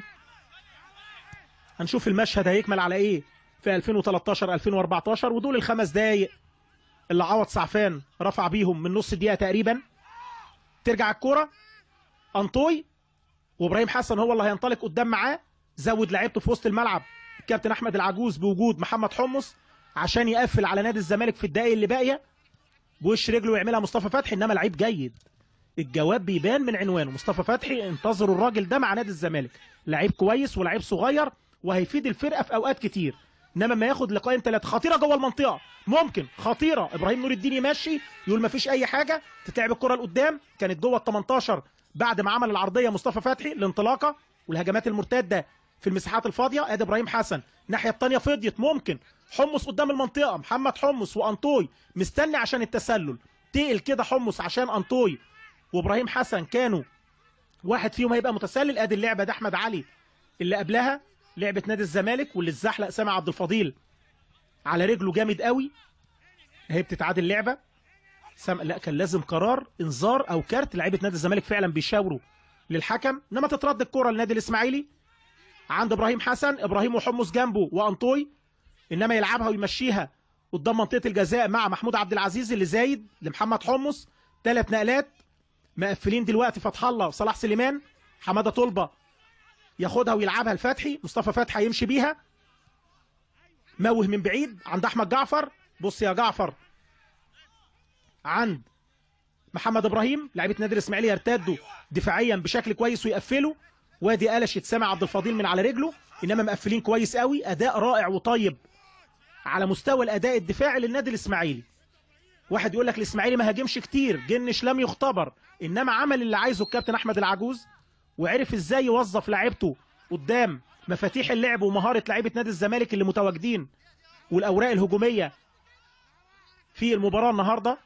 هنشوف المشهد هيكمل على ايه في 2013 2014 ودول الخمس دقايق اللي عوض سعفان رفع بيهم من نص دقيقه تقريبا ترجع الكوره انطوي وابراهيم حسن هو اللي هينطلق قدام معاه زود لعيبته في وسط الملعب الكابتن احمد العجوز بوجود محمد حمص عشان يقفل على نادي الزمالك في الدقايق اللي باقيه بوش رجله ويعملها مصطفى فتحي انما لعيب جيد الجواب بيبان من عنوانه مصطفى فتحي انتظروا الراجل ده مع نادي الزمالك لعيب كويس ولعيب صغير وهيفيد الفرقه في اوقات كتير انما ما ياخد لقاءين ثلاثه خطيره جوه المنطقه ممكن خطيره ابراهيم نور الدين يمشي يقول ما فيش اي حاجه تتلعب الكره لقدام كانت جوه ال 18 بعد ما عمل العرضيه مصطفى فتحي الانطلاقه والهجمات المرتده في المساحات الفاضيه ادي ابراهيم حسن الناحيه الثانيه فضيت ممكن حمص قدام المنطقه محمد حمص وانطوي مستني عشان التسلل تقل كده حمص عشان انطوي وابراهيم حسن كانوا واحد فيهم هيبقى متسلل ادي اللعبه ده احمد علي اللي قبلها لعبه نادي الزمالك واللي اتزحلق سامع عبد الفضيل على رجله جامد قوي هي بتتعادل لعبه سام لا كان لازم قرار انذار او كارت لعيبه نادي الزمالك فعلا بيشاوروا للحكم انما تترد الكره للنادي الاسماعيلي عند ابراهيم حسن ابراهيم وحمص جنبه وانطوي انما يلعبها ويمشيها قدام منطقه الجزاء مع محمود عبد العزيز اللي زايد لمحمد حمص ثلاث نقلات مقفلين دلوقتي فتح الله وصلاح سليمان حماده طلبه ياخدها ويلعبها لفتحي مصطفى فتحي يمشي بيها موه من بعيد عند احمد جعفر بص يا جعفر عند محمد ابراهيم لعيبه نادي الاسماعيلي يرتدوا دفاعيا بشكل كويس ويقفلوا وادي قلش يتسمع عبد الفضيل من على رجله انما مقفلين كويس قوي اداء رائع وطيب على مستوى الاداء الدفاعي للنادي الاسماعيلي واحد يقول لك الاسماعيلي ما هاجمش كتير جنش لم يختبر انما عمل اللي عايزه الكابتن احمد العجوز وعرف ازاي يوظف لعيبته قدام مفاتيح اللعب ومهاره لعيبه نادي الزمالك اللي متواجدين والاوراق الهجوميه في المباراه النهارده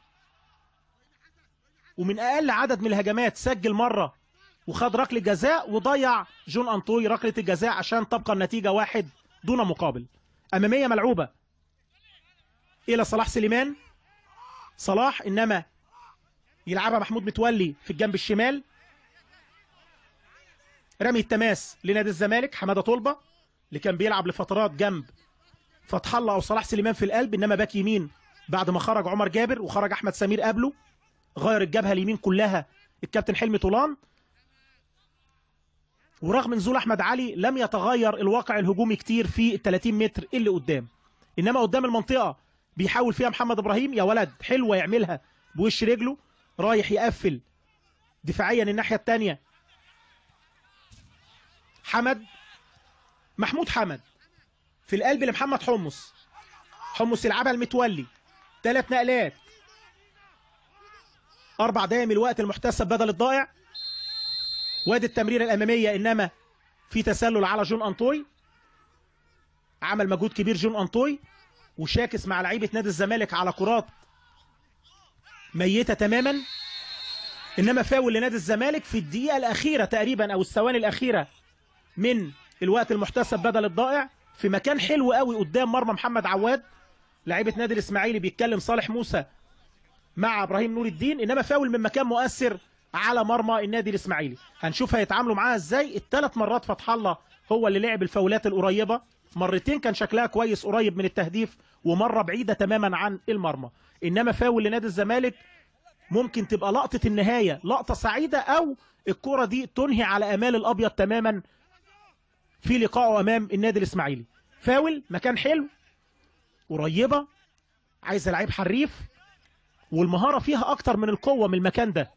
ومن اقل عدد من الهجمات سجل مره وخد ركله جزاء وضيع جون انطوي ركله الجزاء عشان تبقى النتيجه واحد دون مقابل اماميه ملعوبه الى صلاح سليمان صلاح انما يلعبها محمود متولي في الجنب الشمال رمي التماس لنادي الزمالك حماده طلبه اللي كان بيلعب لفترات جنب فتح الله او صلاح سليمان في القلب انما باك يمين بعد ما خرج عمر جابر وخرج احمد سمير قبله غير الجبهه اليمين كلها الكابتن حلمي طولان ورغم نزول احمد علي لم يتغير الواقع الهجومي كتير في ال 30 متر اللي قدام انما قدام المنطقه بيحاول فيها محمد ابراهيم يا ولد حلوه يعملها بوش رجله رايح يقفل دفاعيا الناحيه الثانيه حمد محمود حمد في القلب لمحمد حمص حمص يلعبها المتولي ثلاث نقلات اربع دقايق من الوقت المحتسب بدل الضائع وادي التمريره الاماميه انما في تسلل على جون انطوي عمل مجهود كبير جون انطوي وشاكس مع لعيبه نادي الزمالك على كرات ميته تماما انما فاول لنادي الزمالك في الدقيقه الاخيره تقريبا او الثواني الاخيره من الوقت المحتسب بدل الضائع في مكان حلو قوي قدام مرمى محمد عواد لعيبه نادي الاسماعيلي بيتكلم صالح موسى مع ابراهيم نور الدين انما فاول من مكان مؤثر على مرمى النادي الاسماعيلي هنشوف هيتعاملوا معاها ازاي الثلاث مرات فتح الله هو اللي لعب الفاولات القريبه مرتين كان شكلها كويس قريب من التهديف ومره بعيده تماما عن المرمى انما فاول لنادي الزمالك ممكن تبقى لقطه النهايه لقطه سعيده او الكره دي تنهي على امال الابيض تماما في لقائه امام النادي الاسماعيلي فاول مكان حلو قريبه عايزه لعيب حريف والمهاره فيها اكتر من القوه من المكان ده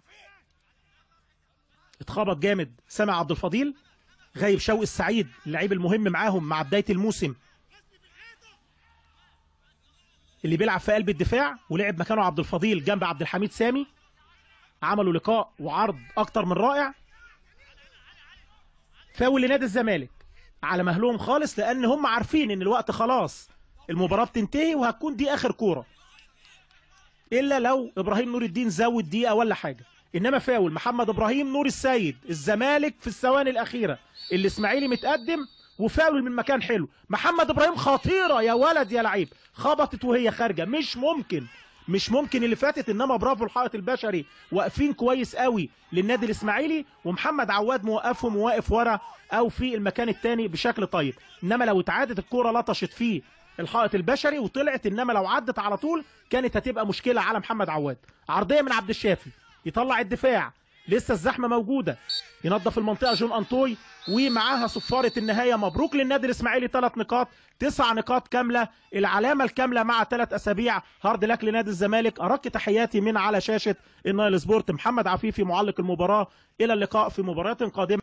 اتخبط جامد سامع عبد الفضيل غايب شوقي السعيد اللعيب المهم معاهم مع بدايه الموسم اللي بيلعب في قلب الدفاع ولعب مكانه عبد الفضيل جنب عبد الحميد سامي عملوا لقاء وعرض اكتر من رائع فاول لنادي الزمالك على مهلهم خالص لان هم عارفين ان الوقت خلاص المباراه بتنتهي وهتكون دي اخر كوره الا لو ابراهيم نور الدين زود دقيقه ولا حاجه انما فاول محمد ابراهيم نور السيد الزمالك في الثواني الاخيره الاسماعيلي متقدم وفاول من مكان حلو محمد ابراهيم خطيره يا ولد يا لعيب خبطت وهي خارجه مش ممكن مش ممكن اللي فاتت انما برافو الحائط البشري واقفين كويس قوي للنادي الاسماعيلي ومحمد عواد موقفهم وواقف ورا او في المكان الثاني بشكل طيب انما لو اتعادت الكوره لطشت فيه الحائط البشري وطلعت انما لو عدت على طول كانت هتبقى مشكله على محمد عواد عرضيه من عبد الشافي يطلع الدفاع لسه الزحمه موجوده ينظف المنطقه جون انطوي ومعاها صفاره النهايه مبروك للنادي الاسماعيلي ثلاث نقاط تسع نقاط كامله العلامه الكامله مع ثلاث اسابيع هارد لك لنادي الزمالك ارق تحياتي من على شاشه النايل سبورت محمد عفيفي معلق المباراه الى اللقاء في مباريات قادمه